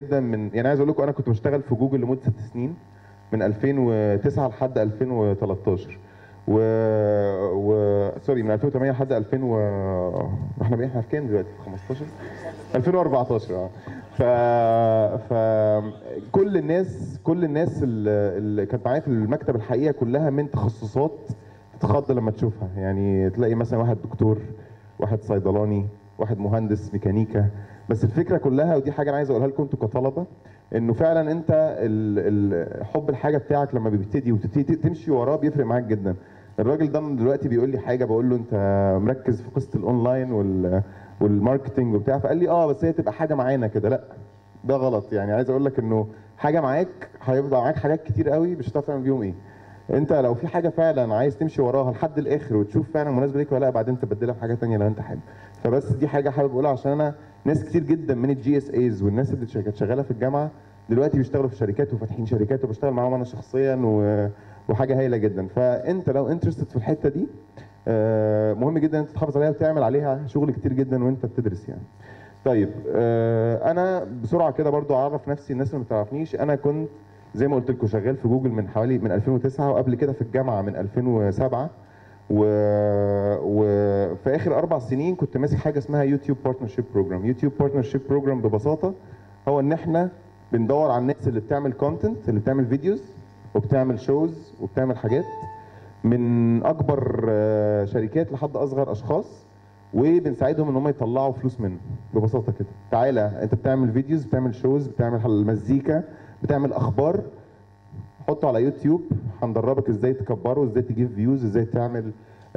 جدا من يعني عايز اقول لكم انا كنت بشتغل في جوجل لمده ست سنين من 2009 لحد 2013 و... و... سوري من 2008 لحد 2000 و... احنا بقينا في كام دلوقتي؟ 15 2014 اه ف ف كل الناس كل الناس اللي اللي كانت معايا في المكتب الحقيقه كلها من تخصصات تتخض لما تشوفها يعني تلاقي مثلا واحد دكتور واحد صيدلاني واحد مهندس ميكانيكا بس الفكره كلها ودي حاجه انا عايز اقولها لكم انتوا كطلبه انه فعلا انت ال- ال- حب الحاجه بتاعك لما بيبتدي وتبتدي تمشي وراه بيفرق معاك جدا الراجل ده دلوقتي بيقول لي حاجه بقول له انت مركز في قصه الاونلاين وال والماركتنج وبتاع فقال لي اه بس هي تبقى حاجه معانا كده لا ده غلط يعني عايز اقول لك انه حاجه معاك هيفضل معاك حاجات كتير قوي مش هتعرف تعمل بيهم ايه انت لو في حاجه فعلا عايز تمشي وراها لحد الاخر وتشوف فعلا مناسبه ليك ولا لا بعدين تبدلها بحاجه تانية لو انت حابب فبس دي حاجه حابب اقولها عشان انا ناس كتير جدا من الجي اس ايز والناس اللي كانت شغاله في الجامعه دلوقتي بيشتغلوا في شركات وفاتحين شركات وبشتغل معاهم انا شخصيا و... وحاجه هايله جدا فانت لو انترستد في الحته دي آه، مهم جدا انت تحافظ عليها وتعمل عليها شغل كتير جدا وانت بتدرس يعني طيب آه، انا بسرعه كده برضو اعرف نفسي الناس اللي ما تعرفنيش انا كنت زي ما قلت لكم شغال في جوجل من حوالي من 2009 وقبل كده في الجامعه من 2007 و... وفي اخر اربع سنين كنت ماسك حاجه اسمها يوتيوب بارتنرشيب بروجرام يوتيوب بارتنرشيب بروجرام ببساطه هو ان احنا بندور على الناس اللي بتعمل كونتنت اللي بتعمل فيديوز وبتعمل شوز وبتعمل حاجات من اكبر آه، شركات لحد اصغر اشخاص وبنساعدهم ان هم يطلعوا فلوس منه ببساطه كده تعالى انت بتعمل فيديوز بتعمل شوز بتعمل مزيكا بتعمل اخبار حطه على يوتيوب هندربك ازاي تكبره ازاي تجيب فيوز ازاي تعمل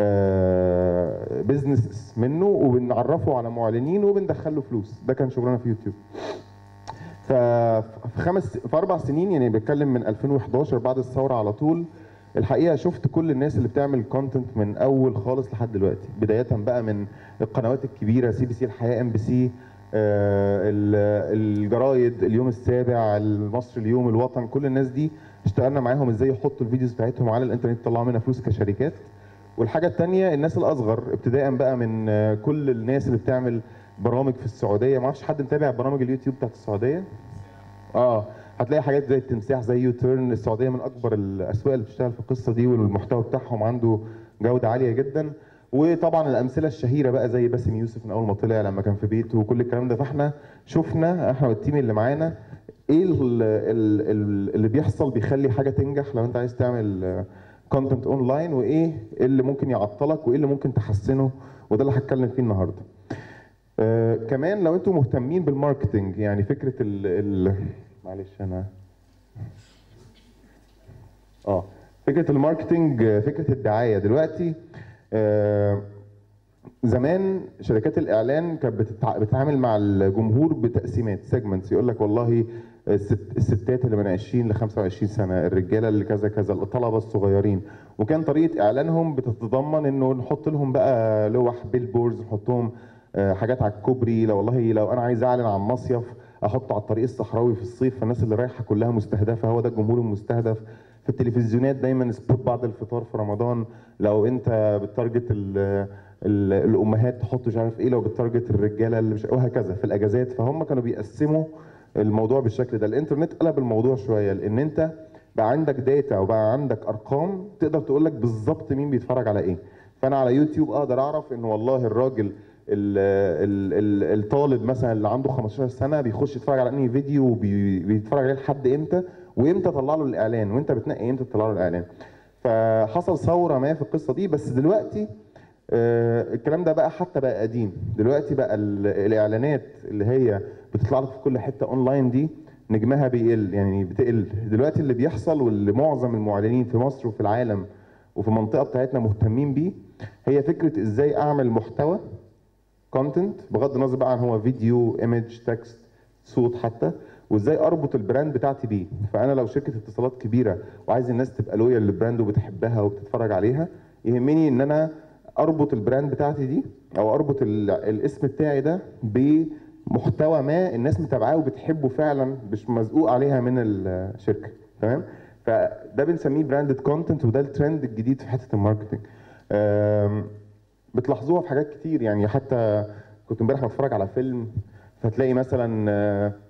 بزنس منه وبنعرفه على معلنين وبندخله فلوس ده كان شغلنا في يوتيوب ففي خمس في اربع سنين يعني بتكلم من 2011 بعد الثوره على طول الحقيقه شفت كل الناس اللي بتعمل كونتنت من اول خالص لحد دلوقتي بدايه بقى من القنوات الكبيره سي بي سي الحياه ام بي سي الجرايد اليوم السابع المصري اليوم الوطن كل الناس دي اشتغلنا معاهم ازاي يحطوا الفيديوز بتاعتهم على الانترنت يطلعوا منها فلوس كشركات والحاجه الثانيه الناس الاصغر ابتداء بقى من آه، كل الناس اللي بتعمل برامج في السعوديه ما اعرفش حد متابع برامج اليوتيوب بتاعت السعوديه اه هتلاقي حاجات زي التمساح زي يو تيرن السعوديه من اكبر الاسواق اللي بتشتغل في القصه دي والمحتوى بتاعهم عنده جوده عاليه جدا وطبعا الامثله الشهيره بقى زي باسم يوسف من اول ما طلع لما كان في بيته وكل الكلام ده فاحنا شفنا احنا والتيم اللي معانا ايه ال- ال- ال- اللي بيحصل بيخلي حاجه تنجح لو انت عايز تعمل كونتنت اونلاين وايه اللي ممكن يعطلك وايه اللي ممكن تحسنه وده اللي هتكلم فيه النهارده آه، كمان لو انتم مهتمين بالماركتنج يعني فكره ال ال معلش انا اه فكره الماركتنج آه، فكره الدعايه دلوقتي آه، زمان شركات الاعلان كانت بتتع- بتتعامل مع الجمهور بتقسيمات سيجمنتس يقول لك والله الست الستات اللي من 20 ل 25 سنه الرجاله اللي كذا كذا الطلبه الصغيرين وكان طريقه اعلانهم بتتضمن انه نحط لهم بقى لوح بيلبوردز نحطهم آه، حاجات على الكوبري لو والله لو انا عايز اعلن عن مصيف احطه على الطريق الصحراوي في الصيف فالناس اللي رايحه كلها مستهدفه هو ده الجمهور المستهدف في التلفزيونات دايما سبوت بعد الفطار في رمضان لو انت بتارجت ال- ال- الامهات تحط مش عارف ايه لو بتارجت الرجاله اللي مش وهكذا في الاجازات فهم كانوا بيقسموا الموضوع بالشكل ده الانترنت قلب الموضوع شويه لان انت بقى عندك داتا وبقى عندك ارقام تقدر تقول لك بالظبط مين بيتفرج على ايه فانا على يوتيوب اقدر اعرف ان والله الراجل ال ال ال الطالب مثلا اللي عنده 15 سنه بيخش يتفرج على انهي فيديو وبيتفرج عليه لحد امتى وامتى طلع له الاعلان وانت بتنقي امتى تطلع له الاعلان فحصل ثوره ما في القصه دي بس دلوقتي آه، الكلام ده بقى حتى بقى قديم دلوقتي بقى ال- الاعلانات اللي هي بتطلع لك في كل حته اونلاين دي نجمها بيقل يعني بتقل دلوقتي اللي بيحصل واللي معظم المعلنين في مصر وفي العالم وفي المنطقه بتاعتنا مهتمين بيه هي فكره ازاي اعمل محتوى كونتنت بغض النظر بقى عن هو فيديو ايمج تكست صوت حتى وازاي اربط البراند بتاعتي بيه فانا لو شركه اتصالات كبيره وعايز الناس تبقى لويال للبراند وبتحبها وبتتفرج عليها يهمني ان انا اربط البراند بتاعتي دي او اربط ال- الاسم بتاعي ده بمحتوى ما الناس متابعاه وبتحبه فعلا مش مزقوق عليها من الشركه تمام فده بنسميه براندد كونتنت وده الترند الجديد في حته الماركتنج أم، بتلاحظوها في حاجات كتير يعني حتى كنت امبارح بتفرج على فيلم فتلاقي مثلا آه،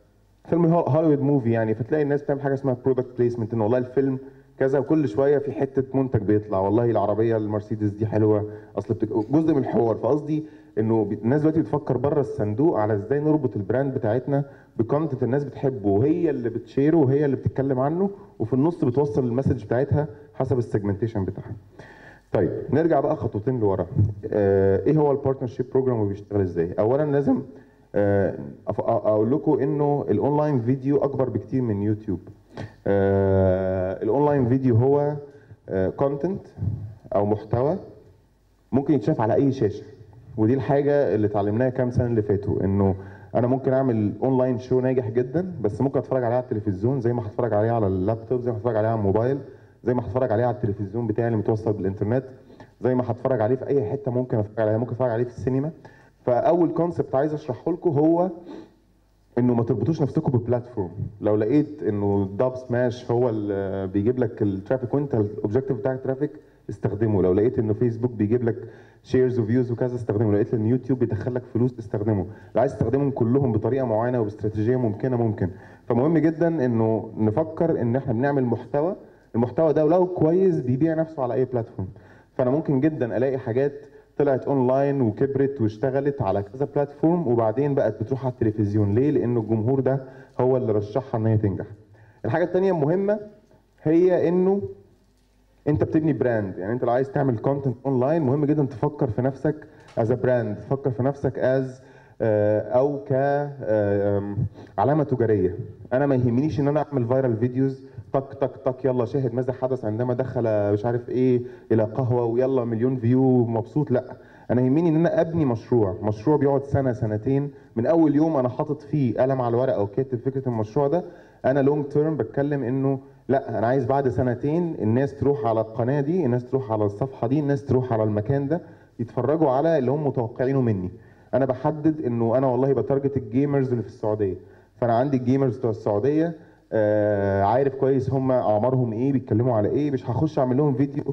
فيلم هول- هوليوود موفي يعني فتلاقي الناس بتعمل حاجه اسمها برودكت بليسمنت ان والله الفيلم كذا وكل شويه في حته منتج بيطلع والله العربيه المرسيدس دي حلوه اصل بتك... جزء من الحوار فقصدي انه بي- الناس دلوقتي بتفكر بره الصندوق على ازاي نربط البراند بتاعتنا بكونتنت الناس بتحبه وهي اللي بتشيره وهي اللي بتتكلم عنه وفي النص بتوصل المسج بتاعتها حسب السيجمنتيشن بتاعها طيب نرجع بقى خطوتين لورا آه ايه هو البارتنرشيب بروجرام وبيشتغل ازاي اولا لازم آه أف- اقول لكم انه الاونلاين فيديو اكبر بكتير من يوتيوب آه الاونلاين فيديو هو كونتنت او محتوى ممكن يتشاف على اي شاشه ودي الحاجه اللي اتعلمناها كام سنه اللي فاتوا انه انا ممكن اعمل اونلاين شو ناجح جدا بس ممكن اتفرج عليه على التلفزيون زي ما هتفرج عليه على اللابتوب زي ما هتفرج عليه على الموبايل زي ما هتفرج عليه على التلفزيون بتاعي اللي متوصل بالانترنت زي ما هتفرج عليه في اي حته ممكن اتفرج عليه ممكن اتفرج عليه في السينما فاول كونسبت عايز اشرحه لكم هو انه ما تربطوش نفسكم ببلاتفورم لو لقيت انه داب سماش هو اللي بيجيب لك الترافيك وانت الاوبجيكتيف بتاعك ترافيك استخدمه لو لقيت انه فيسبوك بيجيب لك شيرز وفيوز وكذا استخدمه لو لقيت ان يوتيوب بيدخل لك فلوس استخدمه لو عايز تستخدمهم كلهم بطريقه معينه وباستراتيجيه ممكنه ممكن فمهم جدا انه نفكر ان احنا بنعمل محتوى المحتوى ده لو كويس بيبيع نفسه على اي بلاتفورم فانا ممكن جدا الاقي حاجات طلعت اونلاين وكبرت واشتغلت على كذا بلاتفورم وبعدين بقت بتروح على التلفزيون ليه لانه الجمهور ده هو اللي رشحها ان هي تنجح الحاجه الثانيه المهمه هي انه انت بتبني براند يعني انت لو عايز تعمل كونتنت اونلاين مهم جدا تفكر في نفسك از براند تفكر في نفسك از او ك آه، آم، علامه تجاريه انا ما يهمنيش ان انا اعمل فايرال فيديوز طك طك طك يلا شاهد ماذا حدث عندما دخل مش عارف ايه الى قهوه ويلا مليون فيو مبسوط لا انا يهمني ان انا ابني مشروع مشروع بيقعد سنه سنتين من اول يوم انا حاطط فيه قلم على الورقه وكاتب فكره المشروع ده انا لونج تيرم بتكلم انه لا انا عايز بعد سنتين الناس تروح على القناه دي الناس تروح على الصفحه دي الناس تروح على المكان ده يتفرجوا على اللي هم متوقعينه مني انا بحدد انه انا والله بتارجت الجيمرز اللي في السعوديه فانا عندي الجيمرز بتوع السعوديه آه عارف كويس هم اعمارهم ايه بيتكلموا على ايه مش هخش اعمل لهم فيديو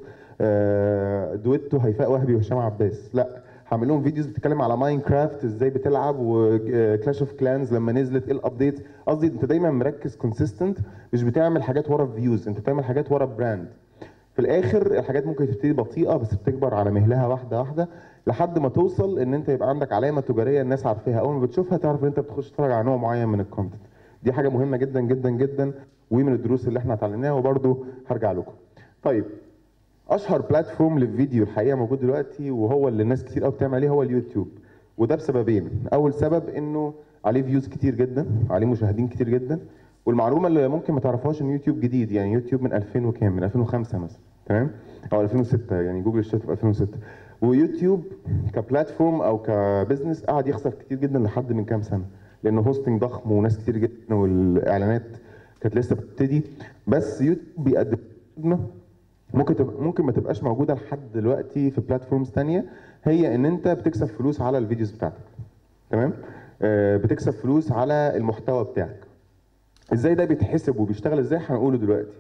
آه دويتو هيفاء وهبي وهشام عباس لا هعمل لهم فيديوز بتتكلم على ماينكرافت ازاي بتلعب وكلاش اوف كلانز لما نزلت ايه الابديت قصدي انت دايما مركز كونسيستنت مش بتعمل حاجات ورا فيوز انت بتعمل حاجات ورا براند في الاخر الحاجات ممكن تبتدي بطيئه بس بتكبر على مهلها واحده واحده لحد ما توصل ان انت يبقى عندك علامه تجاريه الناس عارفاها اول ما بتشوفها تعرف ان انت بتخش تتفرج على نوع معين من الكونتنت دي حاجه مهمه جدا جدا جدا ومن الدروس اللي احنا اتعلمناها وبرده هرجع لكم طيب اشهر بلاتفورم للفيديو الحقيقه موجود دلوقتي وهو اللي الناس كتير قوي بتعمل عليه هو اليوتيوب وده بسببين اول سبب انه عليه فيوز كتير جدا عليه مشاهدين كتير جدا والمعلومه اللي ممكن ما تعرفهاش ان يوتيوب جديد يعني يوتيوب من 2000 وكام من 2005 مثلا تمام او 2006 يعني جوجل اشترت في 2006 ويوتيوب كبلاتفورم او كبزنس قعد يخسر كتير جدا لحد من كام سنه لانه هوستنج ضخم وناس كتير جدا والاعلانات كانت لسه بتبتدي بس يوتيوب بيقدم خدمه ممكن تبقى ممكن ما تبقاش موجوده لحد دلوقتي في بلاتفورمز تانية هي ان انت بتكسب فلوس على الفيديوز بتاعتك تمام آه بتكسب فلوس على المحتوى بتاعك ازاي ده بيتحسب وبيشتغل ازاي هنقوله دلوقتي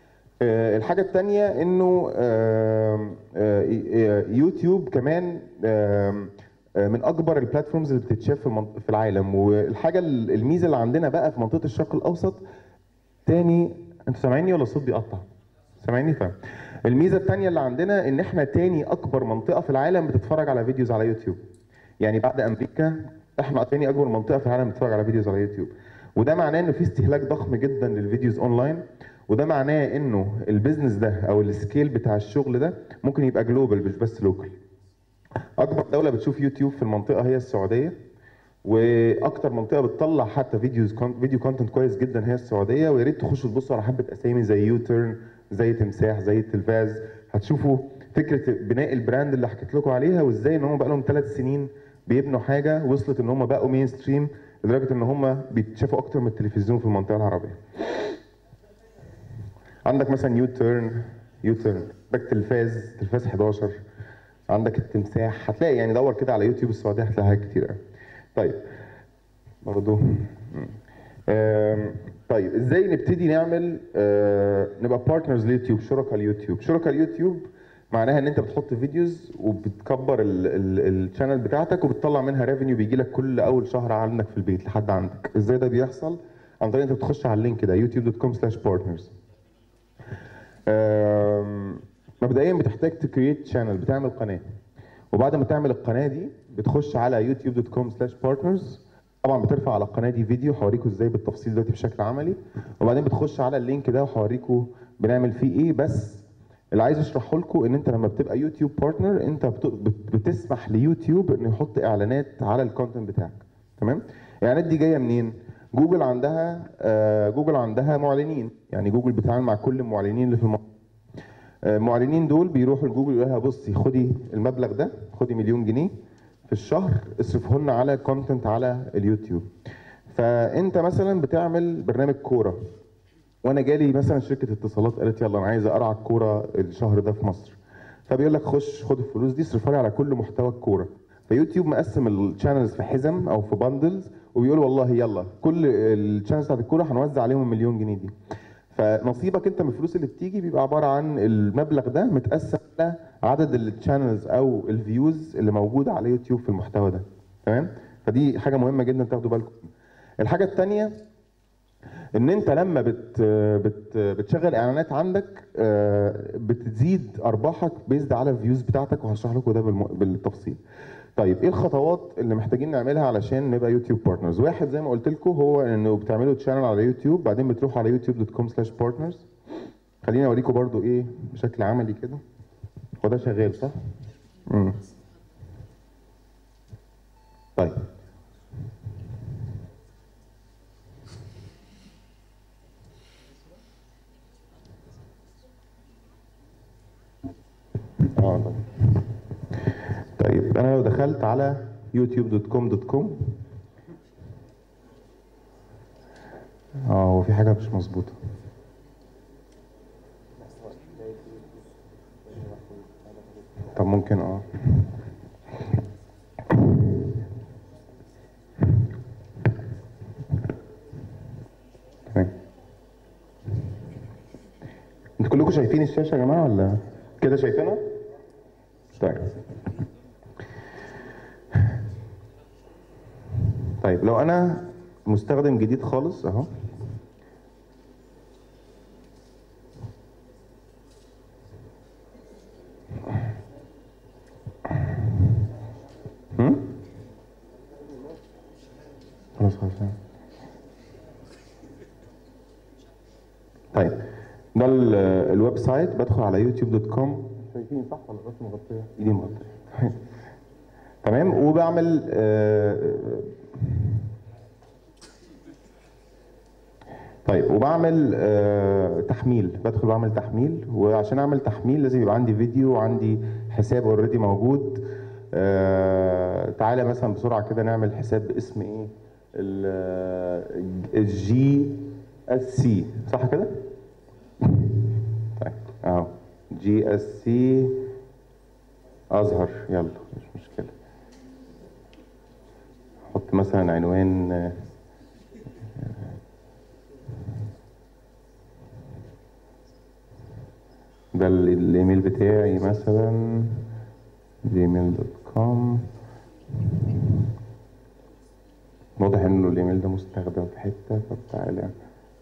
آه الحاجه الثانيه انه آه آه يوتيوب كمان آه من اكبر البلاتفورمز اللي بتتشاف في, المنط... في العالم والحاجه الميزه اللي عندنا بقى في منطقه الشرق الاوسط تاني انتوا سامعيني ولا الصوت بيقطع؟ سامعيني طيب الميزه الثانيه اللي عندنا ان احنا تاني اكبر منطقه في العالم بتتفرج على فيديوز على يوتيوب يعني بعد امريكا احنا تاني اكبر منطقه في العالم بتتفرج على فيديوز على يوتيوب وده معناه انه في استهلاك ضخم جدا للفيديوز اونلاين وده معناه انه البيزنس ده او السكيل بتاع الشغل ده ممكن يبقى جلوبال مش بس لوكال اكبر دوله بتشوف يوتيوب في المنطقه هي السعوديه واكتر منطقه بتطلع حتى فيديوز فيديو كونتنت كويس جدا هي السعوديه ويا ريت تخشوا تبصوا على حبه اسامي زي يوترن زي تمساح زي التلفاز هتشوفوا فكره بناء البراند اللي حكيت لكم عليها وازاي ان هم بقى لهم ثلاث سنين بيبنوا حاجه وصلت ان هم بقوا مين ستريم لدرجه ان هم بيتشافوا اكتر من التلفزيون في المنطقه العربيه. عندك مثلا يو تيرن يو تيرن عندك تلفاز تلفاز 11 عندك التمساح هتلاقي يعني دور كده على يوتيوب السعوديه هتلاقي حاجات كتير قوي. طيب برضه طيب ازاي نبتدي نعمل آه نبقى بارتنرز ليوتيوب شركاء اليوتيوب شركاء اليوتيوب معناها ان انت بتحط فيديوز وبتكبر الشانل بتاعتك وبتطلع منها ريفينيو بيجي لك كل اول شهر عندك في البيت لحد عندك ازاي ده بيحصل عن طريق انت بتخش على اللينك ده youtube.com/partners آم، مبدئيا بتحتاج تكريت شانل بتعمل قناه وبعد ما تعمل القناه دي بتخش على youtube.com/partners طبعا بترفع على القناه دي فيديو هوريكم ازاي بالتفصيل دلوقتي بشكل عملي وبعدين بتخش على اللينك ده وهوريكم بنعمل فيه ايه بس اللي عايز اشرحه لكم ان انت لما بتبقى يوتيوب بارتنر انت بت- بت- بتسمح ليوتيوب انه يحط اعلانات على الكونتنت بتاعك تمام الاعلانات دي جايه منين جوجل عندها آه جوجل عندها معلنين يعني جوجل بتتعامل مع كل المعلنين اللي في الموقع المعلنين دول بيروحوا لجوجل يقول لها بصي خدي المبلغ ده خدي مليون جنيه في الشهر اصرفه لنا على كونتنت على اليوتيوب فانت مثلا بتعمل برنامج كوره وانا جالي مثلا شركه اتصالات قالت يلا انا عايز ارعى الكوره الشهر ده في مصر فبيقول لك خش خد الفلوس دي اصرفها لي على كل محتوى الكوره فيوتيوب مقسم الشانلز في حزم او في باندلز وبيقول والله يلا كل الشانلز بتاعت الكوره هنوزع عليهم المليون جنيه دي فنصيبك انت من الفلوس اللي بتيجي بيبقى عباره عن المبلغ ده متقسم على عدد الشانلز او الفيوز اللي موجوده على يوتيوب في المحتوى ده تمام فدي حاجه مهمه جدا تاخدوا بالكم الحاجه الثانيه ان انت لما بت بت بتشغل اعلانات عندك آه، بتزيد ارباحك بيزد على الفيوز بتاعتك وهشرح لكم ده بالم- بالتفصيل طيب ايه الخطوات اللي محتاجين نعملها علشان نبقى يوتيوب بارتنرز واحد زي ما قلت لكم هو انه بتعملوا تشانل على يوتيوب بعدين بتروحوا على youtube.com/partners خليني اوريكم برضو ايه بشكل عملي كده هو ده شغال صح امم طيب اه طيب طيب انا لو دخلت على youtube.com.com اه هو في حاجه مش مظبوطه طب ممكن اه تمام انتوا كلكم شايفين الشاشه يا جماعه ولا كده شايفينها؟ طيب طيب لو انا مستخدم جديد خالص اهو هم؟ خلاص خلاص طيب ده ال- الويب سايت بدخل على يوتيوب دوت كوم شايفين صح ولا الراس مغطيه؟ ايدي مغطيه تمام وبعمل آه، طيب وبعمل آه، تحميل بدخل بعمل تحميل وعشان اعمل تحميل لازم يبقى عندي فيديو وعندي حساب اوريدي موجود آه، تعالى مثلا بسرعه كده نعمل حساب باسم ايه الجي اس سي صح كده طيب اهو جي اس سي ازهر يلا مش مشكله حط مثلا عنوان آه، ده ال- الايميل بتاعي مثلا جيميل دوت كوم واضح انه الايميل ده مستخدم في حته طب تعالى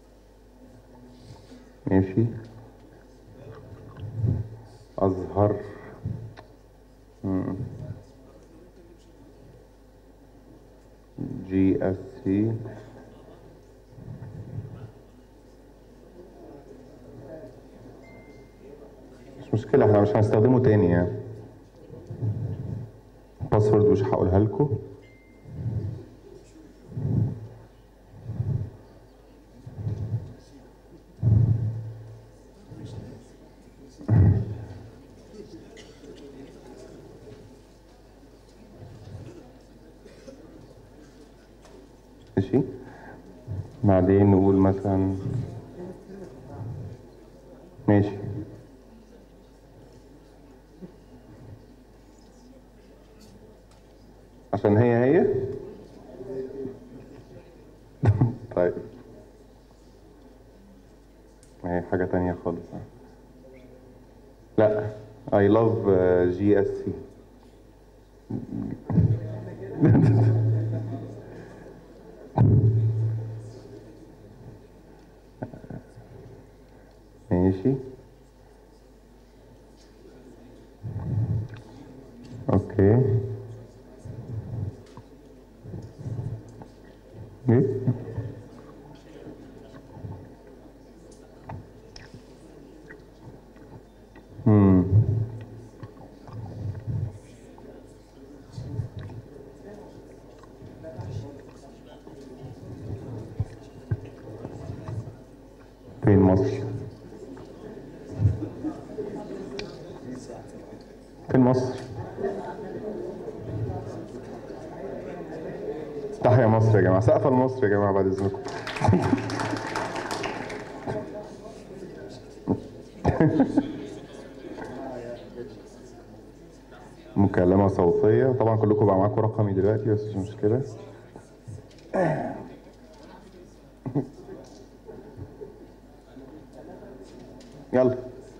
ماشي ازهر جي اس سي مش مشكلة احنا مش هنستخدمه تاني يعني باسورد مش هقولها لكم ماشي بعدين نقول مثلا ماشي عشان هي هي طيب ما هي حاجة تانية خالص لا I love uh, GSC ايه امم فين مصر فين مصر تحيا مصر يا جماعه سقف لمصر يا جماعه بعد اذنكم مكالمة صوتية طبعا كلكم بقى معاكم رقمي دلوقتي بس مش مشكلة يلا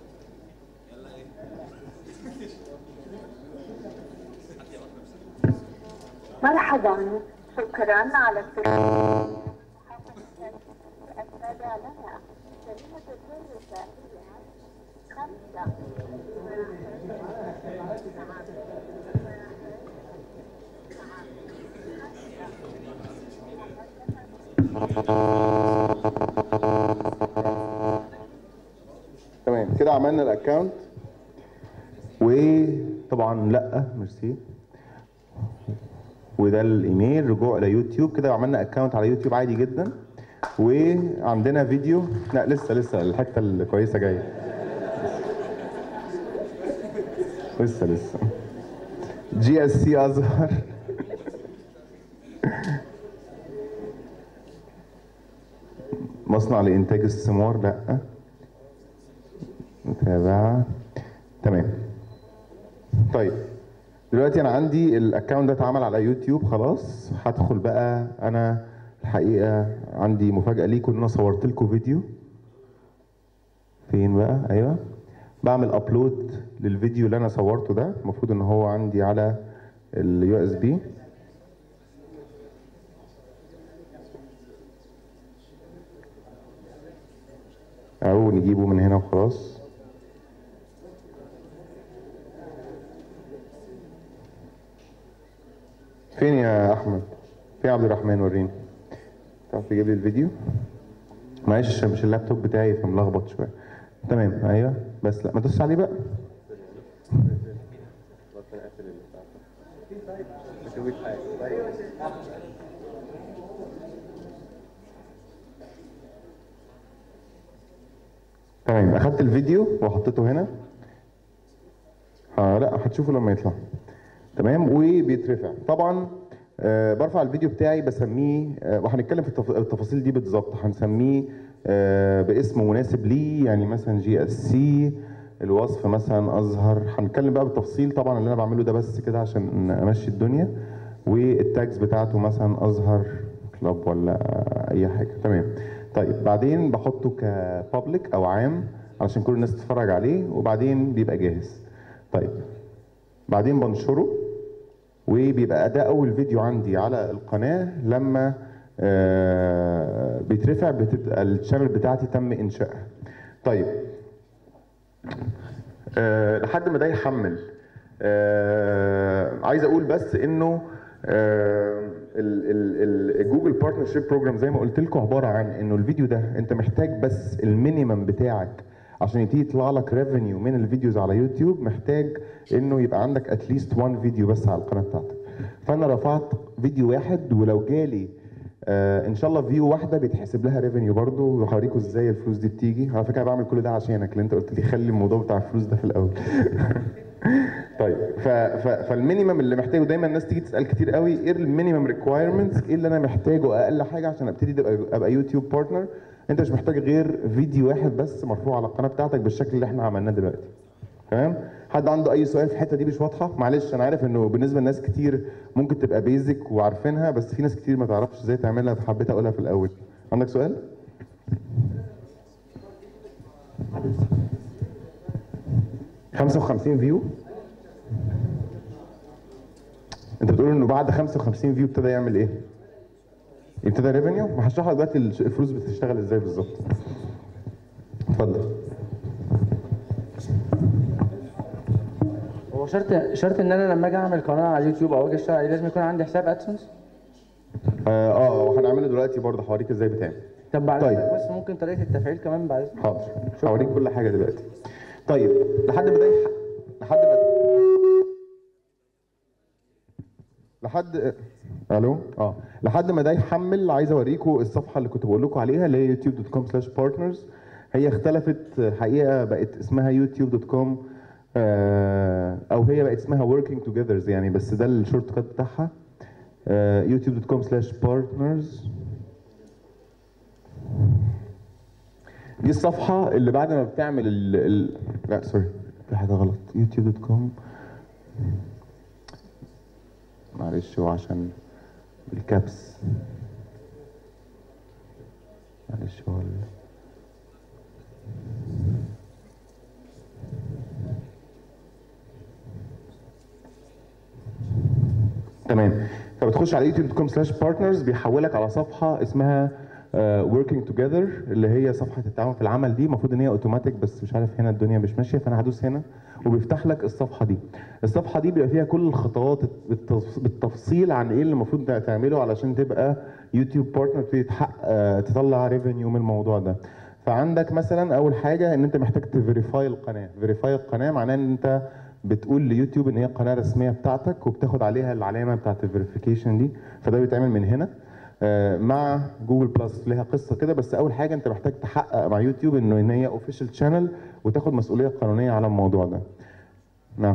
مرحبا شكرا على التلفزيون السابع لنا كلمة السر الفائزة خمسة تمام كده عملنا الاكونت وطبعا لا ميرسي وده الايميل رجوع الى يوتيوب كده عملنا اكونت على يوتيوب عادي جدا وعندنا فيديو لا لسه لسه الحته الكويسه جايه لسه لسه جي اس سي ازهر مصنع لانتاج الثمار لا متابعه تمام طيب دلوقتي انا عندي الاكونت ده اتعمل على يوتيوب خلاص هدخل بقى انا الحقيقه عندي مفاجاه ليكم ان انا صورت لكم فيديو فين بقى ايوه بعمل ابلود للفيديو اللي انا صورته ده المفروض ان هو عندي على اليو اس بي او نجيبه من هنا وخلاص فين يا احمد فين عبد الرحمن وريني تعرف تجيب لي الفيديو معلش عشان مش اللابتوب بتاعي فملخبط شويه تمام ايوه بس لا ما تدوسش عليه بقى تمام اخدت الفيديو وحطيته هنا آه لا هتشوفه لما يطلع تمام وبيترفع طبعا آه برفع الفيديو بتاعي بسميه آه وهنتكلم في التف- التفاصيل دي بالظبط هنسميه آه باسم مناسب ليه يعني مثلا جي اس سي الوصف مثلا ازهر هنتكلم بقى بالتفصيل طبعا اللي انا بعمله ده بس كده عشان امشي الدنيا والتاجز بتاعته مثلا ازهر كلاب ولا اي حاجه تمام طيب بعدين بحطه كبابليك او عام علشان كل الناس تتفرج عليه وبعدين بيبقى جاهز طيب بعدين بنشره وبيبقى ده اول فيديو عندي على القناه لما آه، بيترفع بتبقى الشانل بتاعتي تم انشائها طيب آه، لحد ما ده يحمل آه، عايز اقول بس انه آه، ال- ال- الجوجل بارتنرشيب بروجرام زي ما قلت لكم عباره عن انه الفيديو ده انت محتاج بس المينيمم بتاعك عشان يبتدي يطلع لك ريفينيو من الفيديوز على يوتيوب محتاج انه يبقى عندك اتليست وان فيديو بس على القناه بتاعتك فانا رفعت فيديو واحد ولو جالي آه ان شاء الله فيو واحده بيتحسب لها ريفينيو برضه وهوريكم ازاي الفلوس دي بتيجي على فكره انا بعمل كل ده عشانك لان انت قلت لي خلي الموضوع بتاع الفلوس ده في الاول طيب ف... ف... فالمينيمم اللي محتاجه دايما الناس تيجي تسال كتير قوي ايه المينيمم ريكوايرمنتس ايه اللي انا محتاجه اقل حاجه عشان ابتدي ابقى ابقى يوتيوب بارتنر انت مش محتاج غير فيديو واحد بس مرفوع على القناه بتاعتك بالشكل اللي احنا عملناه دلوقتي تمام حد عنده اي سؤال في الحته دي مش واضحه معلش انا عارف انه بالنسبه لناس كتير ممكن تبقى بيزك وعارفينها بس في ناس كتير ما تعرفش ازاي تعملها فحبيت اقولها في الاول عندك سؤال 55 فيو انت بتقول انه بعد 55 فيو ابتدى يعمل ايه؟ ابتدى ريفينيو؟ ما هشرح لك دلوقتي الش- الفلوس بتشتغل ازاي بالظبط. اتفضل. هو شرط شرط ان انا لما اجي اعمل قناه على اليوتيوب او اجي اشتغل عليه لازم يكون عندي حساب ادسنس اه آه، وهنعمله دلوقتي برضه هوريك ازاي بتعمل طب بعد طيب. إذنك بس ممكن طريقه التفعيل كمان بعد إذنك؟ حاضر هوريك كل حاجه دلوقتي طيب لحد ما ده يح- لحد ما لحد الو اه لحد ما ده يحمل عايز اوريكم الصفحه اللي كنت بقول لكم عليها اللي هي يوتيوب دوت كوم سلاش بارتنرز هي اختلفت حقيقه بقت اسمها يوتيوب دوت كوم او هي بقت اسمها working togethers يعني بس ده الشورت كات بتاعها يوتيوب دوت كوم سلاش بارتنرز دي الصفحة اللي بعد ما بتعمل ال, ال... لا سوري في حاجة غلط يوتيوب دوت كوم معلش هو عشان بالكابس معلش هو ال... تمام فبتخش على يوتيوب دوت كوم سلاش بارتنرز بيحولك على صفحه اسمها وركينج توجذر اللي هي صفحه التعاون في العمل دي المفروض ان هي اوتوماتيك بس مش عارف هنا الدنيا مش ماشيه فانا هدوس هنا وبيفتح لك الصفحه دي الصفحه دي بيبقى فيها كل الخطوات بالتف- بالتفصيل عن ايه اللي المفروض تعمله علشان تبقى يوتيوب بارتنر تبتدي تحقق آه، تطلع ريفينيو من الموضوع ده فعندك مثلا اول حاجه ان انت محتاج تفيريفاي القناه فيريفاي القناه معناه ان انت بتقول ليوتيوب ان هي قناه رسميه بتاعتك وبتاخد عليها العلامه بتاعت الفيريفيكيشن دي فده بيتعمل من هنا آه، مع جوجل بلس ليها قصه كده بس اول حاجه انت محتاج تحقق مع يوتيوب انه ان هي اوفيشال شانل وتاخد مسؤوليه قانونيه على الموضوع ده نعم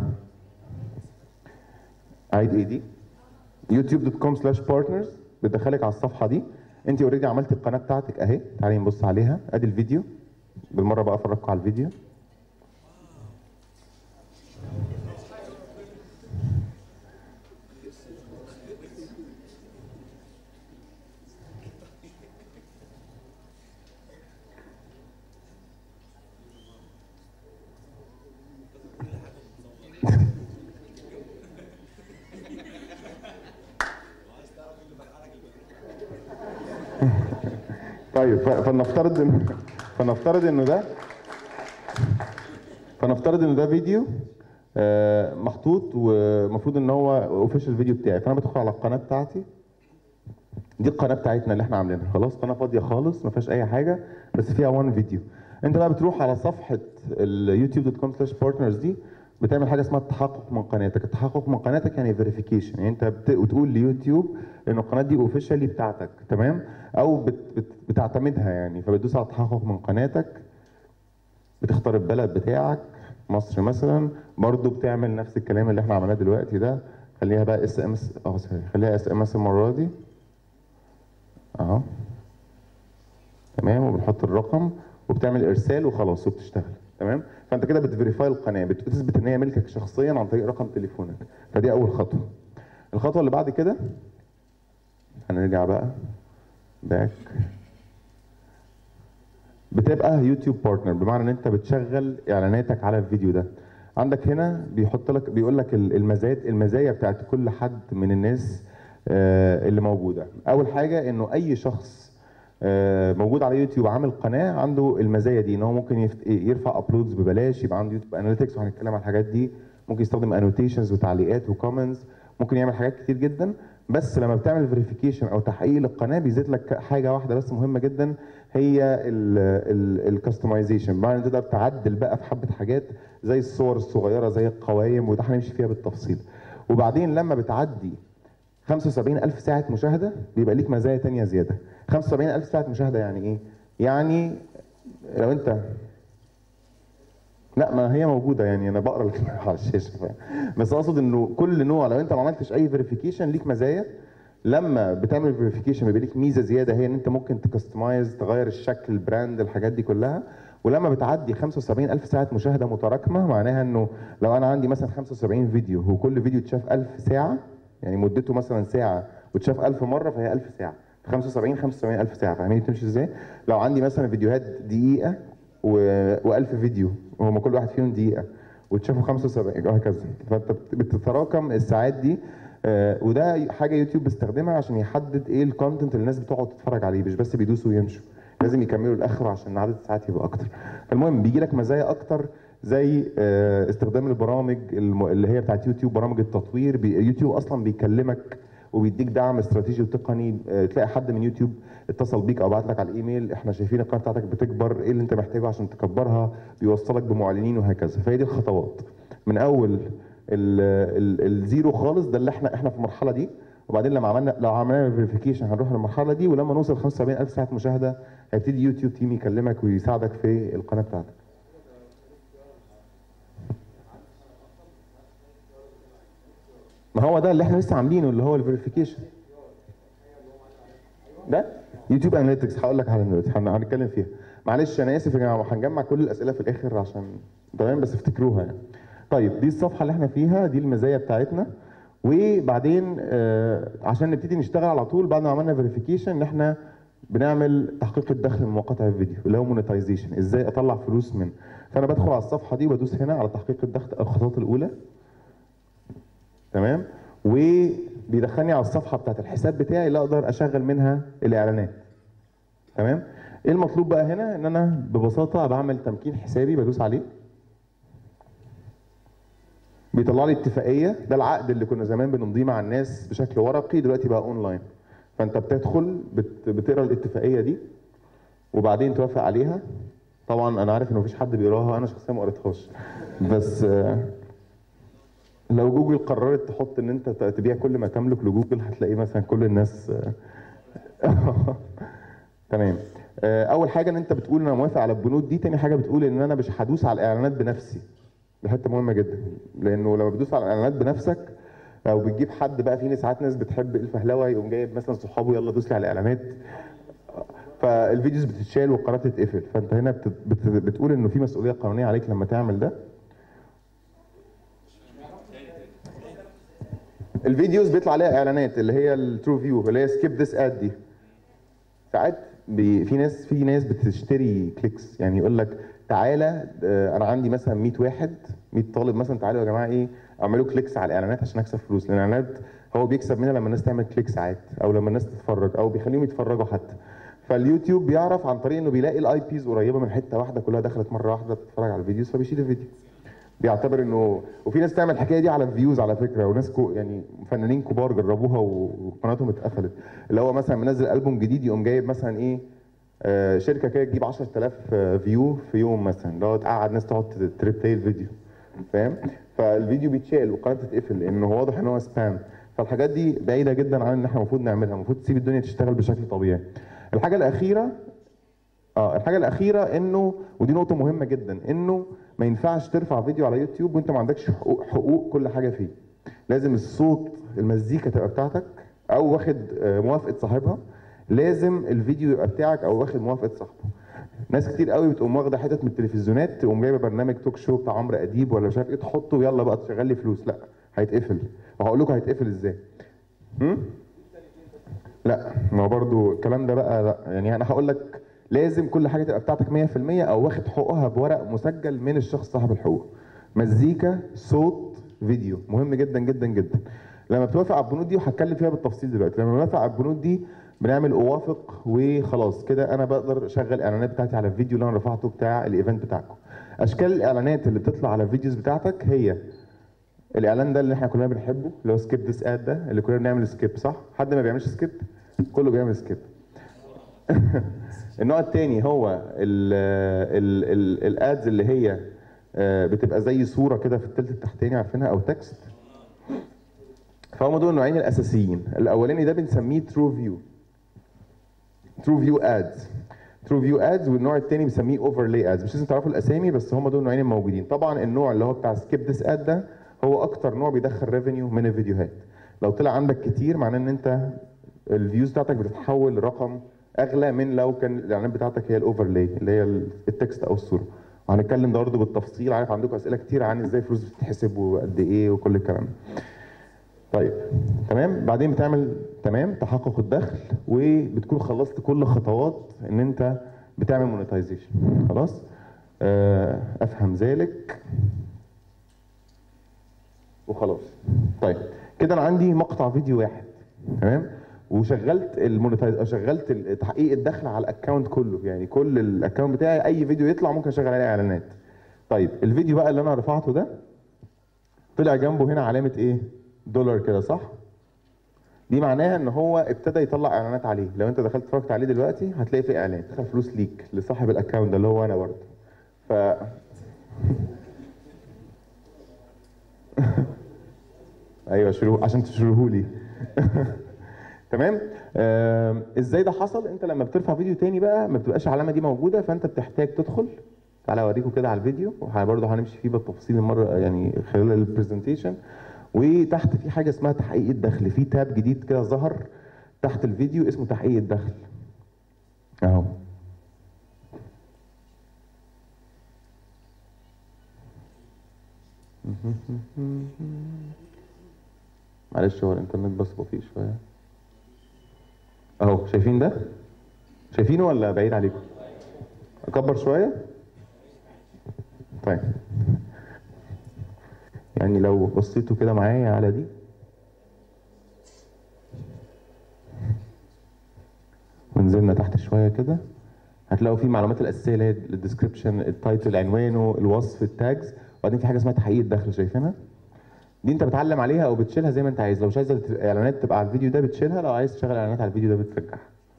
عيد ايه دي يوتيوب دوت كوم سلاش بارتنرز بتدخلك على الصفحه دي انت اوريدي عملت القناه بتاعتك اهي تعالي نبص عليها ادي الفيديو بالمره بقى افرجكم على الفيديو طيب ف- فلنفترض ان فنفترض انه ده فنفترض ان ده فيديو آه، محطوط ومفروض ان هو اوفيشال فيديو بتاعي فانا بدخل على القناه بتاعتي دي القناه بتاعتنا اللي احنا عاملينها خلاص قناه فاضيه خالص ما فيهاش اي حاجه بس فيها وان فيديو انت بقى بتروح على صفحه اليوتيوب دوت كوم سلاش بارتنرز دي بتعمل حاجه اسمها التحقق من قناتك التحقق من قناتك يعني فيريفيكيشن يعني انت بت... بتقول ليوتيوب ان القناه دي اوفيشالي بتاعتك تمام او بت... بت... بتعتمدها يعني فبتدوس على التحقق من قناتك بتختار البلد بتاعك مصر مثلا برضو بتعمل نفس الكلام اللي احنا عملناه دلوقتي ده خليها بقى اس ام اس اه سوري خليها اس ام اس المره دي اهو تمام وبنحط الرقم وبتعمل ارسال وخلاص وبتشتغل تمام فانت كده بتفيريفاي القناه بت- بتثبت ان هي ملكك شخصيا عن طريق رقم تليفونك فدي اول خطوه الخطوه اللي بعد كده هنرجع بقى باك بتبقى يوتيوب بارتنر بمعنى ان انت بتشغل اعلاناتك على الفيديو ده عندك هنا بيحط لك بيقول لك ال- المزايا المزايا بتاعت كل حد من الناس آه، اللي موجوده اول حاجه انه اي شخص آه، موجود على يوتيوب عامل قناه عنده المزايا دي ان هو ممكن يفت- يرفع ابلودز ببلاش يبقى عنده يوتيوب اناليتكس وهنتكلم عن الحاجات دي ممكن يستخدم انوتيشنز وتعليقات وكومنتس ممكن يعمل حاجات كتير جدا بس لما بتعمل فيريفيكيشن او تحقيق للقناه بيزيد لك حاجه واحده بس مهمه جدا هي الكستمايزيشن بمعنى ان تقدر تعدل بقى في حبه حاجات زي الصور الصغيره زي القوائم وده هنمشي فيها بالتفصيل وبعدين لما بتعدي 75000 ساعة مشاهدة بيبقى ليك مزايا تانية زيادة 75000 ساعة مشاهدة يعني ايه؟ يعني لو انت لا ما هي موجودة يعني انا بقرا لك على الشاشة فاهم بس اقصد انه كل نوع لو انت ما عملتش اي فيريفيكيشن ليك مزايا لما بتعمل فيريفيكيشن بيبقى ليك ميزة زيادة هي ان انت ممكن تكستمايز تغير الشكل البراند الحاجات دي كلها ولما بتعدي 75000 ساعة مشاهدة متراكمة معناها انه لو انا عندي مثلا 75 فيديو وكل فيديو اتشاف 1000 ساعة يعني مدته مثلا ساعة واتشاف 1000 مرة فهي 1000 ساعة 75 75000 ساعة فاهمين بتمشي ازاي؟ لو عندي مثلا فيديوهات دقيقة و... و1000 فيديو وهم كل واحد فيهم دقيقة وتشافوا 75 وهكذا فانت بت- بتتراكم الساعات دي آه، وده حاجه يوتيوب بيستخدمها عشان يحدد ايه الكونتنت اللي الناس بتقعد تتفرج عليه مش بس بيدوسوا ويمشوا لازم يكملوا الاخر عشان عدد الساعات يبقى اكتر فالمهم بيجي لك مزايا اكتر زي آه، استخدام البرامج الم- اللي هي بتاعت يوتيوب برامج التطوير بي- يوتيوب اصلا بيكلمك وبيديك دعم استراتيجي وتقني آه، تلاقي حد من يوتيوب اتصل بيك او بعت لك على الايميل احنا شايفين القناه بتاعتك بتكبر ايه اللي انت محتاجه عشان تكبرها بيوصلك بمعلنين وهكذا فهي دي الخطوات من اول ال ال الزيرو خالص ده اللي احنا احنا في المرحله دي وبعدين لما عملنا لو عملنا فيريفيكيشن هنروح للمرحله دي ولما نوصل 75000 ساعه مشاهده هيبتدي يوتيوب تيم يكلمك ويساعدك في القناه بتاعتك ما هو ده اللي احنا لسه عاملينه اللي هو الفيريفيكيشن ده يوتيوب اناليتكس هقول لك على دلوقتي هن- هنتكلم فيها معلش انا اسف يا جماعه هنجمع كل الاسئله في الاخر عشان تمام بس افتكروها يعني طيب دي الصفحه اللي احنا فيها دي المزايا بتاعتنا وبعدين آه عشان نبتدي نشتغل على طول بعد ما عملنا فيريفيكيشن ان احنا بنعمل تحقيق الدخل من مقاطع الفيديو اللي هو مونيتايزيشن ازاي اطلع فلوس من فانا بدخل على الصفحه دي وبدوس هنا على تحقيق الدخل الخطوات الاولى تمام وبيدخلني على الصفحه بتاعت الحساب بتاعي اللي اقدر اشغل منها الاعلانات تمام ايه المطلوب بقى هنا ان انا ببساطه بعمل تمكين حسابي بدوس عليه بيطلع لي اتفاقيه ده العقد اللي كنا زمان بنمضيه مع الناس بشكل ورقي دلوقتي بقى اونلاين فانت بتدخل بت... بتقرا الاتفاقيه دي وبعدين توافق عليها طبعا انا عارف ان مفيش حد بيقراها انا شخصيا ما قريتهاش بس آه، لو جوجل قررت تحط ان انت تبيع كل ما تملك لجوجل هتلاقي مثلا كل الناس آه، تمام آه، اول حاجه ان انت بتقول انا موافق على البنود دي تاني حاجه بتقول ان انا مش هدوس على الاعلانات بنفسي دي حته مهمه جدا لانه لما بتدوس على الاعلانات بنفسك او بتجيب حد بقى في ساعات ناس بتحب الفهلوه يقوم جايب مثلا صحابه يلا دوس لي على الاعلانات فالفيديوز بتتشال والقناه بتتقفل فانت هنا بت... بت... بتقول انه في مسؤوليه قانونيه عليك لما تعمل ده الفيديوز بيطلع عليها اعلانات اللي هي الترو فيو اللي هي سكيب ذس اد دي ساعات بي في ناس في ناس بتشتري كليكس يعني يقول لك تعالى آه، انا عندي مثلا 100 واحد 100 طالب مثلا تعالوا يا جماعه ايه اعملوا كليكس على الاعلانات عشان اكسب فلوس لان الاعلانات هو بيكسب منها لما الناس تعمل كليك ساعات او لما الناس تتفرج او بيخليهم يتفرجوا حتى فاليوتيوب بيعرف عن طريق انه بيلاقي الاي بيز قريبه من حته واحده كلها دخلت مره واحده بتتفرج على الفيديوز فبيشيل الفيديو بيعتبر انه وفي ناس تعمل الحكايه دي على الفيوز على فكره وناس كو يعني فنانين كبار جربوها وقناتهم اتقفلت اللي هو مثلا منزل البوم جديد يقوم جايب مثلا ايه آه شركه كده تجيب 10000 آه، فيو في يوم مثلا اللي هو تقعد ناس تقعد تريبلاي الفيديو فاهم فالفيديو بيتشال والقناه تتقفل لانه واضح ان هو سبام فالحاجات دي بعيده جدا عن ان احنا المفروض نعملها المفروض تسيب الدنيا تشتغل بشكل طبيعي الحاجه الاخيره اه الحاجه الاخيره انه ودي نقطه مهمه جدا انه ما ينفعش ترفع فيديو على يوتيوب وانت ما عندكش حقوق, حقوق كل حاجه فيه لازم الصوت المزيكا تبقى بتاعتك او واخد آه، موافقه صاحبها لازم الفيديو يبقى بتاعك او واخد موافقه صاحبه ناس كتير قوي بتقوم واخده حتت من التلفزيونات تقوم جايبه برنامج توك شو بتاع عمرو اديب ولا مش عارف ايه تحطه ويلا بقى تشغل لي فلوس لا هيتقفل وهقول لكم هيتقفل ازاي هم؟ لا ما هو برضو الكلام ده بقى لا يعني انا هقول لك لازم كل حاجه تبقى بتاعتك 100% او واخد حقوقها بورق مسجل من الشخص صاحب الحقوق مزيكا صوت فيديو مهم جدا جدا جدا لما بتوافق على البنود دي وهتكلم فيها بالتفصيل دلوقتي لما بنوافق على البنود دي بنعمل اوافق وخلاص كده انا بقدر اشغل الاعلانات بتاعتي على الفيديو اللي انا رفعته بتاع الايفنت بتاعكم اشكال الاعلانات اللي بتطلع على الفيديوز بتاعتك هي الاعلان ده اللي احنا كلنا بنحبه اللي هو سكيب ذس اد ده اللي كلنا بنعمل سكيب صح حد ما بيعملش سكيب كله بيعمل سكيب النوع الثاني هو ال ال ال الادز اللي هي آه، بتبقى زي صوره كده في الثلث التحتاني عارفينها او تكست فهم دول النوعين الاساسيين الاولاني ده بنسميه ترو فيو ترو فيو ادز ترو فيو ادز والنوع الثاني بنسميه اوفرلاي ادز مش لازم تعرفوا الاسامي بس هم دول النوعين الموجودين طبعا النوع اللي هو بتاع سكيب ذس اد ده هو اكتر نوع بيدخل ريفينيو من الفيديوهات لو طلع عندك كتير معناه ان انت الفيوز بتاعتك بتتحول لرقم اغلى من لو كان الاعلانات بتاعتك هي الاوفرلاي اللي هي التكست او الصوره وهنتكلم ده برضه بالتفصيل عارف عندكم اسئله كتير عن ازاي الفلوس بتتحسب وقد ايه وكل الكلام ده طيب تمام بعدين بتعمل تمام تحقق الدخل وبتكون خلصت كل خطوات ان انت بتعمل مونيتايزيشن خلاص آه، افهم ذلك وخلاص طيب كده انا عندي مقطع فيديو واحد تمام وشغلت المونيتايز شغلت ال- تحقيق الدخل على الاكونت كله يعني كل الاكونت بتاعي اي فيديو يطلع ممكن اشغل عليه اعلانات طيب الفيديو بقى اللي انا رفعته ده طلع جنبه هنا علامه ايه دولار كده صح دي معناها ان هو ابتدى يطلع اعلانات عليه لو انت دخلت اتفرجت عليه دلوقتي هتلاقي في اعلان دخل فلوس ليك لصاحب الاكونت ده اللي هو انا برضه ف ايوه شروه عشان تشروه لي تمام آم، ازاي ده حصل انت لما بترفع فيديو تاني بقى ما بتبقاش العلامه دي موجوده فانت بتحتاج تدخل تعالى اوريكم كده على الفيديو وبرضه هنمشي فيه بالتفصيل المره يعني خلال البرزنتيشن وتحت في حاجه اسمها تحقيق الدخل في تاب جديد كده ظهر تحت الفيديو اسمه تحقيق الدخل اهو معلش هو الانترنت بس بطيء شويه اهو شايفين ده شايفينه ولا بعيد عليكم اكبر شويه طيب يعني لو بصيتوا كده معايا على دي ونزلنا تحت شويه كده هتلاقوا في المعلومات الاساسيه اللي هي الديسكربشن التايتل عنوانه الوصف التاجز وبعدين في حاجه اسمها تحقيق الدخل شايفينها دي انت بتعلم عليها او بتشيلها زي ما انت عايز لو مش عايز الاعلانات تبقى على الفيديو ده بتشيلها لو عايز تشغل اعلانات على الفيديو ده بترجعها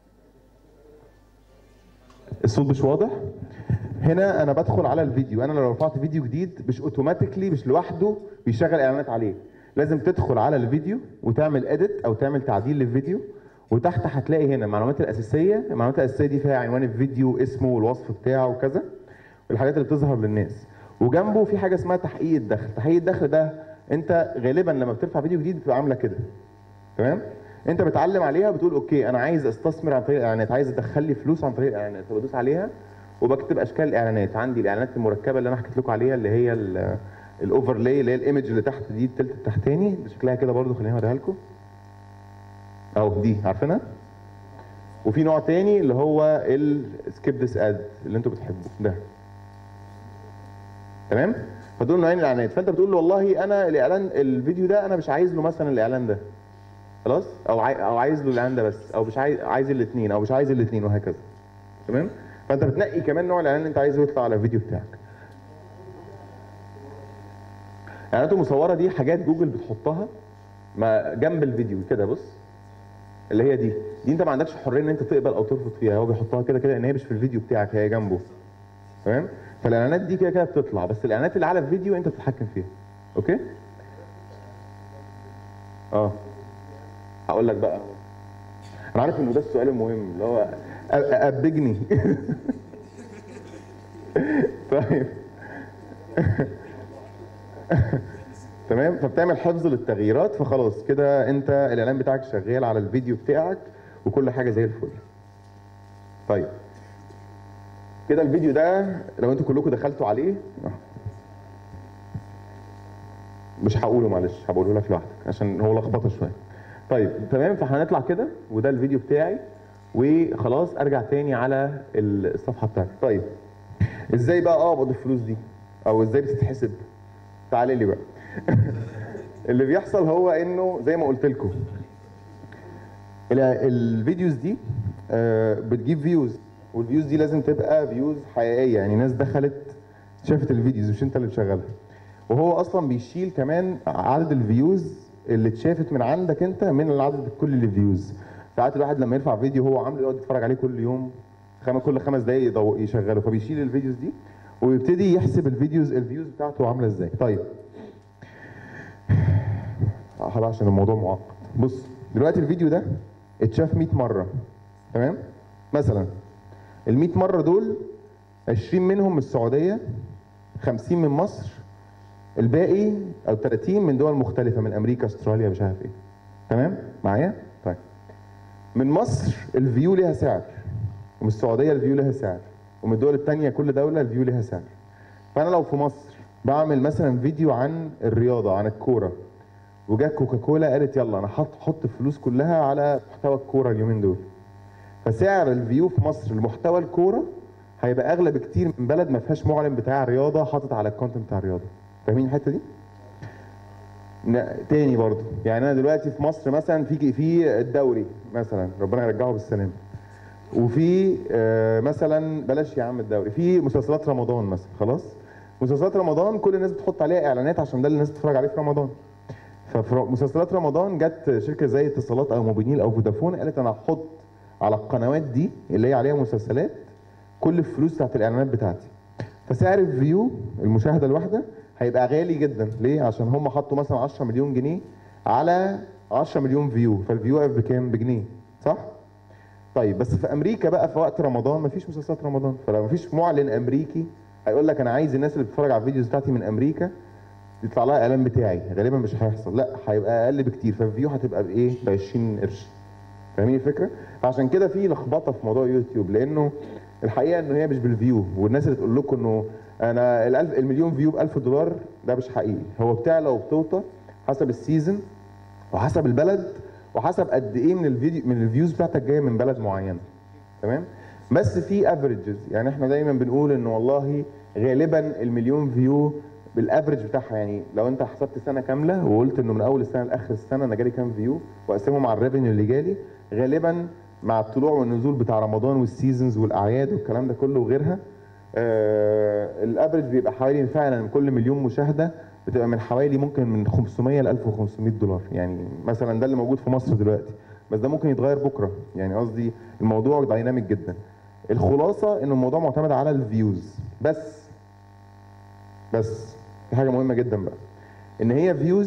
الصوت مش واضح هنا انا بدخل على الفيديو انا لو رفعت فيديو جديد مش اوتوماتيكلي مش لوحده بيشغل اعلانات عليه لازم تدخل على الفيديو وتعمل اديت او تعمل تعديل للفيديو وتحت هتلاقي هنا المعلومات الاساسيه المعلومات الاساسيه دي فيها عنوان الفيديو اسمه والوصف بتاعه وكذا الحاجات اللي بتظهر للناس وجنبه في حاجه اسمها تحقيق الدخل تحقيق الدخل ده انت غالبا لما بترفع فيديو جديد بتبقى عامله كده تمام انت بتعلم عليها بتقول اوكي انا عايز استثمر عن طريق الاعلانات عايز ادخل لي فلوس عن طريق الاعلانات فبدوس عليها وبكتب اشكال الاعلانات عندي الاعلانات المركبه اللي انا حكيت لكم عليها اللي هي الاوفرلاي اللي هي الايمج اللي تحت دي التلت التحتاني شكلها كده برضو خليني اوريها لكم اهو دي عارفينها وفي نوع تاني اللي هو السكيب ذس اد اللي انتوا بتحبوه ده تمام فدول نوعين الاعلانات فانت بتقول له والله انا الاعلان الفيديو ده انا مش عايز له مثلا الاعلان ده خلاص او عاي... او عايز له الاعلان ده بس او مش عايز عايز الاثنين او مش عايز الاثنين وهكذا تمام فانت بتنقي كمان نوع الاعلان اللي انت عايزه يطلع على الفيديو بتاعك الاعلانات المصوره دي حاجات جوجل بتحطها ما جنب الفيديو كده بص اللي هي دي دي انت ما عندكش حريه ان انت تقبل او ترفض فيها هو بيحطها كده كده ان هي مش في الفيديو بتاعك هي جنبه تمام فالاعلانات دي كده كده بتطلع بس الاعلانات اللي على الفيديو انت بتتحكم فيها اوكي اه هقول لك بقى انا عارف ان ده السؤال المهم اللي هو أ- ابجني طيب تمام فبتعمل حفظ للتغييرات فخلاص كده انت الاعلان بتاعك شغال على الفيديو بتاعك وكل حاجه زي الفل طيب كده الفيديو ده لو انتوا كلكم دخلتوا عليه مش هقوله معلش هبقوله لك لوحدك عشان هو لخبطه شويه طيب تمام فهنطلع كده وده الفيديو بتاعي وخلاص ارجع تاني على الصفحه بتاعتي طيب ازاي بقى اقبض الفلوس دي او ازاي بتتحسب تعالى لي بقى اللي بيحصل هو انه زي ما قلت لكم ال- الفيديوز دي آه، بتجيب فيوز والفيوز دي لازم تبقى فيوز حقيقيه يعني ناس دخلت شافت الفيديوز مش انت اللي بتشغلها وهو اصلا بيشيل كمان عدد الفيوز اللي اتشافت من عندك انت من العدد الكلي للفيوز ساعات الواحد لما يرفع فيديو هو عامله يقعد يتفرج عليه كل يوم خم... كل خمس دقايق يضو- يشغله فبيشيل الفيديوز دي ويبتدي يحسب الفيديوز الفيوز بتاعته عامله ازاي طيب هذا عشان الموضوع معقد بص دلوقتي الفيديو ده اتشاف 100 مره تمام مثلا ال 100 مره دول 20 منهم من السعوديه 50 من مصر الباقي او 30 من دول مختلفه من امريكا استراليا مش عارف ايه تمام معايا طيب من مصر الفيو ليها سعر ومن السعوديه الفيو ليها سعر ومن الدول الثانيه كل دوله الفيو ليها سعر فانا لو في مصر بعمل مثلا فيديو عن الرياضه عن الكوره وجات كوكاكولا قالت يلا انا حط حط فلوس كلها على محتوى الكوره اليومين دول فسعر الفيو في مصر لمحتوى الكوره هيبقى اغلى بكتير من بلد ما فيهاش معلن بتاع رياضه حاطط على الكونتنت بتاع الرياضه فاهمين الحته دي؟ ن- تاني برضه يعني انا دلوقتي في مصر مثلا في في الدوري مثلا ربنا يرجعه بالسلامه وفي آه، مثلا بلاش يا عم الدوري في مسلسلات رمضان مثلا خلاص مسلسلات رمضان كل الناس بتحط عليها اعلانات عشان ده اللي الناس بتتفرج عليه في رمضان ففي مسلسلات رمضان جت شركه زي اتصالات او موبينيل او فودافون قالت انا هحط على القنوات دي اللي هي عليها مسلسلات كل الفلوس بتاعت الاعلانات بتاعتي فسعر الفيو المشاهده الواحده هيبقى غالي جدا ليه عشان هم حطوا مثلا 10 مليون جنيه على 10 مليون فيو فالفيو واقف بكام بجنيه صح طيب بس في امريكا بقى في وقت رمضان مفيش مسلسلات رمضان فلو مفيش معلن امريكي هيقول لك انا عايز الناس اللي بتتفرج على الفيديوز بتاعتي من امريكا يطلع لها اعلان بتاعي غالبا مش هيحصل لا هيبقى اقل بكتير فالفيو هتبقى بايه ب 20 قرش فاهمين الفكره فعشان كده في لخبطه في موضوع يوتيوب لانه الحقيقه انه هي مش بالفيو والناس اللي تقول لكم انه انا الألف المليون فيو ب 1000 دولار ده مش حقيقي هو بتعلى وبتوطى حسب السيزون وحسب البلد وحسب قد ايه من الفيديو من الفيوز بتاعتك جايه من بلد معينه تمام بس في افريجز يعني احنا دايما بنقول انه والله غالبا المليون فيو بالافريج بتاعها يعني لو انت حسبت سنه كامله وقلت انه من اول السنه لاخر السنه انا جالي كام فيو واقسمهم على الريفينيو اللي جالي غالبا مع الطلوع والنزول بتاع رمضان والسيزونز والاعياد والكلام ده كله وغيرها آه الافريج بيبقى حوالي فعلا كل مليون مشاهده بتبقى من حوالي ممكن من 500 ل 1500 دولار يعني مثلا ده اللي موجود في مصر دلوقتي بس ده ممكن يتغير بكره يعني قصدي الموضوع دايناميك جدا الخلاصه ان الموضوع معتمد على الفيوز بس بس في حاجه مهمه جدا بقى ان هي فيوز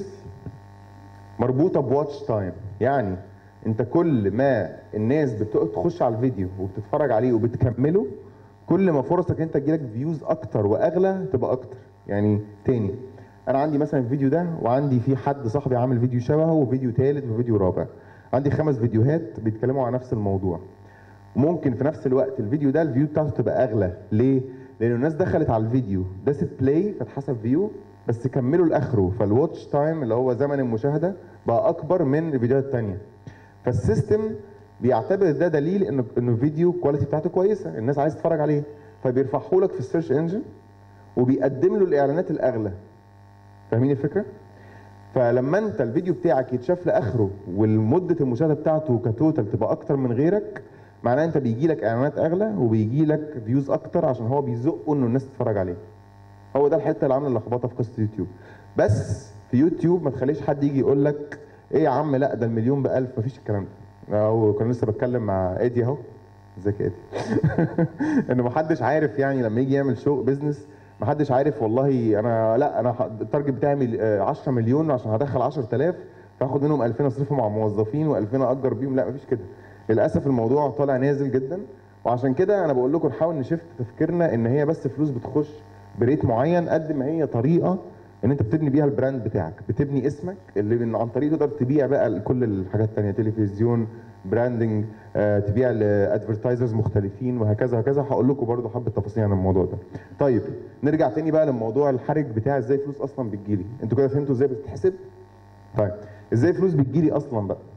مربوطه بواتش تايم يعني انت كل ما الناس بتخش على الفيديو وبتتفرج عليه وبتكمله كل ما فرصك انت تجيلك فيوز اكتر واغلى تبقى اكتر يعني تاني انا عندي مثلا الفيديو ده وعندي في حد صاحبي عامل فيديو شبهه وفيديو ثالث وفيديو رابع عندي خمس فيديوهات بيتكلموا عن نفس الموضوع ممكن في نفس الوقت الفيديو ده الفيو بتاعته تبقى اغلى ليه لان الناس دخلت على الفيديو داست بلاي فاتحسب فيو بس كملوا لاخره فالواتش تايم اللي هو زمن المشاهده بقى اكبر من الفيديوهات الثانيه فالسيستم بيعتبر ده دليل انه انه الفيديو كواليتي بتاعته كويسه الناس عايزه تتفرج عليه فبيرفعه لك في السيرش انجن وبيقدم له الاعلانات الاغلى فاهمين الفكره فلما انت الفيديو بتاعك يتشاف لاخره والمده المشاهده بتاعته كتوتال تبقى اكتر من غيرك معناه انت بيجي لك اعلانات اغلى وبيجي لك فيوز اكتر عشان هو بيزقه انه الناس تتفرج عليه هو ده الحته اللي عامله اللخبطه في قصه يوتيوب بس في يوتيوب ما تخليش حد يجي يقول لك ايه يا عم لا ده المليون ب 1000 مفيش الكلام ده اهو كنا لسه بتكلم مع ايدي اهو ازيك يا ايدي ان محدش عارف يعني لما يجي يعمل شو بزنس محدش عارف والله انا لا انا ح- التارجت بتاعي مل- آه، 10 مليون عشان هدخل 10000 فاخد منهم 2000 اصرفهم على موظفين و2000 اجر بيهم لا مفيش كده للاسف الموضوع طالع نازل جدا وعشان كده انا بقول لكم نحاول نشفت تفكيرنا ان هي بس فلوس بتخش بريت معين قد ما هي طريقه ان انت بتبني بيها البراند بتاعك بتبني اسمك اللي من عن طريقه تقدر تبيع بقى كل الحاجات التانية تلفزيون براندنج آه، تبيع لادفرتايزرز مختلفين وهكذا وهكذا هقول لكم برضو حبه تفاصيل عن الموضوع ده طيب نرجع تاني بقى للموضوع الحرج بتاع ازاي فلوس اصلا بتجيلي انتوا كده فهمتوا ازاي بتتحسب طيب ازاي فلوس بتجيلي اصلا بقى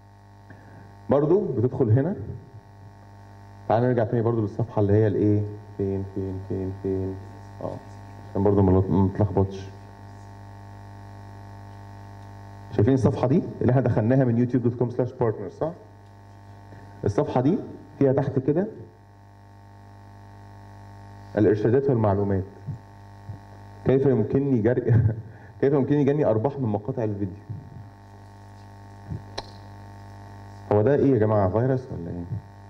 برضو بتدخل هنا تعال نرجع تاني برضو للصفحه اللي هي الايه فين فين فين فين اه عشان برضو ما ما نتلخبطش شايفين الصفحه دي اللي احنا دخلناها من يوتيوب دوت كوم سلاش بارتنر صح الصفحه دي فيها تحت كده الارشادات والمعلومات كيف يمكنني جري كيف يمكنني جني ارباح من مقاطع الفيديو هو ده ايه يا جماعه فيروس ولا ايه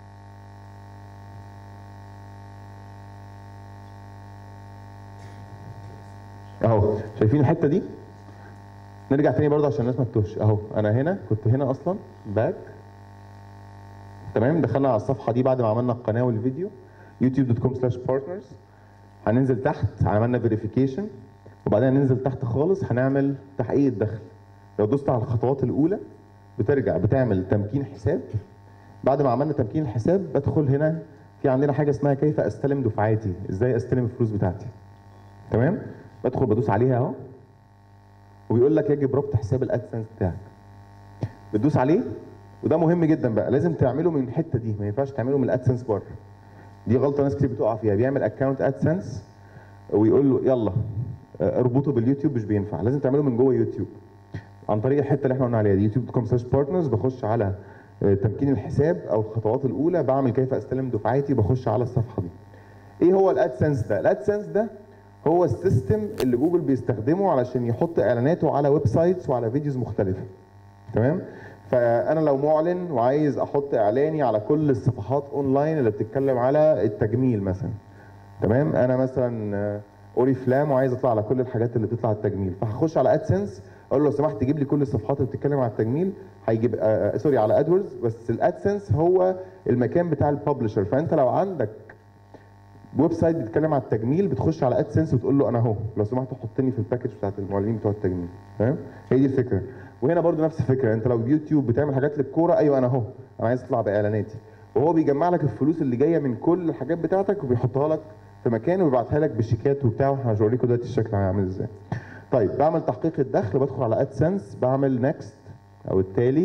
اهو شايفين الحته دي نرجع تاني برضه عشان الناس ما تتوهش اهو انا هنا كنت هنا اصلا باك تمام دخلنا على الصفحه دي بعد ما عملنا القناه والفيديو يوتيوب دوت كوم سلاش بارتنرز هننزل تحت عملنا فيريفيكيشن وبعدين ننزل تحت خالص هنعمل تحقيق الدخل لو دوست على الخطوات الاولى بترجع بتعمل تمكين حساب بعد ما عملنا تمكين الحساب بدخل هنا في عندنا حاجه اسمها كيف استلم دفعاتي ازاي استلم الفلوس بتاعتي تمام بدخل بدوس عليها اهو وبيقول لك يجب ربط حساب الادسنس بتاعك بتدوس عليه وده مهم جدا بقى لازم تعمله من الحته دي ما ينفعش تعمله من الادسنس بره دي غلطه ناس كتير بتقع فيها بيعمل اكونت ادسنس ويقول له يلا آه، اربطه باليوتيوب مش بينفع لازم تعمله من جوه يوتيوب عن طريق الحته اللي احنا قلنا عليها دي يوتيوب كوم سلاش بارتنرز بخش على آه، تمكين الحساب او الخطوات الاولى بعمل كيف استلم دفعاتي بخش على الصفحه دي ايه هو الادسنس ده الادسنس ده هو السيستم اللي جوجل بيستخدمه علشان يحط اعلاناته على ويب سايتس وعلى فيديوز مختلفه تمام فانا لو معلن وعايز احط اعلاني على كل الصفحات اونلاين اللي بتتكلم على التجميل مثلا تمام انا مثلا آه، اوري فلام وعايز اطلع على كل الحاجات اللي بتطلع على التجميل فهخش على ادسنس اقول له لو سمحت جيب لي كل الصفحات اللي بتتكلم على التجميل هيجيب آه آه، سوري على ادوردز بس الادسنس هو المكان بتاع الببلشر فانت لو عندك ويب سايت بيتكلم على التجميل بتخش على ادسنس وتقول له انا اهو لو سمحت حطني في الباكج بتاعت المعلنين بتوع التجميل فاهم هي دي الفكره وهنا برضو نفس الفكره انت لو يوتيوب بتعمل حاجات للكوره ايوه انا اهو انا عايز اطلع باعلاناتي وهو بيجمع لك الفلوس اللي جايه من كل الحاجات بتاعتك وبيحطها لك في مكان وبيبعتها لك بشيكات وبتاع واحنا هوريكم دلوقتي الشكل هيعمل ازاي طيب بعمل تحقيق الدخل بدخل على ادسنس بعمل نكست او التالي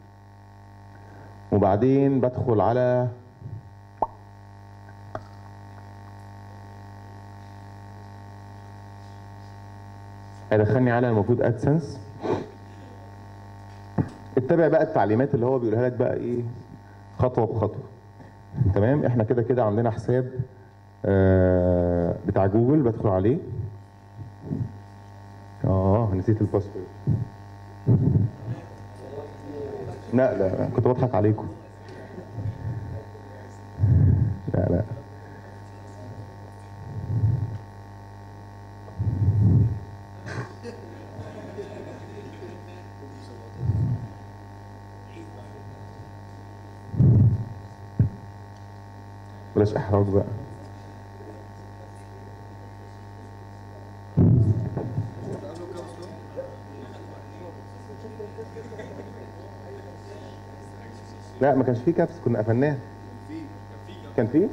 وبعدين بدخل على هيدخلني على المفروض ادسنس اتبع بقى التعليمات اللي هو بيقولها لك بقى ايه خطوه بخطوه تمام احنا كده كده عندنا حساب آه بتاع جوجل بدخل عليه اه نسيت الباسورد لا لا كنت بضحك عليكم لا لا بلاش احراج بقى لا ما كانش فيه كابس كنا قفلناه كان فيه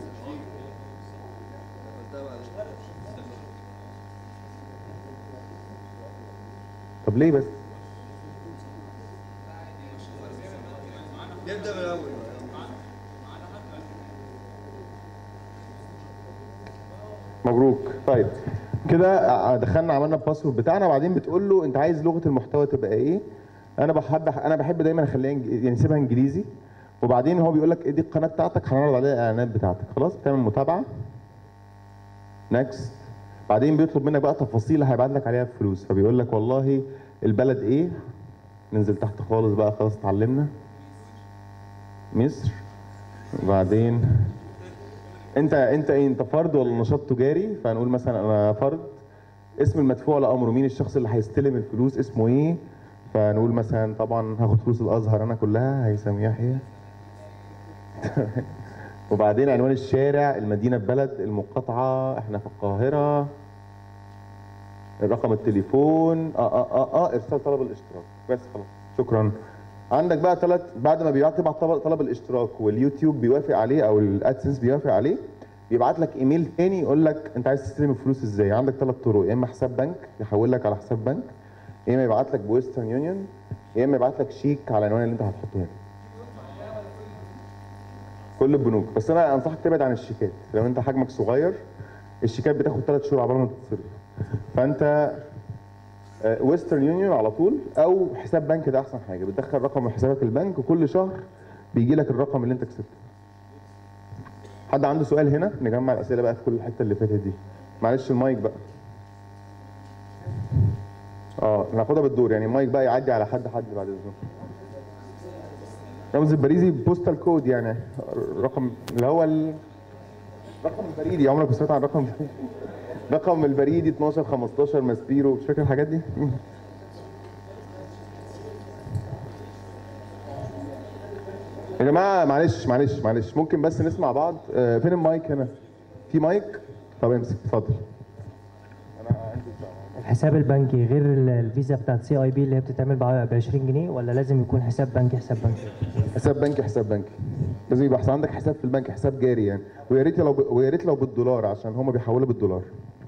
طب ليه بس مبروك طيب كده دخلنا عملنا الباسورد بتاعنا وبعدين بتقول له انت عايز لغه المحتوى تبقى ايه انا بحب انا بحب دايما اخليها إنج- يعني سيبها انجليزي وبعدين هو بيقول لك ايه دي القناه بتاعتك هنعرض عليها الاعلانات بتاعتك خلاص تعمل متابعه نكست بعدين بيطلب منك بقى تفاصيل هيبعت لك عليها فلوس فبيقول لك والله البلد ايه ننزل تحت خالص بقى خلاص اتعلمنا مصر وبعدين انت انت ايه انت فرد ولا نشاط تجاري فهنقول مثلا انا فرد اسم المدفوع لامره مين الشخص اللي هيستلم الفلوس اسمه ايه فنقول مثلا طبعا هاخد فلوس الازهر انا كلها هيثم يحيى وبعدين عنوان الشارع المدينه البلد المقاطعه احنا في القاهره رقم التليفون اه اه اه, آه ارسال طلب الاشتراك بس خلاص شكرا عندك بقى ثلاث بعد ما بيبعت تبعت طلب, طلب الاشتراك واليوتيوب بيوافق عليه او الادسنس بيوافق عليه بيبعت لك ايميل تاني يقول لك انت عايز تستلم الفلوس ازاي عندك ثلاث طرق يا اما حساب بنك يحول لك على حساب بنك يا اما يبعت لك بويسترن يونيون يا اما يبعت لك شيك على العنوان اللي انت هتحطه هنا كل البنوك بس انا انصحك تبعد عن الشيكات لو انت حجمك صغير الشيكات بتاخد ثلاث شهور عبال ما تتصرف فانت ويسترن يونيون على طول او حساب بنك ده احسن حاجه بتدخل رقم من حسابك البنك وكل شهر بيجي لك الرقم اللي انت كسبته حد عنده سؤال هنا نجمع الاسئله بقى في كل الحته اللي فاتت دي معلش المايك بقى اه ناخدها بالدور يعني المايك بقى يعدي على حد حد بعد اذنك رمز البريدي بوستال كود يعني الرقم اللي هو ال... رقم البريدي عمرك ما سمعت عن رقم رقم البريدي 12 15 ماسبيرو مش فاكر الحاجات دي يا جماعه معلش معلش معلش ممكن بس نسمع بعض آه، فين المايك هنا في مايك طب امسك اتفضل الحساب البنكي غير ال- الفيزا بتاعت سي اي بي اللي هي بتتعمل ب 20 جنيه ولا لازم يكون حساب بنكي حساب بنكي؟ حساب بنكي حساب بنكي لازم يبقى حساب- عندك حساب في البنك حساب جاري يعني ويا ريت لو ب... ويا ريت لو بالدولار عشان هم بيحولوا بالدولار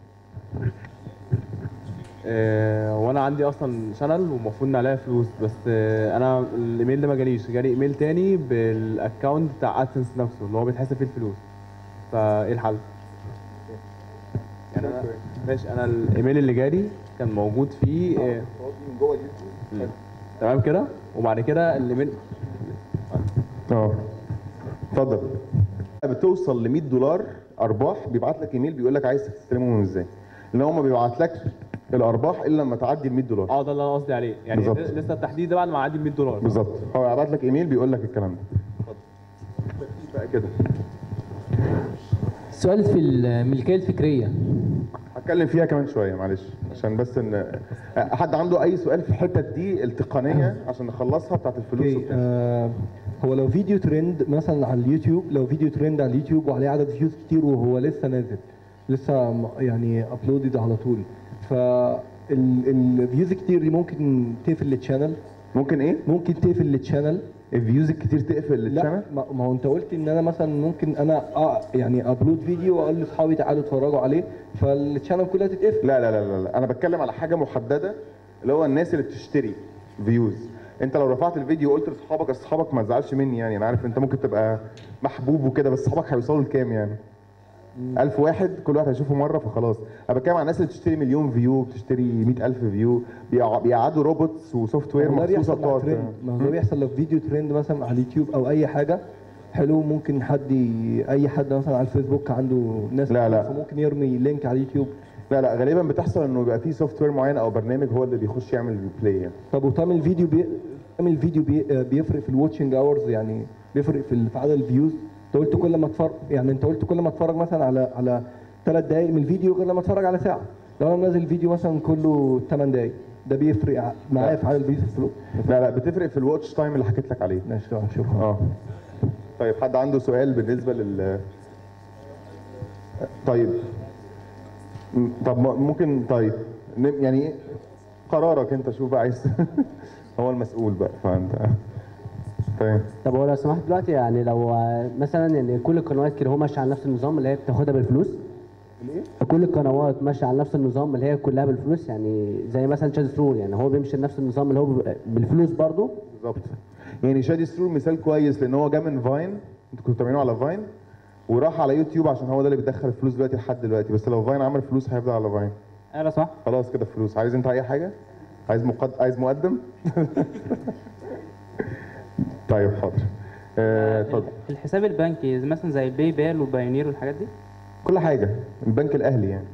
آه، وانا عندي اصلا شانل ومفروض ان عليها فلوس بس آه، انا الايميل ده ما جاليش جالي ايميل تاني بالاكونت بتاع ادسنس نفسه اللي هو بيتحسب فيه الفلوس فايه الحل؟ يعني انا ماشي انا الايميل اللي جالي كان موجود فيه آه، من جوه اليوتيوب تمام كده وبعد كده الايميل اه اتفضل بتوصل ل 100 دولار ارباح بيبعت لك ايميل بيقول لك عايز تستلمهم ازاي ان هو ما بيبعتلكش الارباح الا لما تعدي ال 100 دولار اه ده اللي انا قصدي عليه يعني بالظبط. لسه التحديد ده بعد ما اعدي ال 100 دولار بالظبط هو هيبعت لك ايميل بيقول لك الكلام ده اتفضل بقى كده السؤال في الملكيه الفكريه هتكلم فيها كمان شويه معلش عشان بس ان حد عنده اي سؤال في الحته دي التقنيه عشان نخلصها بتاعت الفلوس اوكي وبتاع. آه هو لو فيديو ترند مثلا على اليوتيوب لو فيديو ترند على اليوتيوب وعليه عدد فيوز كتير وهو لسه نازل لسه م- يعني ابلودد على طول فالفيوز كتير دي ممكن تقفل التشانل ممكن ايه ممكن تقفل التشانل الفيوز كتير تقفل الشانل لا ما ما هو انت قلت ان انا مثلا ممكن انا اه يعني ابلود فيديو واقول لاصحابي تعالوا اتفرجوا عليه فالتشانل كلها تتقفل لا لا لا لا, لا. انا بتكلم على حاجه محدده اللي هو الناس اللي بتشتري فيوز انت لو رفعت الفيديو وقلت لاصحابك اصحابك ما تزعلش مني يعني انا عارف انت ممكن تبقى محبوب وكده بس اصحابك هيوصلوا لكام يعني ألف واحد كل واحد هيشوفه مرة فخلاص أنا بتكلم عن الناس اللي بتشتري مليون فيو بتشتري مئة ألف فيو بيع- بيقعدوا روبوتس وسوفت وير ما هو ده مخصوصة بيحصل مع بتقعد ترند ما هو ده بيحصل لو فيديو ترند مثلا على اليوتيوب او اي حاجه حلو ممكن حد ي... اي حد مثلا على الفيسبوك عنده ناس لا، لا. كتير فممكن يرمي لينك على اليوتيوب لا لا غالبا بتحصل انه يبقى في سوفت وير معين او برنامج هو اللي بيخش يعمل بلاي يعني طب وتعمل فيديو بي... تعمل فيديو بي... بيفرق في الواتشنج اورز يعني بيفرق في, ال- في عدد الفيوز انت قلت كل ما اتفرج يعني انت قلت كل ما اتفرج مثلا على على ثلاث دقائق من الفيديو غير لما اتفرج على ساعه لو انا منزل فيديو مثلا كله 8 دقائق ده بيفرق ع- معايا في عدد الفيوز في الفلوس لا لا بتفرق في الواتش تايم اللي حكيت لك عليه ماشي طبعا شكرا اه طيب حد عنده سؤال بالنسبه لل طيب م- طب م- ممكن طيب ن- يعني قرارك انت شوف بقى عايز هو المسؤول بقى فانت طيب طب هو لو سمحت دلوقتي يعني لو آه، مثلا يعني كل القنوات كده هو ماشيه على نفس النظام اللي هي بتاخدها بالفلوس كل القنوات ماشيه على نفس النظام اللي هي كلها بالفلوس يعني زي مثلا شاد ثرو يعني هو بيمشي نفس النظام اللي هو ب- بالفلوس برضه بالظبط يعني شادي سترور مثال كويس لان هو جه من فاين انتوا كنتوا بتعملوه على فاين وراح على يوتيوب عشان هو ده اللي بيدخل الفلوس دلوقتي لحد دلوقتي بس لو فاين عمل فلوس هيفضل على فاين ايوه صح خلاص كده فلوس عايز انت اي حاجه عايز مقد... عايز مقدم طيب حاضر آه، اتفضل الحساب البنكي مثلا زي باي بال وبايونير والحاجات دي كل حاجه البنك الاهلي يعني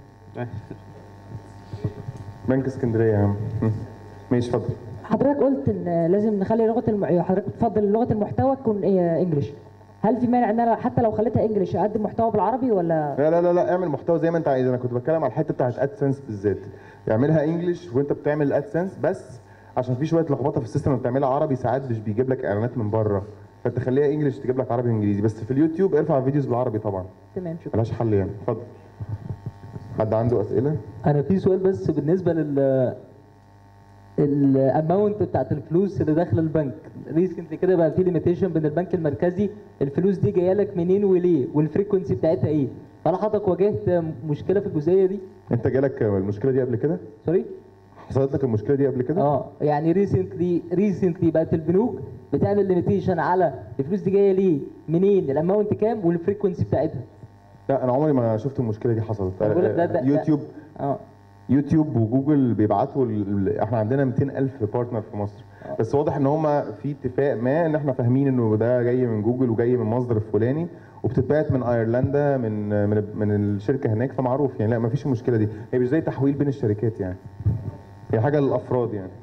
بنك اسكندريه يا عم م. ماشي اتفضل حضرتك قلت ان لازم نخلي لغه الم... حضرتك بتفضل لغه المحتوى تكون إيه انجلش هل في مانع ان انا حتى لو خليتها انجلش اقدم محتوى بالعربي ولا لا لا لا لا اعمل محتوى زي ما انت عايز انا كنت بتكلم على الحته بتاعت ادسنس بالذات اعملها انجلش وانت بتعمل ادسنس بس عشان في شويه لخبطه في السيستم لما بتعملها عربي ساعات مش بيجيب لك اعلانات من بره فانت خليها انجلش تجيب لك عربي وانجليزي بس في اليوتيوب ارفع فيديوز بالعربي طبعا تمام شكرا ملهاش حل يعني اتفضل حد عنده اسئله انا في سؤال بس بالنسبه لل الاماونت بتاعت الفلوس اللي داخله البنك ريسنتلي كده بقى في ليميتيشن بين البنك المركزي الفلوس دي جايه لك منين وليه والفريكونسي بتاعتها ايه هل حضرتك واجهت مشكله في الجزئيه دي انت جالك المشكله دي قبل كده سوري حصلت لك المشكله دي قبل كده اه يعني ريسنتلي ريسنتلي بقت البنوك بتعمل ليميتيشن على الفلوس دي جايه ليه منين الاماونت كام والفريكونسي بتاعتها لا انا عمري ما شفت المشكله دي حصلت أنا بقول لك ده- ده- ده- يوتيوب اه يوتيوب وجوجل بيبعتوا ال- ال- احنا عندنا 200 الف بارتنر في مصر بس واضح ان هم في اتفاق ما ان احنا فاهمين انه ده جاي من جوجل وجاي من مصدر الفلاني وبتتبعت من ايرلندا من من من الشركه هناك فمعروف يعني لا ما فيش المشكله دي هي مش زي تحويل بين الشركات يعني هي حاجه للافراد يعني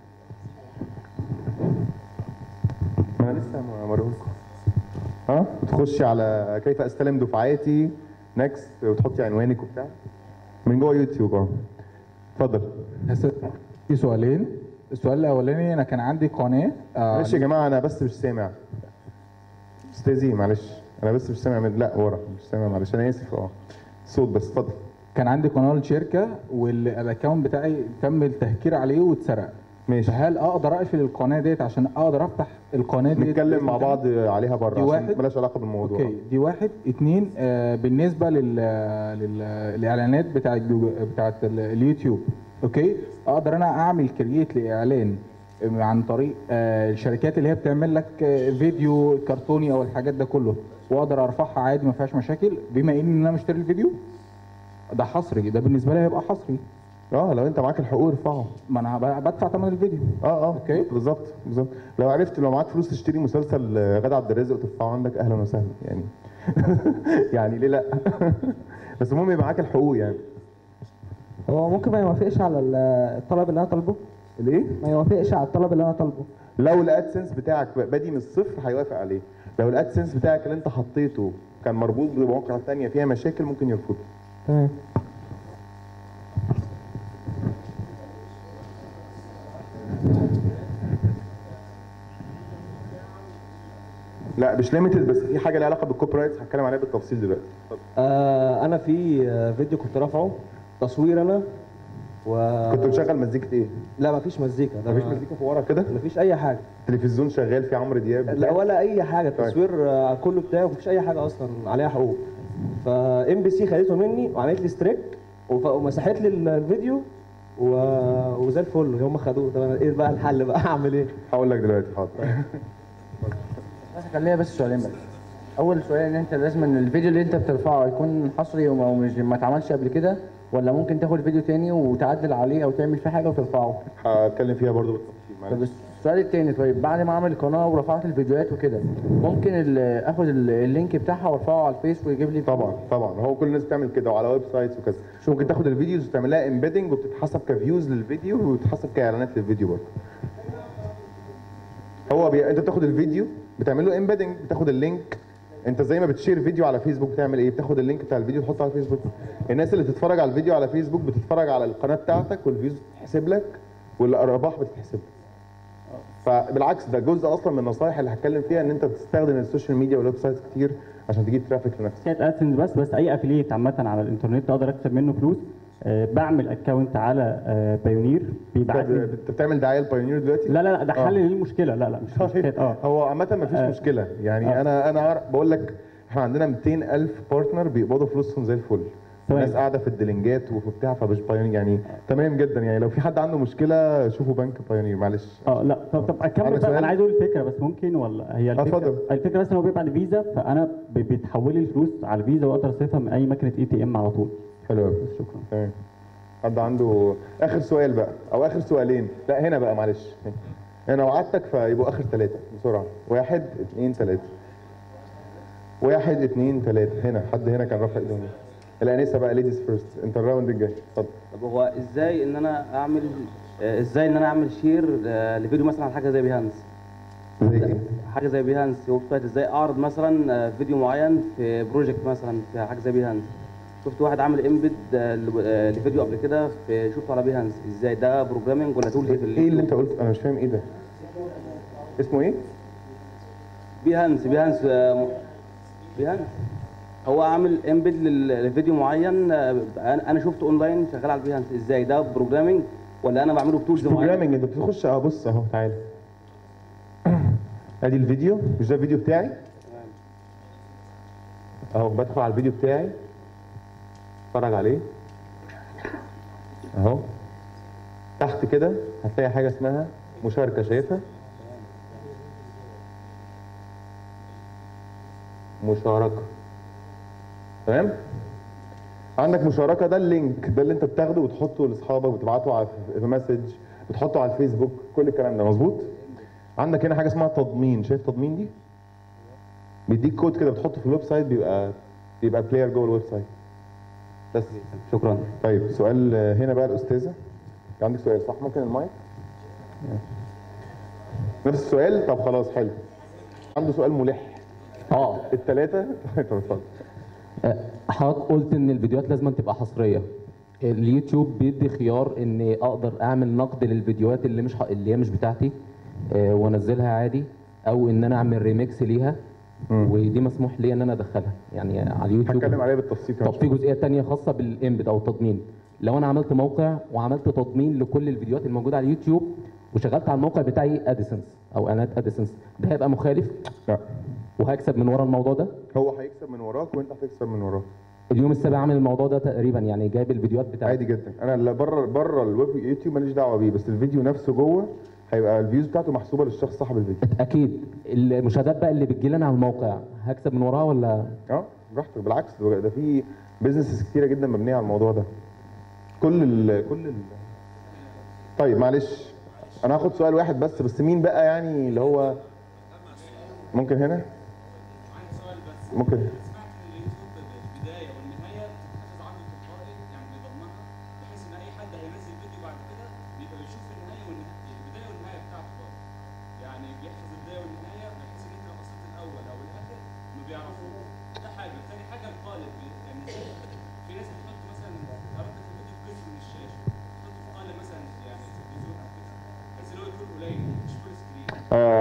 ما انا لسه موريهولكم ها وتخشي على كيف استلم دفعاتي نكست وتحطي عنوانك وبتاع من جوه يوتيوب اه اتفضل بس في سؤالين السؤال الاولاني انا كان عندي قناه آه، معلش يا جماعه انا بس مش سامع استاذي معلش انا بس مش سامع من لا ورا مش سامع معلش انا اسف اه صوت بس اتفضل كان عندي قناه لشركه والاكونت بتاعي تم التهكير عليه واتسرق ماشي فهل اقدر اقفل القناه ديت عشان اقدر افتح القناه ديت نتكلم مع بعض عليها دي بره عشان واحد. مالهاش علاقه بالموضوع اوكي دي واحد اتنين آه بالنسبه لل لل- الاعلانات بتاعت جوجل- بتاعت ال- اليوتيوب اوكي اقدر انا اعمل كرييت لاعلان عن طريق آه الشركات اللي هي بتعمل لك آه فيديو كرتوني او الحاجات ده كله واقدر ارفعها عادي ما فيهاش مشاكل بما ان انا مشتري الفيديو ده حصري ده بالنسبه لي هيبقى حصري اه لو انت معاك الحقوق ارفعه ما انا هبقى- بدفع ثمن الفيديو اه اه اوكي. بالظبط بالظبط لو عرفت لو معاك فلوس تشتري مسلسل آه، غادة عبد الرازق وترفعه عندك اهلا وسهلا يعني يعني ليه لا بس المهم يبقى معاك الحقوق يعني هو ممكن ما يوافقش على ال- الطلب اللي انا طالبه الايه ما يوافقش على الطلب اللي انا طالبه لو الادسنس بتاعك بادي من الصفر هيوافق عليه لو الادسنس بتاعك اللي انت حطيته كان مربوط بمواقع تانية فيها مشاكل ممكن يرفضه تمام لا مش ليميتد بس في حاجه ليها علاقه بالكوبي رايتس هتكلم عليها بالتفصيل دلوقتي آه انا في آه، فيديو كنت رافعه تصوير انا و كنت مشغل مزيكه ايه؟ لا مفيش مزيكا ده مفيش أنا- مزيكا في ورا كده؟ مفيش اي حاجه تلفزيون شغال في عمرو دياب لا بتاع. ولا اي حاجه طيب. التصوير آه، كله بتاعي مفيش اي حاجه اصلا عليها حقوق فام بي سي خدته مني وعملت لي ستريك وف- ومسحت لي ال- الفيديو و... وزي الفل هم خدوه طب أنا ايه بقى الحل بقى اعمل ايه؟ هقول لك دلوقتي حاضر بس كان ليا بس سؤالين بس اول سؤال ان انت لازم ان الفيديو اللي انت بترفعه يكون حصري او مش ما اتعملش قبل كده ولا ممكن تاخد فيديو تاني وتعدل عليه او تعمل فيه حاجه وترفعه هتكلم فيها برضو بالتفصيل طب معلش السؤال التاني طيب بعد ما اعمل القناه ورفعت الفيديوهات وكده ممكن ال- اخد ال- اللينك بتاعها وارفعه على الفيس ويجيب لي طبعا طبعا هو كل الناس بتعمل كده وعلى ويب سايتس وكذا ممكن تاخد الفيديوز وتعمل لها امبيدنج وبتتحسب كفيوز للفيديو وبتتحسب كاعلانات للفيديو برضه هو بي... انت بتاخد الفيديو بتعمل له امبيدنج بتاخد اللينك انت زي ما بتشير فيديو على فيسبوك بتعمل ايه بتاخد اللينك بتاع الفيديو تحطه على فيسبوك الناس اللي بتتفرج على الفيديو على فيسبوك بتتفرج على القناه بتاعتك والفيوز بتتحسب لك والارباح بتتحسب لك فبالعكس ده جزء اصلا من النصائح اللي هتكلم فيها ان انت تستخدم السوشيال ميديا والويب سايتس كتير عشان تجيب ترافيك لنفسك كانت ادسنس بس بس اي افليت عامه على الانترنت اقدر اكسب منه فلوس آه، بعمل اكونت على آه، بايونير بيبعت لي انت بتعمل دعايه لبايونير دلوقتي لا لا لا ده آه. حل للمشكله لا لا مش مشكله اه هو عامة مفيش آه. مشكلة يعني آه. أنا أنا أعرف- بقول لك إحنا عندنا 200000 بارتنر بيقبضوا فلوسهم زي الفل تمام. ناس قاعدة في الديلينجات وفي بتاع فمش بايونير يعني تمام جدا يعني لو في حد عنده مشكلة شوفوا بنك بايونير معلش اه لا طب طب اكمل عندك بقى سؤال؟ انا عايز اقول الفكره بس ممكن ولا هي الفكره اتفضل. الفكره بس ان هو بيبعت فيزا فانا ب- بيتحول لي الفلوس على الفيزا واقدر اصرفها من اي ماكينه اي تي ام على طول حلو قوي شكرا تمام حد عنده آخر سؤال بقى أو آخر سؤالين لا هنا بقى معلش أنا وعدتك فيبقوا آخر ثلاثة بسرعة واحد اثنين ثلاثة واحد اثنين ثلاثة هنا حد هنا كان رافع ايده هنا. الأنسة بقى ليديز فيرست أنت الراوند الجاي اتفضل طب هو ازاي ان انا اعمل آه، ازاي ان انا اعمل شير آه، لفيديو مثلا على حاجه زي بيهانس زي ايه؟ حاجه زي بيهانس ويب سايت ازاي اعرض مثلا آه، فيديو معين في بروجكت مثلا في حاجه زي بيهانس شفت واحد عامل امبيد لفيديو قبل كده في شفته على بيهانس ازاي ده بروجرامنج ولا تول في ايه اللي انت قلته انا مش فاهم ايه ده اسمه ايه بيهانس بيهانس آه، بيهانس هو عامل امبيد لفيديو معين آه، انا أنا شفته اونلاين شغال على بيهانس ازاي ده بروجرامنج ولا انا بعمله بتولز معينه بروجرامنج انت بتخش اه بص اهو تعالى ادي الفيديو مش ده الفيديو بتاعي اهو بدخل على الفيديو بتاعي اتفرج عليه اهو تحت كده هتلاقي حاجه اسمها مشاركه شايفها مشاركه تمام عندك مشاركه ده اللينك ده اللي انت بتاخده وتحطه لاصحابك وتبعته على في مسج وتحطه على الفيسبوك كل الكلام ده مظبوط عندك هنا حاجه اسمها تضمين شايف تضمين دي بيديك كود كده بتحطه في الويب سايت بيبقى بيبقى بلاير جوه الويب سايت بس شكرا طيب سؤال آه، هنا بقى الاستاذه عندك سؤال صح ممكن المايك نفس السؤال طب خلاص حلو عنده سؤال ملح اه الثلاثه طب اتفضل حضرتك قلت ان الفيديوهات لازم تبقى حصريه اليوتيوب بيدي خيار ان اقدر اعمل نقد للفيديوهات اللي مش ح- اللي هي مش بتاعتي آه، وانزلها عادي او ان انا اعمل ريميكس ليها ودي مسموح لي ان انا ادخلها يعني على اليوتيوب هتكلم عليها بالتفصيل كمان طب في جزئيه تانية خاصه بالامبد او التضمين لو انا عملت موقع وعملت تضمين لكل الفيديوهات الموجوده على اليوتيوب وشغلت على الموقع بتاعي اديسنس او اعلانات اديسنس ده هيبقى مخالف لا وهكسب من ورا الموضوع ده هو هيكسب من وراك وانت هتكسب من وراه اليوم السابع عامل الموضوع ده تقريبا يعني جايب الفيديوهات بتاعتي عادي جدا انا اللي بره بره الويب يوتيوب ماليش دعوه بيه بس الفيديو نفسه جوه هيبقى الفيوز بتاعته محسوبه للشخص صاحب الفيديو اكيد المشاهدات بقى اللي بتجي لنا على الموقع هكسب من وراها ولا اه براحتك بالعكس ده ده في بيزنسز كتيره جدا مبنيه على الموضوع ده كل ال كل ال طيب معلش انا هاخد سؤال واحد بس بس مين بقى يعني اللي هو ممكن هنا ممكن البدايه والنهايه تتحفظ عنه تلقائي يعني بيضمنها بحيث ان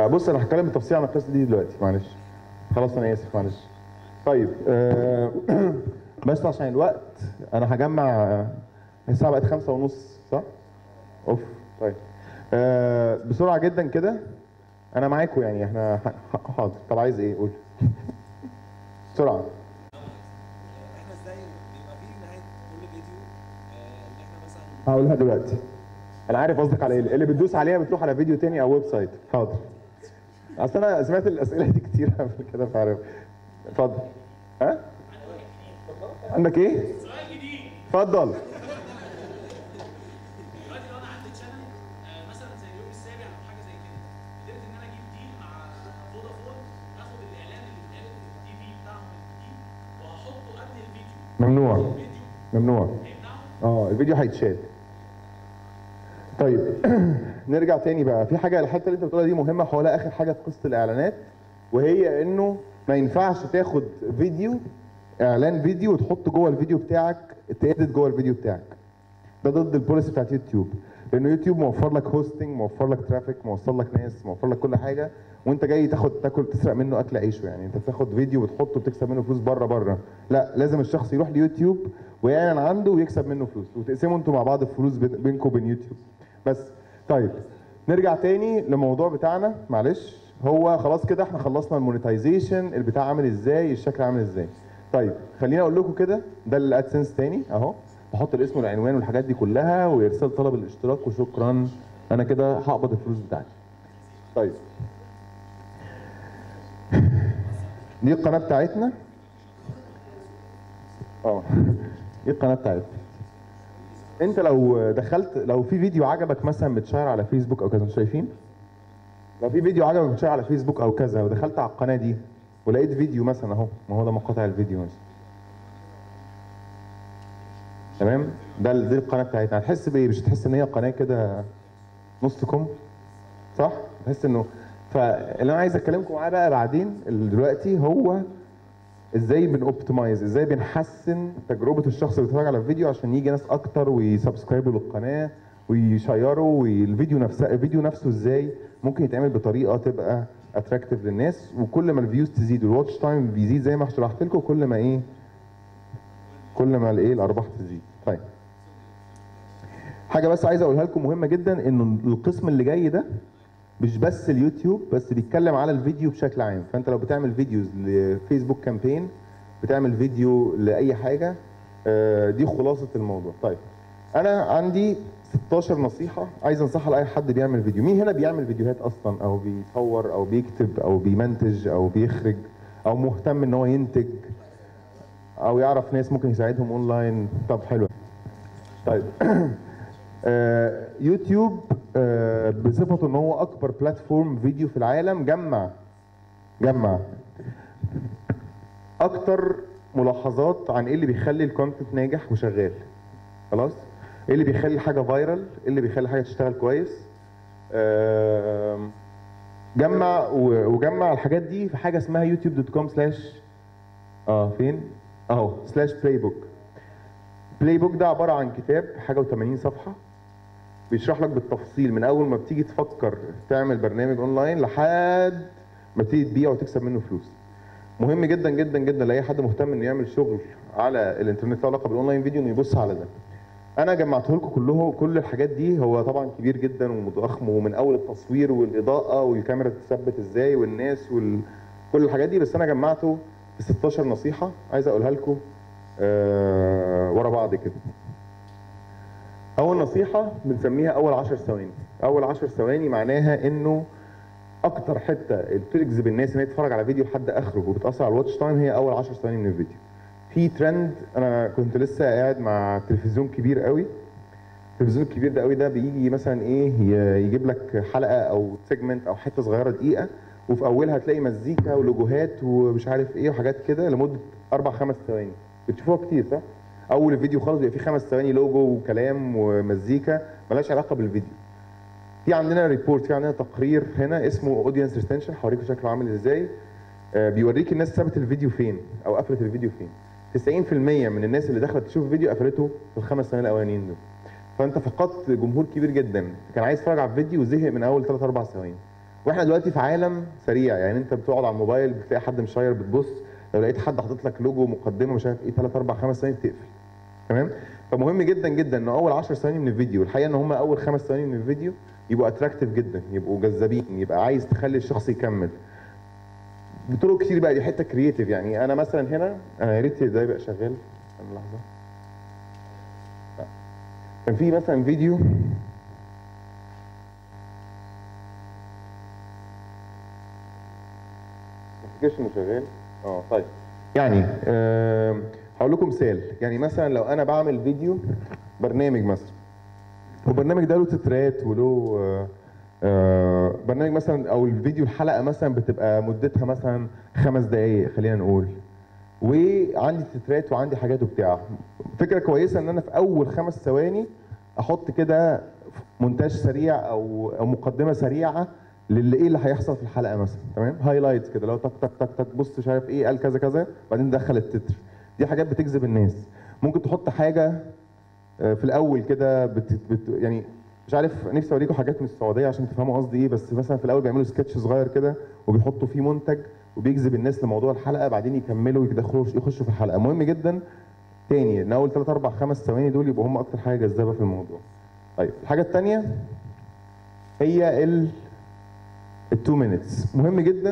بص انا هتكلم بالتفصيل عن القصه دي دلوقتي معلش خلاص انا اسف معلش طيب آه بس عشان الوقت انا هجمع الساعه بقت خمسة ونص صح؟ اوف طيب آه بسرعه جدا كده انا معاكم يعني احنا ح- ح- حاضر طب عايز ايه قول بسرعه هقولها دلوقتي انا عارف قصدك على ايه اللي بتدوس عليها بتروح على فيديو تاني او ويب سايت حاضر اصل انا سمعت الاسئله دي كتير قبل كده فعارف اتفضل ها عندك ايه اتفضل ممنوع ممنوع اه الفيديو هيتشال طيب نرجع تاني بقى في حاجه الحته اللي انت بتقولها دي مهمه حوالي اخر حاجه في قصه الاعلانات وهي انه ما ينفعش تاخد فيديو اعلان فيديو وتحط جوه الفيديو بتاعك تأدت جوه الفيديو بتاعك ده ضد البوليسي بتاعت يوتيوب لانه يوتيوب موفر لك هوستنج موفر لك ترافيك موفر لك ناس موفر لك كل حاجه وانت جاي تاخد تاكل تسرق منه اكل عيشه يعني انت بتاخد فيديو وتحطه وتكسب منه فلوس بره بره لا لازم الشخص يروح ليوتيوب ويعلن عنده ويكسب منه فلوس وتقسموا انتوا مع بعض الفلوس بين- بينكم وبين يوتيوب بس طيب نرجع تاني للموضوع بتاعنا معلش هو خلاص كده احنا خلصنا المونيتايزيشن البتاع عامل ازاي الشكل عامل ازاي طيب خليني اقول لكم كده ده الادسنس تاني اهو بحط الاسم والعنوان والحاجات دي كلها ويرسل طلب الاشتراك وشكرا انا كده هقبض الفلوس بتاعتي طيب دي القناه بتاعتنا اه دي القناه بتاعتنا انت لو دخلت لو في فيديو عجبك مثلا متشير على فيسبوك او كذا انتوا شايفين لو في فيديو عجبك متشير على فيسبوك او كذا ودخلت على القناه دي ولقيت فيديو مثلا اهو ما هو ده مقاطع الفيديو مثلا تمام ده ال- دي القناه بتاعتنا هتحس بايه مش هتحس ان هي قناه كده نص كم صح تحس انه فاللي انا عايز اتكلمكم معاه بقى بعدين ال- دلوقتي هو ازاي بنوبتمايز ازاي بنحسن تجربه الشخص اللي بيتفرج على الفيديو عشان يجي ناس اكتر ويسبسكرايبوا للقناه ويشيروا والفيديو نفسه الفيديو نفسه ازاي ممكن يتعمل بطريقه تبقى اتراكتيف للناس وكل ما الفيوز تزيد والواتش تايم بيزيد زي ما شرحت لكم كل ما ايه كل ما الايه الارباح تزيد طيب حاجه بس عايز اقولها لكم مهمه جدا انه القسم اللي جاي ده مش بس اليوتيوب بس بيتكلم على الفيديو بشكل عام فانت لو بتعمل فيديوز لفيسبوك كامبين بتعمل فيديو لاي حاجه آه، دي خلاصه الموضوع طيب انا عندي 16 نصيحه عايز انصحها لاي حد بيعمل فيديو مين هنا بيعمل فيديوهات اصلا او بيصور او بيكتب او بيمنتج او بيخرج او مهتم ان هو ينتج او يعرف ناس ممكن يساعدهم اونلاين طب حلو طيب آه، يوتيوب آه، بصفته ان هو اكبر بلاتفورم فيديو في العالم جمع جمع اكتر ملاحظات عن ايه اللي بيخلي الكونتنت ناجح وشغال خلاص ايه اللي بيخلي حاجه فايرال ايه اللي بيخلي حاجه تشتغل كويس آم، جمع و- وجمع الحاجات دي في حاجه اسمها يوتيوب دوت كوم سلاش اه فين اهو سلاش بلاي بوك بلاي بوك ده عباره عن كتاب حاجه و80 صفحه بيشرح لك بالتفصيل من اول ما بتيجي تفكر تعمل برنامج اونلاين لحد ما تيجي تبيع وتكسب منه فلوس مهم جدا جدا جدا لاي حد مهتم انه يعمل شغل على الانترنت له علاقه بالاونلاين فيديو انه يبص على ده انا جمعته لكم كله كل الحاجات دي هو طبعا كبير جدا ومضخم ومن اول التصوير والاضاءه والكاميرا تثبت ازاي والناس وال... كل الحاجات دي بس انا جمعته في 16 نصيحه عايز اقولها لكم آه ورا بعض كده اول نصيحه بنسميها اول 10 ثواني اول 10 ثواني معناها انه اكتر حته اللي بتجذب الناس ان هي تتفرج على فيديو لحد اخره وبتاثر على الواتش تايم هي اول 10 ثواني من الفيديو في ترند انا كنت لسه قاعد مع تلفزيون كبير قوي التلفزيون الكبير ده قوي ده بيجي مثلا ايه ي- يجيب لك حلقه او سيجمنت او حته صغيره دقيقه وفي اولها تلاقي مزيكا ولوجوهات ومش عارف ايه وحاجات كده لمده اربع خمس ثواني بتشوفوها كتير صح؟ اول الفيديو خالص بيبقى فيه خمس ثواني لوجو وكلام ومزيكا ملهاش علاقه بالفيديو في عندنا ريبورت في عندنا تقرير هنا اسمه اودينس ريتنشن هوريكم شكله عامل ازاي آه، بيوريك الناس سابت الفيديو فين او قفلت الفيديو فين 90% من الناس اللي دخلت تشوف الفيديو قفلته في الخمس ثواني الاولانيين دول فانت فقدت جمهور كبير جدا كان عايز يتفرج على الفيديو وزهق من اول 3 4 ثواني واحنا دلوقتي في عالم سريع يعني انت بتقعد على الموبايل بتلاقي حد مشير بتبص لو لقيت حد حاطط لك لوجو مقدمه مش عارف ايه 3 4 5 ثواني بتقفل تمام فمهم جدا جدا ان اول 10 ثواني من الفيديو الحقيقه ان هم اول خمس ثواني من الفيديو يبقوا اتراكتيف جدا يبقوا جذابين يبقى عايز تخلي الشخص يكمل بطرق كتير بقى دي حته كرييتيف يعني انا مثلا هنا انا يا ريت ده يبقى شغال استنى لحظه كان في مثلا فيديو ما افتكرش انه شغال اه طيب يعني آه هقول لكم مثال يعني مثلا لو انا بعمل فيديو برنامج مثلا والبرنامج ده له تترات وله آه آه برنامج مثلا او الفيديو الحلقه مثلا بتبقى مدتها مثلا خمس دقائق خلينا نقول وعندي تترات وعندي حاجات وبتاع فكره كويسه ان انا في اول خمس ثواني احط كده مونتاج سريع او او مقدمه سريعه للي ايه اللي هيحصل في الحلقه مثلا تمام هايلايتس كده لو تك تك تك تك بص مش عارف ايه قال كذا كذا بعدين دخل التتر دي حاجات بتجذب الناس ممكن تحط حاجه آه، في الاول كده بت... بت... يعني مش عارف نفسي اوريكم حاجات من السعوديه عشان تفهموا قصدي ايه بس مثلا في الاول بيعملوا سكتش صغير كده وبيحطوا فيه منتج وبيجذب الناس لموضوع الحلقه بعدين يكملوا يدخلوا يخشوا في الحلقه مهم جدا تاني ان اول 3 4 5 ثواني دول يبقوا هم اكتر حاجه جذابه في الموضوع طيب الحاجه الثانيه هي ال التو مينتس مهم جدا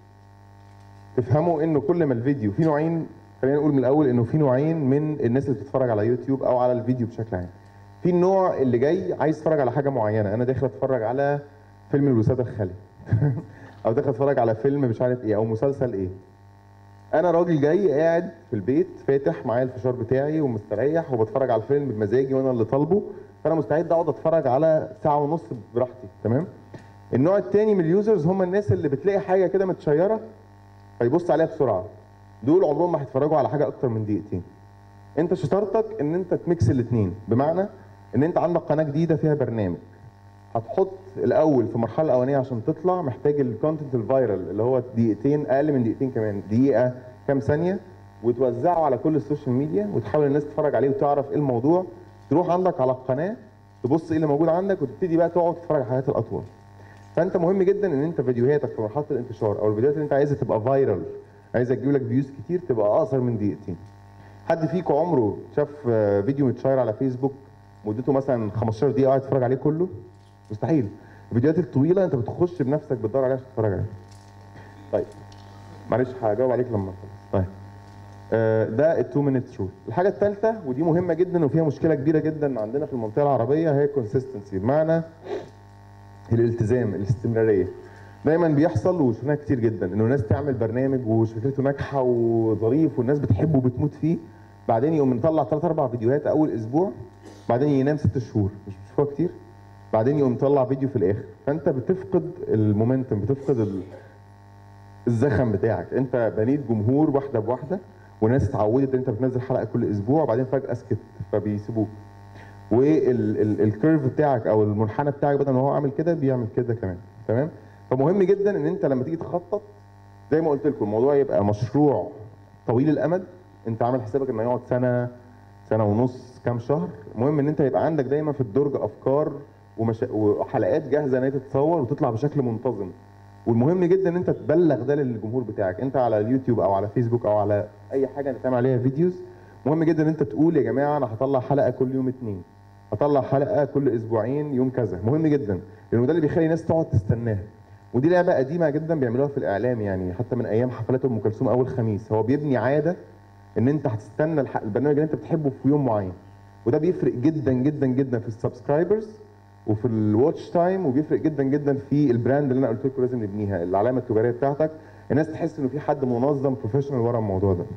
تفهموا انه كل ما الفيديو في نوعين خلينا نقول من الاول انه في نوعين من الناس اللي بتتفرج على يوتيوب او على الفيديو بشكل عام في النوع اللي جاي عايز يتفرج على حاجه معينه انا داخل اتفرج على فيلم الوساده الخالي او داخل اتفرج على فيلم مش عارف ايه او مسلسل ايه انا راجل جاي قاعد في البيت فاتح معايا الفشار بتاعي ومستريح وبتفرج على الفيلم بمزاجي وانا اللي طالبه فانا مستعد اقعد اتفرج على ساعه ونص براحتي تمام النوع الثاني من اليوزرز هم الناس اللي بتلاقي حاجه كده متشيره فيبص عليها بسرعه دول عمرهم ما هيتفرجوا على حاجه اكتر من دقيقتين انت شطارتك ان انت تميكس الاثنين بمعنى ان انت عندك قناه جديده فيها برنامج هتحط الاول في المرحله الاولانيه عشان تطلع محتاج الكونتنت الفايرال اللي هو دقيقتين اقل من دقيقتين كمان دقيقه كام ثانيه وتوزعه على كل السوشيال ميديا وتحاول الناس تتفرج عليه وتعرف ايه الموضوع تروح عندك على القناه تبص ايه اللي موجود عندك وتبتدي بقى تقعد تتفرج على الحاجات الاطول فانت مهم جدا ان انت فيديوهاتك في مرحله الانتشار او الفيديوهات اللي انت عايزها تبقى فايرال عايزها تجيب لك فيوز كتير تبقى اقصر من دقيقتين حد فيكم عمره شاف آه، فيديو متشير على فيسبوك مدته مثلا 15 دقيقه قاعد يتفرج عليه كله مستحيل الفيديوهات الطويله انت بتخش بنفسك بتدور عليها عشان تتفرج عليها طيب معلش هجاوب عليك لما اخلص طيب آه، ده التو مينيت رول الحاجه الثالثه ودي مهمه جدا وفيها مشكله كبيره جدا عندنا في المنطقه العربيه هي كونسيستنسي بمعنى الالتزام الاستمراريه دايما بيحصل وشفناها كتير جدا انه ناس تعمل برنامج وفكرته ناجحه وظريف والناس بتحبه وبتموت فيه بعدين يقوم مطلع ثلاث اربع فيديوهات اول اسبوع بعدين ينام ست شهور مش بتشوفوها كتير بعدين يقوم مطلع فيديو في الاخر فانت بتفقد المومنتم بتفقد ال... الزخم بتاعك انت بنيت جمهور واحده بواحده وناس اتعودت ان انت بتنزل حلقه كل اسبوع وبعدين فجاه سكت فبيسيبوك والكيرف بتاعك او المنحنى بتاعك بدل ما هو عامل كده بيعمل كده كمان تمام فمهم جدا ان انت لما تيجي تخطط زي ما قلت لكم الموضوع يبقى مشروع طويل الامد انت عامل حسابك انه يقعد سنه سنه ونص كام شهر المهم ان انت يبقى عندك دايما في الدرج افكار ومشا... وحلقات جاهزه ان هي تتصور وتطلع بشكل منتظم والمهم جدا ان انت تبلغ ده للجمهور بتاعك انت على اليوتيوب او على فيسبوك او على اي حاجه انت تعمل عليها فيديوز مهم جدا ان انت تقول يا جماعه انا هطلع حلقه كل يوم اثنين هطلع حلقه كل اسبوعين يوم كذا مهم جدا لانه ده اللي بيخلي الناس تقعد تستناها ودي لعبه قديمه جدا بيعملوها في الاعلام يعني حتى من ايام حفلات ام كلثوم اول خميس هو بيبني عاده ان انت هتستنى الح- البرنامج اللي انت بتحبه في يوم معين وده بيفرق جدا جدا جدا في السبسكرايبرز وفي الواتش تايم وبيفرق جدا جدا في البراند اللي انا قلت لكم لازم نبنيها العلامه التجاريه بتاعتك الناس تحس انه في حد منظم بروفيشنال ورا الموضوع ده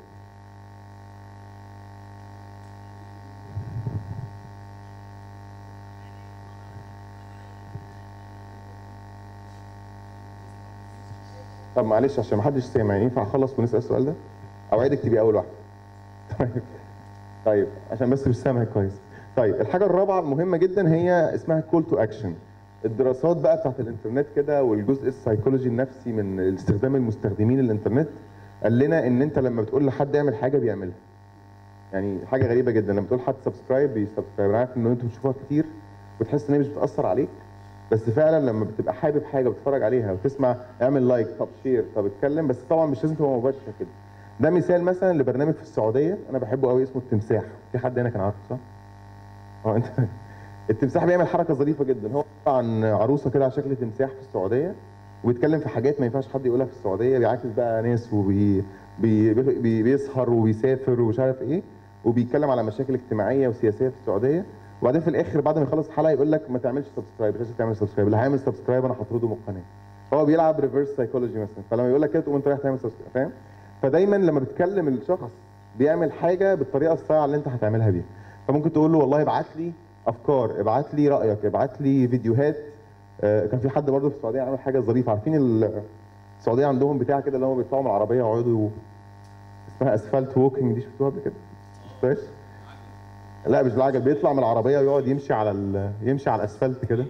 طب معلش عشان ما حدش سامع ينفع اخلص ونسال السؤال ده؟ اوعدك تبقي اول واحده. طيب طيب عشان بس مش سامع كويس. طيب الحاجه الرابعه المهمه جدا هي اسمها كول تو اكشن. الدراسات بقى بتاعت الانترنت كده والجزء السيكولوجي النفسي من استخدام المستخدمين الانترنت قال لنا ان انت لما بتقول لحد يعمل حاجه بيعملها. يعني حاجه غريبه جدا لما تقول حد سبسكرايب بيسبسكرايب انا عارف ان انتوا بتشوفوها كتير وتحس ان هي مش بتاثر عليك بس فعلا لما بتبقى حابب حاجه وتتفرج عليها وتسمع اعمل لايك طب شير طب اتكلم بس طبعا مش لازم تبقى مباشره كده ده مثال مثلا لبرنامج في السعوديه انا بحبه قوي اسمه التمساح في حد هنا كان عارفه صح؟ اه انت التمساح بيعمل حركه ظريفه جدا هو عبارة عن عروسه كده على شكل تمساح في السعوديه وبيتكلم في حاجات ما ينفعش حد يقولها في السعوديه بيعاكس بقى ناس وبي بي بي بيسهر وبيسافر ومش عارف ايه وبيتكلم على مشاكل اجتماعيه وسياسيه في السعوديه وبعدين في الاخر بعد ما يخلص الحلقه يقول لك ما تعملش سبسكرايب مش لازم تعمل سبسكرايب اللي هيعمل سبسكرايب انا هطرده من القناه هو بيلعب ريفرس سايكولوجي مثلا فلما يقول لك كده تقوم انت رايح تعمل سبسكرايب فاهم فدايما لما بتكلم الشخص بيعمل حاجه بالطريقه الصايعه اللي انت هتعملها بيها فممكن تقول له والله ابعت لي افكار ابعت لي رايك ابعت لي فيديوهات آه، كان في حد برضه في السعوديه عمل حاجه ظريفه عارفين ال- السعوديه عندهم بتاع كده اللي هم بيطلعوا من العربيه ويقعدوا اسمها اسفلت ووكينج دي شفتوها قبل كده؟ شفتهاش؟ لا مش بالعجل بيطلع من العربيه ويقعد يمشي على ال... يمشي على الاسفلت كده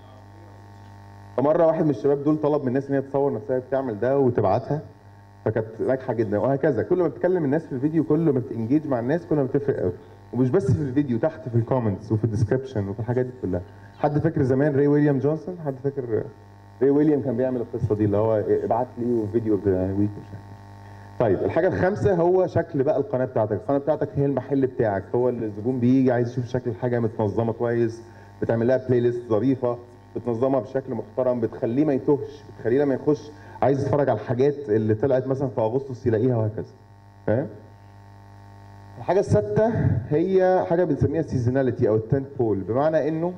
فمره واحد من الشباب دول طلب من الناس ان هي تصور نفسها بتعمل ده وتبعتها فكانت ناجحه جدا وهكذا كل ما بتكلم الناس في الفيديو كل ما بتنجيج مع الناس كل ما بتفرق قوي ومش بس في الفيديو تحت في الكومنتس وفي الديسكربشن وفي الحاجات دي كلها حد فاكر زمان ري ويليام جونسون حد فاكر ري ويليام كان بيعمل القصه دي اللي هو ابعت لي وفيديو ويك مش عارف إيه. طيب الحاجه الخامسه هو شكل بقى القناه بتاعتك القناه بتاعتك هي المحل بتاعك هو اللي الزبون بيجي عايز يشوف شكل الحاجه متنظمه كويس بتعمل لها بلاي ليست ظريفه بتنظمها بشكل محترم بتخليه ما يتوهش بتخليه لما يخش عايز يتفرج على الحاجات اللي طلعت مثلا في اغسطس يلاقيها وهكذا فاهم الحاجه السادسه هي حاجه بنسميها سيزوناليتي او التنت بول بمعنى انه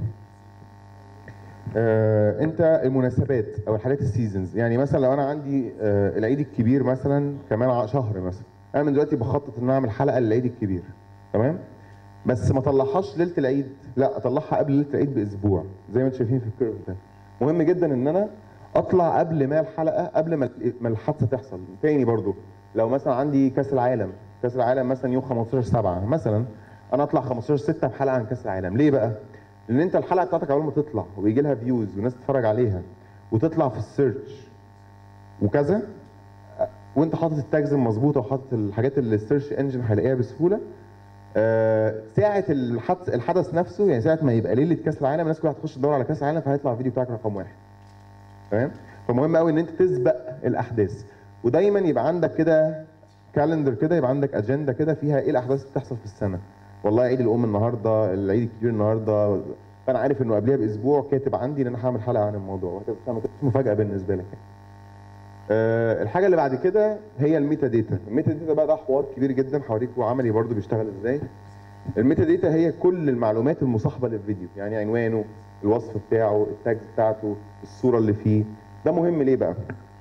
آه انت المناسبات او الحاجات السيزونز يعني مثلا لو انا عندي آه العيد الكبير مثلا كمان ع- شهر مثلا انا من دلوقتي بخطط ان أنا اعمل حلقه للعيد الكبير تمام بس ما اطلعهاش ليله العيد لا اطلعها قبل ليله العيد باسبوع زي ما انتم شايفين في الكيرف ده مهم جدا ان انا اطلع قبل ما الحلقه قبل ما ما الحادثه تحصل تاني برضو لو مثلا عندي كاس العالم كاس العالم مثلا يوم 15 7 مثلا انا اطلع 15 6 بحلقه عن كاس العالم ليه بقى لان انت الحلقه بتاعتك اول ما تطلع ويجي لها فيوز وناس تتفرج عليها وتطلع في السيرش وكذا وانت حاطط التاجز المظبوطه وحاطط الحاجات اللي السيرش انجن هيلاقيها بسهوله آه، ساعة الحدث الحدث نفسه يعني ساعة ما يبقى ليلة كأس العالم الناس كلها هتخش تدور على كأس العالم فهيطلع الفيديو بتاعك رقم واحد. تمام؟ فمهم قوي ان انت تسبق الاحداث ودايما يبقى عندك كده كالندر كده يبقى عندك اجنده كده فيها ايه الاحداث اللي بتحصل في السنه. والله عيد الام النهارده، العيد الكبير النهارده فانا عارف انه قبلها باسبوع كاتب عندي ان انا هعمل حلقه عن الموضوع وهتبقى ما تبقاش مفاجاه بالنسبه لك يعني. آه، الحاجه اللي بعد كده هي الميتا داتا الميتا داتا بقى ده حوار كبير جدا هوريكم عملي برضو بيشتغل ازاي الميتا داتا هي كل المعلومات المصاحبه للفيديو يعني عنوانه الوصف بتاعه التاجز بتاعته الصوره اللي فيه ده مهم ليه بقى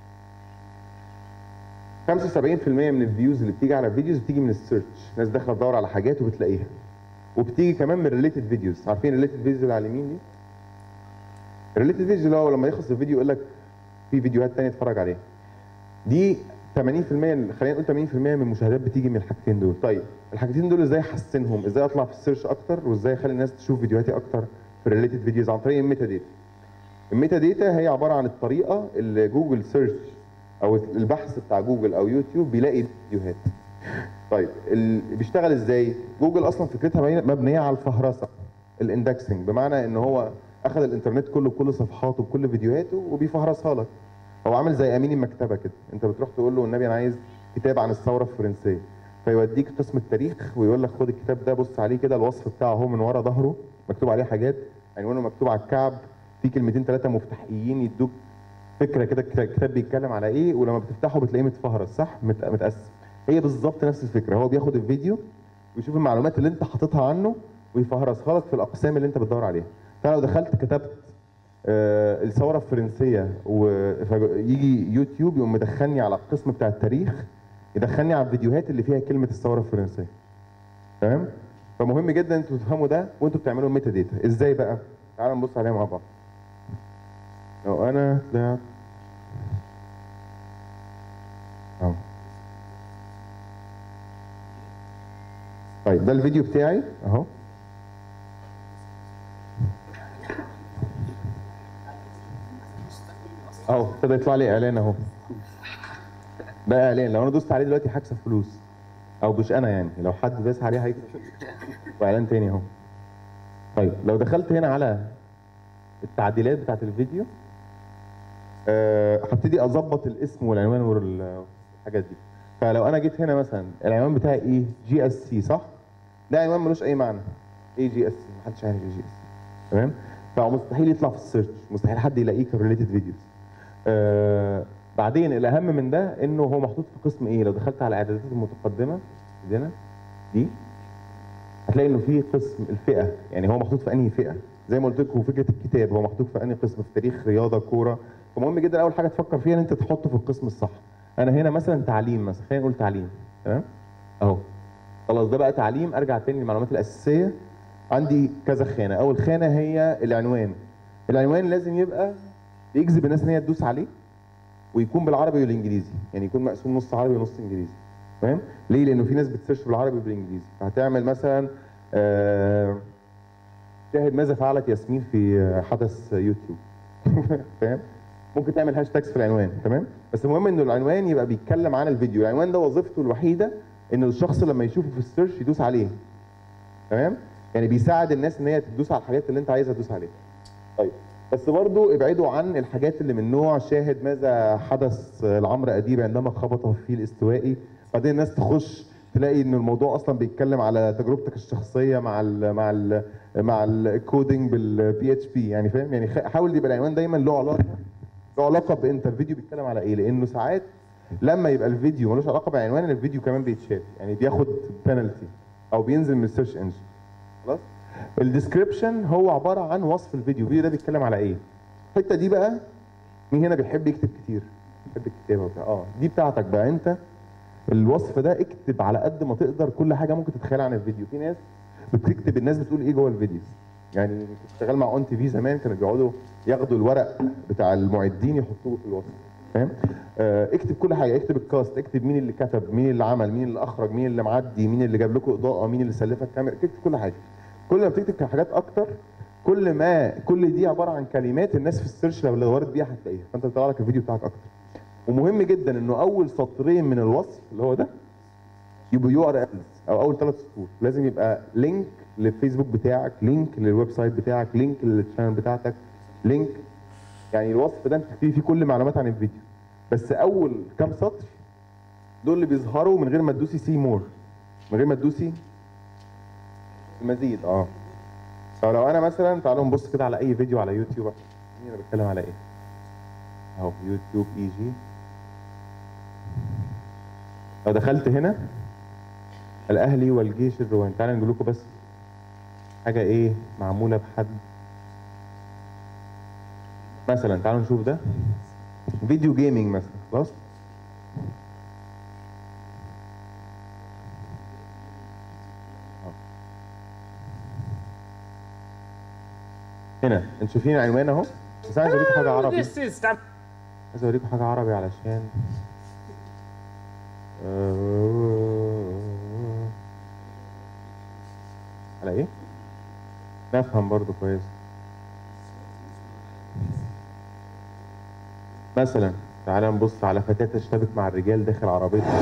75% من الفيوز اللي بتيجي على الفيديوز بتيجي من السيرش ناس داخله تدور على حاجات وبتلاقيها وبتيجي كمان من ريليتد فيديوز عارفين ريليتد فيديوز اللي على اليمين دي الريليتد فيديوز اللي هو لما يخلص الفيديو يقول لك في فيديوهات تانية اتفرج عليها دي 80% خلينا نقول 80% من المشاهدات بتيجي من الحاجتين دول طيب الحاجتين دول ازاي احسنهم ازاي اطلع في السيرش اكتر وازاي اخلي الناس تشوف فيديوهاتي اكتر في الريليتد فيديوز عن طريق الميتا داتا الميتا داتا هي عباره عن الطريقه اللي جوجل سيرش او البحث بتاع جوجل او يوتيوب بيلاقي فيديوهات طيب ال- بيشتغل ازاي جوجل اصلا فكرتها مبنيه على الفهرسه الاندكسنج بمعنى ان هو اخذ الانترنت كله بكل صفحاته بكل فيديوهاته وبيفهرسها لك هو عامل زي امين المكتبه كده انت بتروح تقول له النبي انا عايز كتاب عن الثوره الفرنسيه فيوديك قسم التاريخ ويقول لك خد الكتاب ده بص عليه كده الوصف بتاعه اهو من ورا ظهره مكتوب عليه حاجات عنوانه مكتوب على الكعب في كلمتين ثلاثه مفتاحيين يدوك فكره كده الكتا- الكتاب بيتكلم على ايه ولما بتفتحه بتلاقيه متفهرس صح مت- متقسم هي بالظبط نفس الفكره هو بياخد الفيديو ويشوف المعلومات اللي انت حاططها عنه ويفهرسها لك في الاقسام اللي انت بتدور عليها فلو دخلت كتبت آه، الثوره الفرنسيه ويجي يوتيوب يقوم مدخلني على القسم بتاع التاريخ يدخلني على الفيديوهات اللي فيها كلمه الثوره الفرنسيه تمام فمهم جدا انتوا تفهموا ده وانتوا بتعملوا ميتا داتا ازاي بقى تعالوا نبص عليها مع بعض لو انا طلعت اهو طيب ده الفيديو بتاعي اهو اهو ابتدى يطلع لي اعلان اهو ده اعلان لو انا دوست عليه دلوقتي هكسب فلوس او مش انا يعني لو حد داس عليه هيكسب واعلان تاني اهو طيب لو دخلت هنا على التعديلات بتاعت الفيديو آه، هبتدي اظبط الاسم والعنوان والحاجات دي فلو انا جيت هنا مثلا العنوان بتاعي ايه جي اس سي صح ده عنوان ملوش اي معنى ايه جي اس سي محدش عارف ايه جي اس سي تمام فمستحيل يطلع في السيرش مستحيل حد يلاقيه كريليتد فيديوز آه بعدين الاهم من ده انه هو محطوط في قسم ايه لو دخلت على الاعدادات المتقدمه عندنا دي هتلاقي انه في قسم الفئه يعني هو محطوط في انهي فئه زي ما قلت لكم فكره الكتاب هو محطوط في انهي قسم في تاريخ رياضه كوره فمهم جدا اول حاجه تفكر فيها ان انت تحطه في القسم الصح انا هنا مثلا تعليم مثلا خلينا نقول تعليم تمام اهو خلاص ده بقى تعليم ارجع تاني للمعلومات الاساسيه عندي كذا خانه اول خانه هي العنوان العنوان لازم يبقى يجذب الناس ان هي تدوس عليه ويكون بالعربي والانجليزي يعني يكون مقسوم نص عربي ونص انجليزي تمام ليه لانه في ناس بتسيرش بالعربي وبالانجليزي فهتعمل مثلا آه شاهد ماذا فعلت ياسمين في حدث يوتيوب فاهم ممكن تعمل هاشتاجز في العنوان تمام بس المهم انه العنوان يبقى بيتكلم عن الفيديو العنوان ده وظيفته الوحيده ان الشخص لما يشوفه في السيرش يدوس عليه تمام يعني بيساعد الناس ان هي تدوس على الحاجات اللي انت عايزها تدوس عليها طيب بس برضو ابعدوا عن الحاجات اللي من نوع شاهد ماذا حدث لعمرو اديب عندما خبط في الفيل الاستوائي بعدين الناس تخش تلاقي ان الموضوع اصلا بيتكلم على تجربتك الشخصيه مع ال مع ال مع الكودينج بالبي اتش بي يعني فاهم يعني خ- حاول يبقى العنوان دايما له علاقه له علاقه بانت الفيديو بيتكلم على ايه لانه ساعات لما يبقى الفيديو ملوش علاقه بالعنوان الفيديو كمان بيتشاف يعني بياخد بينالتي او بينزل من السيرش انجن خلاص الديسكربشن هو عباره عن وصف الفيديو الفيديو ده بيتكلم على ايه الحته دي بقى مين هنا بيحب يكتب كتير بيحب الكتابه وبتاع اه دي بتاعتك بقى انت الوصف ده اكتب على قد ما تقدر كل حاجه ممكن تتخيلها عن الفيديو في ناس بتكتب الناس بتقول ايه جوه الفيديو يعني كنت شغال مع اون تي في زمان كانوا بيقعدوا ياخدوا الورق بتاع المعدين يحطوه في الوصف فاهم آه اكتب كل حاجه اكتب الكاست اكتب مين اللي كتب مين اللي عمل مين اللي اخرج مين اللي معدي مين اللي جاب لكم اضاءه مين اللي سلفك كاميرا اكتب كل حاجه كل ما بتكتب حاجات اكتر كل ما كل دي عباره عن كلمات الناس في السيرش لو دورت بيها هتلاقيها فانت بيطلع لك الفيديو بتاعك اكتر ومهم جدا انه اول سطرين من الوصف اللي هو ده يبقوا يو ار او اول ثلاث سطور لازم يبقى لينك للفيسبوك بتاعك لينك للويب سايت بتاعك لينك للشانل بتاعتك لينك يعني الوصف ده انت فيه فيه كل معلومات عن الفيديو بس اول كام سطر دول اللي بيظهروا من غير ما تدوسي سي مور من غير ما تدوسي المزيد اه فلو انا مثلا تعالوا نبص كده على اي فيديو على يوتيوب مين انا بتكلم على ايه اهو يوتيوب اي جي لو دخلت هنا الاهلي والجيش الرواني تعالى نقول لكم بس حاجه ايه معموله بحد مثلا تعالوا نشوف ده فيديو جيمنج مثلا خلاص هنا انتوا شايفين العنوان اهو بس انا عايز اوريكم حاجه عربي عايز اوريكم حاجه عربي علشان آه، على ايه؟ نفهم برضو كويس مثلا تعالى نبص على فتاة تشتبك مع الرجال داخل عربيتها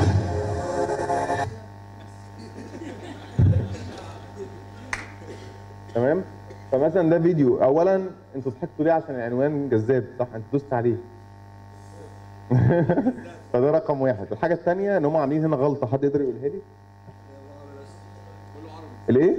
تمام فمثلا ده فيديو اولا انتوا ضحكتوا ليه عشان العنوان جذاب صح انت دوست عليه فده رقم واحد الحاجه الثانيه ان هم عاملين هنا غلطه حد يقدر يقولها لي الايه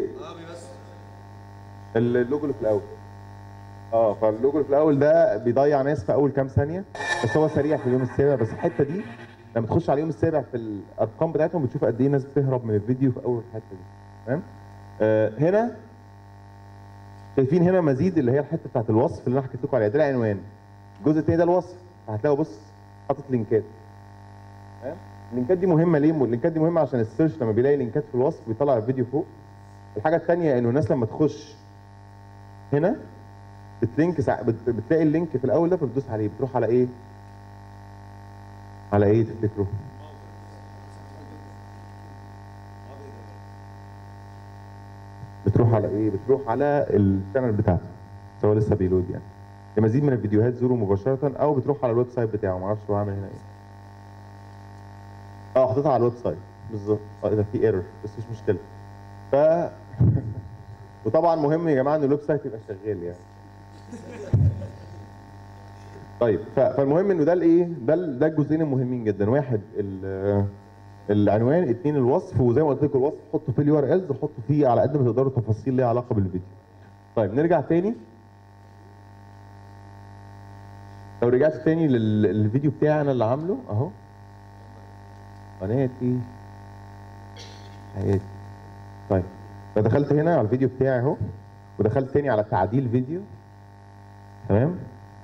اللوجو اللي في الاول اه فاللوجو اللي في الاول ده بيضيع ناس في اول كام ثانيه بس هو سريع في اليوم السابع بس الحته دي لما تخش على اليوم السابع في الارقام بتاعتهم بتشوف قد ايه ناس بتهرب من الفيديو في اول الحته دي تمام آه هنا شايفين هنا مزيد اللي هي الحته بتاعت الوصف اللي انا حكيت لكم عليها ده العنوان الجزء الثاني ده الوصف هتلاقوا بص حاطط لينكات تمام اللينكات دي مهمه ليه اللينكات دي مهمه عشان السيرش لما بيلاقي لينكات في الوصف بيطلع الفيديو فوق الحاجه الثانيه انه الناس لما تخش هنا بتلينك سع... بت... بتلاقي اللينك في الاول ده فبتدوس عليه بتروح على ايه على ايه تفتكروا بتروح على ايه بتروح على الشانل بتاعته بس هو لسه بيلود يعني لمزيد من الفيديوهات زوروا مباشره او بتروح على الويب سايت بتاعه معرفش هو عامل هنا ايه اه حطيتها على الويب سايت بالظبط اه ده في ايرور بس مش مشكله ف وطبعا مهم يا جماعه ان الويب سايت يبقى شغال يعني طيب ف- فالمهم انه ده الايه ده ال- ده الجزئين المهمين جدا واحد ال- العنوان اثنين الوصف وزي ما قلت لكم الوصف حطوا فيه اليو ار الز وحطوا فيه على قد ما تقدروا تفاصيل ليها علاقه بالفيديو طيب نرجع تاني لو رجعت تاني لل- للفيديو بتاعي انا اللي عامله اهو قناتي حياتي طيب فدخلت هنا على الفيديو بتاعي اهو ودخلت تاني على تعديل فيديو تمام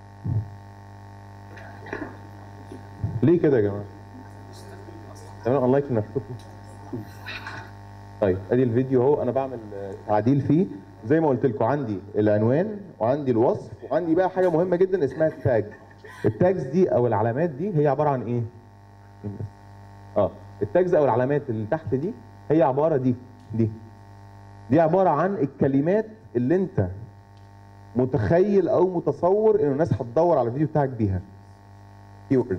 ليه كده يا جماعه؟ تعملوا انلايك لنفسكم طيب ادي الفيديو اهو انا بعمل آه، تعديل فيه زي ما قلت لكم عندي العنوان وعندي الوصف وعندي بقى حاجه مهمه جدا اسمها التاج التاجز دي او العلامات دي هي عباره عن ايه؟ اه التاجز او العلامات اللي تحت دي هي عباره دي دي دي عباره عن الكلمات اللي انت متخيل او متصور ان الناس هتدور على الفيديو بتاعك بيها keywords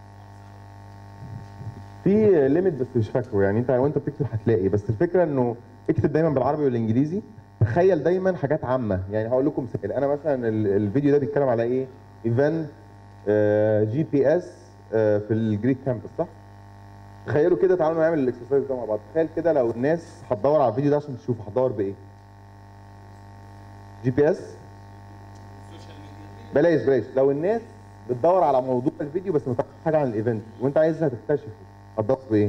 في ليميت بس مش فاكره يعني انت وانت بتكتب هتلاقي بس الفكره انه اكتب دايما بالعربي والانجليزي تخيل دايما حاجات عامه يعني هقول لكم مثال انا مثلا ال- الفيديو ده بيتكلم على ايه ايفنت جي بي اس في الجريك كامبس صح تخيلوا كده تعالوا نعمل الاكسرسايز ده مع بعض تخيل كده لو الناس هتدور على الفيديو ده عشان تشوف هتدور بايه جي بي اس بلاش بلاش لو الناس بتدور على موضوع الفيديو بس ما تعرفش حاجه عن الايفنت وانت عايزها تكتشفه هتدور بايه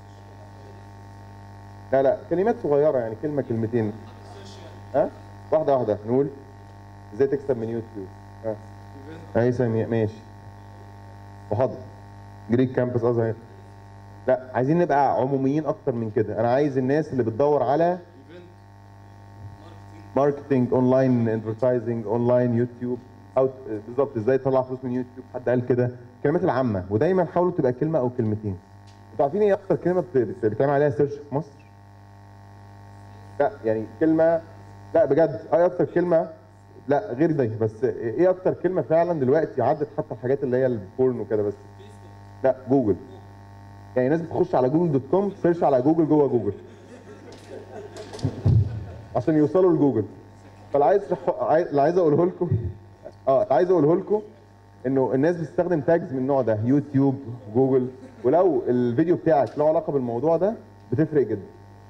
لا لا كلمات صغيره يعني كلمه كلمتين ها واحده واحده نقول ازاي تكسب من يوتيوب ها هيثم ماشي وحاضر جريك كامبس ازهر لا عايزين نبقى عموميين اكتر من كده انا عايز الناس اللي بتدور على ماركتنج اونلاين ادفرتايزنج اونلاين يوتيوب او بالظبط ازاي تطلع فلوس من يوتيوب حد قال كده الكلمات العامه ودايما حاولوا تبقى كلمه او كلمتين انتوا عارفين ايه اكتر كلمه بت- بت- بيتعمل عليها سيرش في مصر لا يعني كلمه لا بجد ايه اكتر كلمه لا غير دي بس ايه اكتر كلمه فعلا دلوقتي عدت حتى الحاجات اللي هي البورن وكده بس لا جوجل يعني ناس بتخش على جوجل دوت كوم سيرش على جوجل جوه جوجل عشان يوصلوا لجوجل فاللي عايز عايز- اللي عايز اقوله لكم اه اللي عايز اقوله لكم انه الناس بتستخدم تاجز من النوع ده يوتيوب جوجل ولو الفيديو بتاعك له علاقه بالموضوع ده بتفرق جدا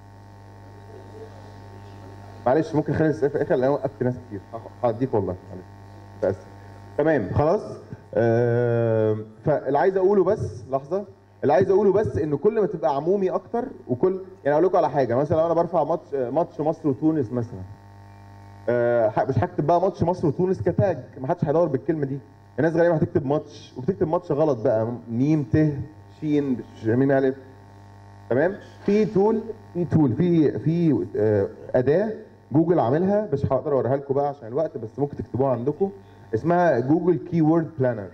معلش ممكن خلي الاسئله في الاخر لان انا وقفت ناس كتير هخ- هديك والله معلش متاسف تمام خلاص آه فاللي عايز اقوله بس لحظه اللي عايز اقوله بس ان كل ما تبقى عمومي اكتر وكل يعني اقول لكم على حاجه مثلا لو انا برفع ماتش ماتش مصر وتونس مثلا آه ح- مش هكتب بقى ماتش مصر وتونس كتاج ما حدش هيدور بالكلمه دي الناس غالبا هتكتب ماتش وبتكتب ماتش غلط بقى ميم ت شين مش ميم الف تمام في تول في تول في في آه، اداه جوجل عاملها مش هقدر اوريها لكم بقى عشان الوقت بس ممكن تكتبوها عندكم اسمها جوجل كي وورد بلانر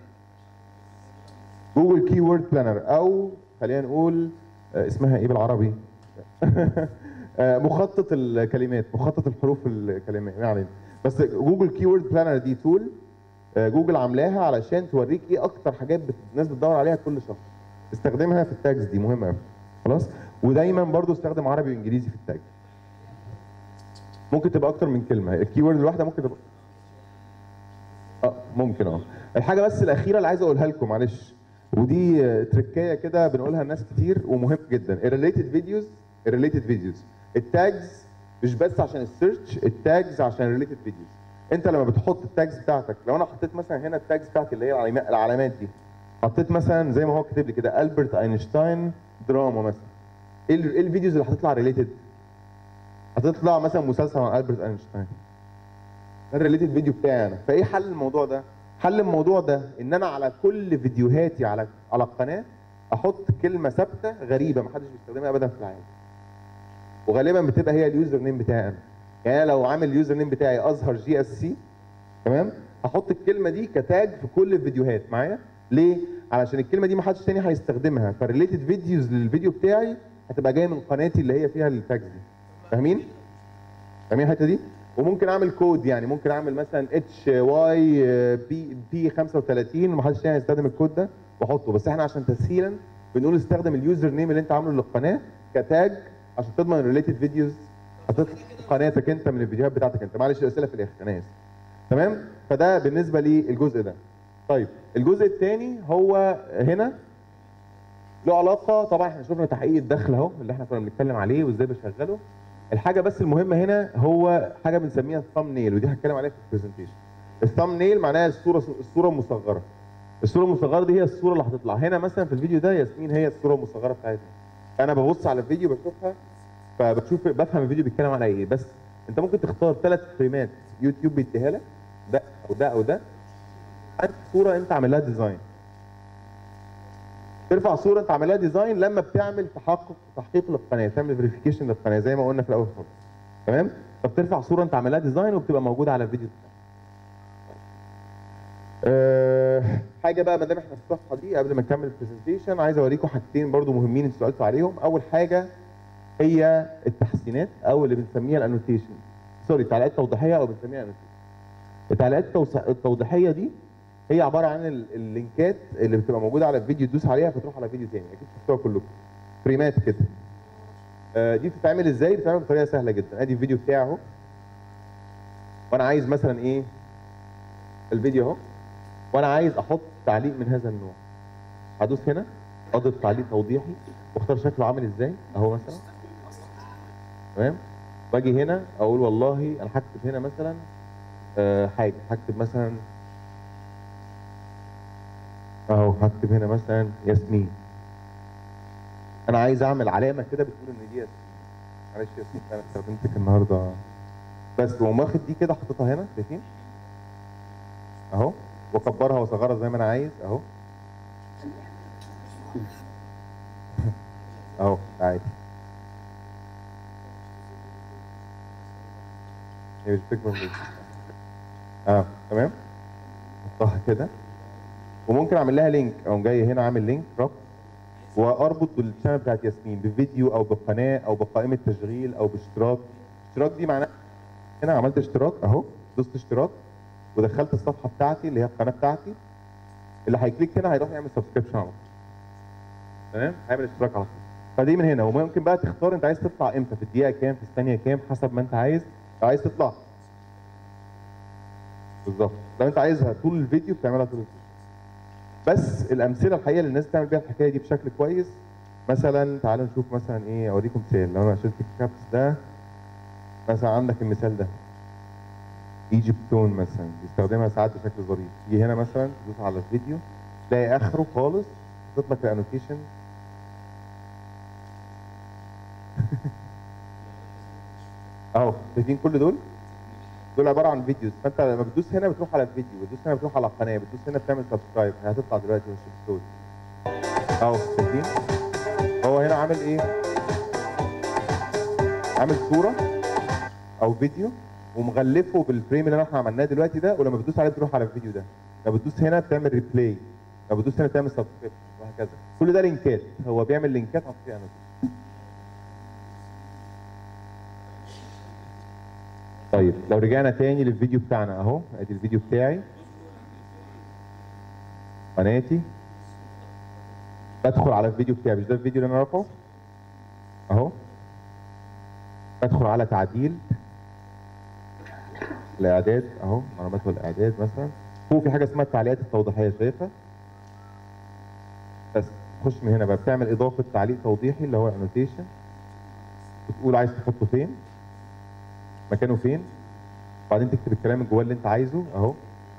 جوجل كي وورد بلانر او خلينا نقول آه، اسمها ايه بالعربي آه، مخطط الكلمات مخطط الحروف الكلمات ما علينا بس جوجل كي وورد بلانر دي تول آه، جوجل عاملاها علشان توريك ايه اكتر حاجات بت... الناس بتدور عليها كل شهر استخدمها في التاجز دي مهمه قوي خلاص ودايما برضو استخدم عربي وانجليزي في التاج ممكن تبقى اكتر من كلمه الكي وورد الواحده ممكن تبقى اه ممكن اه الحاجه بس الاخيره اللي عايز اقولها لكم معلش ودي آه، تركايه كده بنقولها لناس كتير ومهم جدا الريليتد فيديوز الريليتد فيديوز التاجز مش بس عشان السيرش التاجز عشان الريليتد فيديوز انت لما بتحط التاجز بتاعتك لو انا حطيت مثلا هنا التاجز بتاعتي اللي هي العلامات العلامات دي حطيت مثلا زي ما هو كاتب لي كده البرت اينشتاين دراما مثلا ايه ال- ايه الفيديوز اللي هتطلع ريليتد هتطلع مثلا مسلسل عن البرت اينشتاين ده الريليتد فيديو بتاعي انا فايه حل الموضوع ده حل الموضوع ده ان انا على كل فيديوهاتي على على القناه احط كلمه ثابته غريبه ما حدش بيستخدمها ابدا في العالم وغالبا بتبقى هي اليوزر نيم بتاعي انا يعني انا لو عامل اليوزر نيم بتاعي ازهر جي اس سي تمام هحط الكلمه دي كتاج في كل الفيديوهات معايا ليه علشان الكلمه دي ما حدش تاني هيستخدمها فالريليتد فيديوز للفيديو بتاعي هتبقى جايه من قناتي اللي هي فيها التاجز دي فاهمين فاهمين الحته دي وممكن اعمل كود يعني ممكن اعمل مثلا اتش واي بي بي 35 ومحدش تاني هيستخدم الكود ده واحطه بس احنا عشان تسهيلا بنقول استخدم اليوزر نيم اللي انت عامله للقناه كتاج عشان تضمن الريليتد فيديوز هتطلع قناتك انت من الفيديوهات بتاعتك انت معلش الاسئله في الاخر انا اسف تمام فده بالنسبه للجزء ده طيب الجزء الثاني هو هنا له علاقه طبعا احنا شفنا تحقيق الدخل اهو اللي احنا كنا بنتكلم عليه وازاي بشغله الحاجه بس المهمه هنا هو حاجه بنسميها الثامب نيل ودي هتكلم عليها في البرزنتيشن الثامب نيل معناها الصوره الصوره المصغره الصوره المصغره دي هي الصوره اللي هتطلع هنا مثلا في الفيديو ده ياسمين هي الصوره المصغره بتاعتنا انا ببص على الفيديو بشوفها فبشوف بفهم الفيديو بيتكلم على ايه بس انت ممكن تختار ثلاث فريمات يوتيوب بيديها لك ده او ده او ده عندك صوره انت عامل لها ديزاين ترفع صوره انت عامل لها ديزاين لما بتعمل تحقق تحقيق للقناه تعمل فيريفيكيشن للقناه زي ما قلنا في الاول خالص تمام فبترفع صوره انت عامل لها ديزاين وبتبقى موجوده على الفيديو بتاعك أه حاجه بقى ما دام احنا في الصفحه دي قبل ما نكمل البرزنتيشن عايز اوريكم حاجتين برضو مهمين انتوا سالتوا عليهم اول حاجه هي التحسينات او اللي بنسميها الانوتيشن سوري التعليقات التوضيحيه او بنسميها انوتيشن التعليقات التوص- التوضيحيه دي هي عباره عن ال- اللينكات اللي بتبقى موجوده على الفيديو تدوس عليها فتروح على فيديو تاني اكيد شفتوها كلكم فريمات كده آه، دي بتتعمل ازاي بتتعمل بطريقه سهله جدا ادي الفيديو بتاعي اهو وانا عايز مثلا ايه الفيديو اهو وانا عايز احط تعليق من هذا النوع هدوس هنا اضيف تعليق توضيحي واختار شكله عامل ازاي اهو مثلا تمام واجي هنا اقول والله انا هكتب هنا مثلا آه حاجه هكتب مثلا اهو هكتب هنا مثلا ياسمين انا عايز اعمل علامه كده بتقول ان دي ياسمين معلش يا ياسمين انا استخدمتك النهارده بس واقوم واخد دي كده حاططها هنا شايفين اهو واكبرها واصغرها زي ما انا عايز اهو اهو عادي هي مش بتكبر ليه اه تمام احطها كده وممكن اعمل لها لينك او جاي هنا عامل لينك ربط واربط بالشانل بتاعت ياسمين بفيديو او بقناه او بقائمه تشغيل او باشتراك اشتراك دي معناها هنا عملت اشتراك اهو دوست اشتراك ودخلت الصفحه بتاعتي اللي هي القناه بتاعتي اللي هيكليك هنا هيروح يعمل سبسكريبشن على طول تمام هيعمل اشتراك على طول فدي من هنا وممكن بقى تختار انت عايز تطلع امتى في الدقيقه كام في الثانيه كام حسب ما انت عايز لو عايز تطلع بالظبط لو انت عايزها طول الفيديو بتعملها طول الفيديو بس الامثله الحقيقه اللي الناس بتعمل بيها الحكايه دي بشكل كويس مثلا تعالوا نشوف مثلا ايه اوريكم مثال لو انا شلت الكابس ده مثلا عندك المثال ده ايجيبت تون مثلا بيستخدمها ساعات بشكل ظريف تيجي هنا مثلا تدوس على الفيديو تلاقي اخره خالص حاطط لك الانوتيشن اهو شايفين كل دول دول عباره عن فيديوز فانت لما بتدوس هنا بتروح على الفيديو بتدوس هنا بتروح على القناه بتدوس هنا بتعمل سبسكرايب هتطلع دلوقتي وش الصوت اهو شايفين هو هنا عامل ايه عامل صوره او فيديو ومغلفه بالفريم اللي احنا عملناه دلوقتي ده ولما بتدوس عليه بتروح على الفيديو ده لما بتدوس هنا بتعمل ريبلاي لما بتدوس هنا بتعمل سبسكرايب وهكذا كل ده لينكات هو بيعمل لينكات عن طريق انوتيشن طيب لو رجعنا تاني للفيديو بتاعنا اهو ادي الفيديو بتاعي قناتي بدخل على الفيديو بتاعي مش ده الفيديو اللي انا رافعه اهو بدخل على تعديل الاعداد اهو معلومات والاعداد مثلا فوق في حاجه اسمها التعليقات التوضيحيه شايفها بس تخش من هنا بقى بتعمل اضافه تعليق توضيحي اللي هو انوتيشن وتقول عايز تحطه فين مكانه فين وبعدين تكتب الكلام الجواه اللي انت عايزه اهو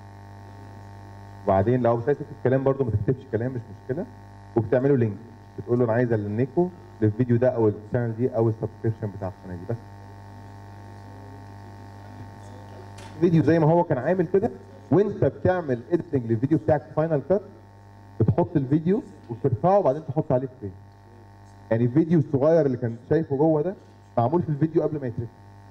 وبعدين لو مش عايز تكتب كلام برده ما تكتبش كلام مش مشكله وبتعمله لينك بتقول له انا عايز النيكو للفيديو ده او الشانل دي او السبسكريبشن بتاع القناه دي بس فيديو زي ما هو كان عامل كده وانت بتعمل اديتنج للفيديو بتاعك في فاينل كات بتحط الفيديو وترفعه وبعدين تحط عليه فريم يعني الفيديو الصغير اللي كان شايفه جوه ده معمول في الفيديو قبل ما يترفع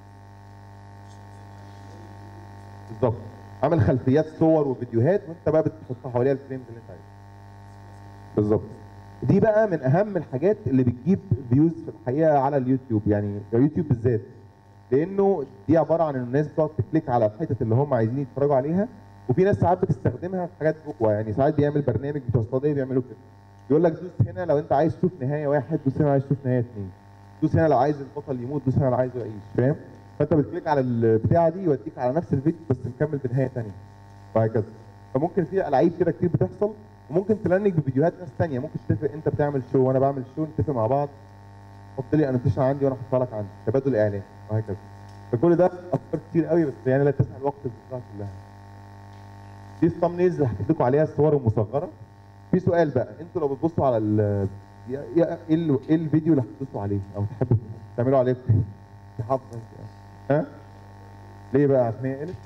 بالظبط عامل خلفيات صور وفيديوهات وانت بقى بتحطها حواليها الفريمز اللي انت عايزها بالظبط دي بقى من اهم الحاجات اللي بتجيب فيوز في الحقيقه على اليوتيوب يعني اليوتيوب بالذات لانه دي عباره عن ان الناس بتقعد تكليك على الحتت اللي هم عايزين يتفرجوا عليها وفي ناس ساعات بتستخدمها في حاجات جوه يعني ساعات بيعمل برنامج بتوع الصيدليه بيعملوا كده يقول لك دوس هنا لو انت عايز تشوف نهايه واحد دوس هنا لو عايز تشوف نهايه اثنين دوس هنا لو عايز البطل يموت دوس هنا لو عايزه يعيش فاهم فانت بتكليك على البتاعه دي يوديك على نفس الفيديو بس مكمل بنهايه ثانيه وهكذا فممكن في العاب كده كتير بتحصل وممكن تلنج بفيديوهات ناس تانية ممكن تتفق انت بتعمل شو وانا بعمل شو نتفق مع بعض حط لي انوتيشن عندي وانا احطها لك عندي تبادل اعلان وهكذا فكل ده افكار كتير قوي بس يعني لا تسع الوقت بتاعها كلها دي الثامنيلز اللي هحكي لكم عليها الصور المصغره في سؤال بقى انتوا لو بتبصوا على ال يا- يا- ايه ال- إيه الفيديو اللي هتبصوا عليه او تحبوا تعملوا عليه تحفظ ها ليه بقى عشان هي قلت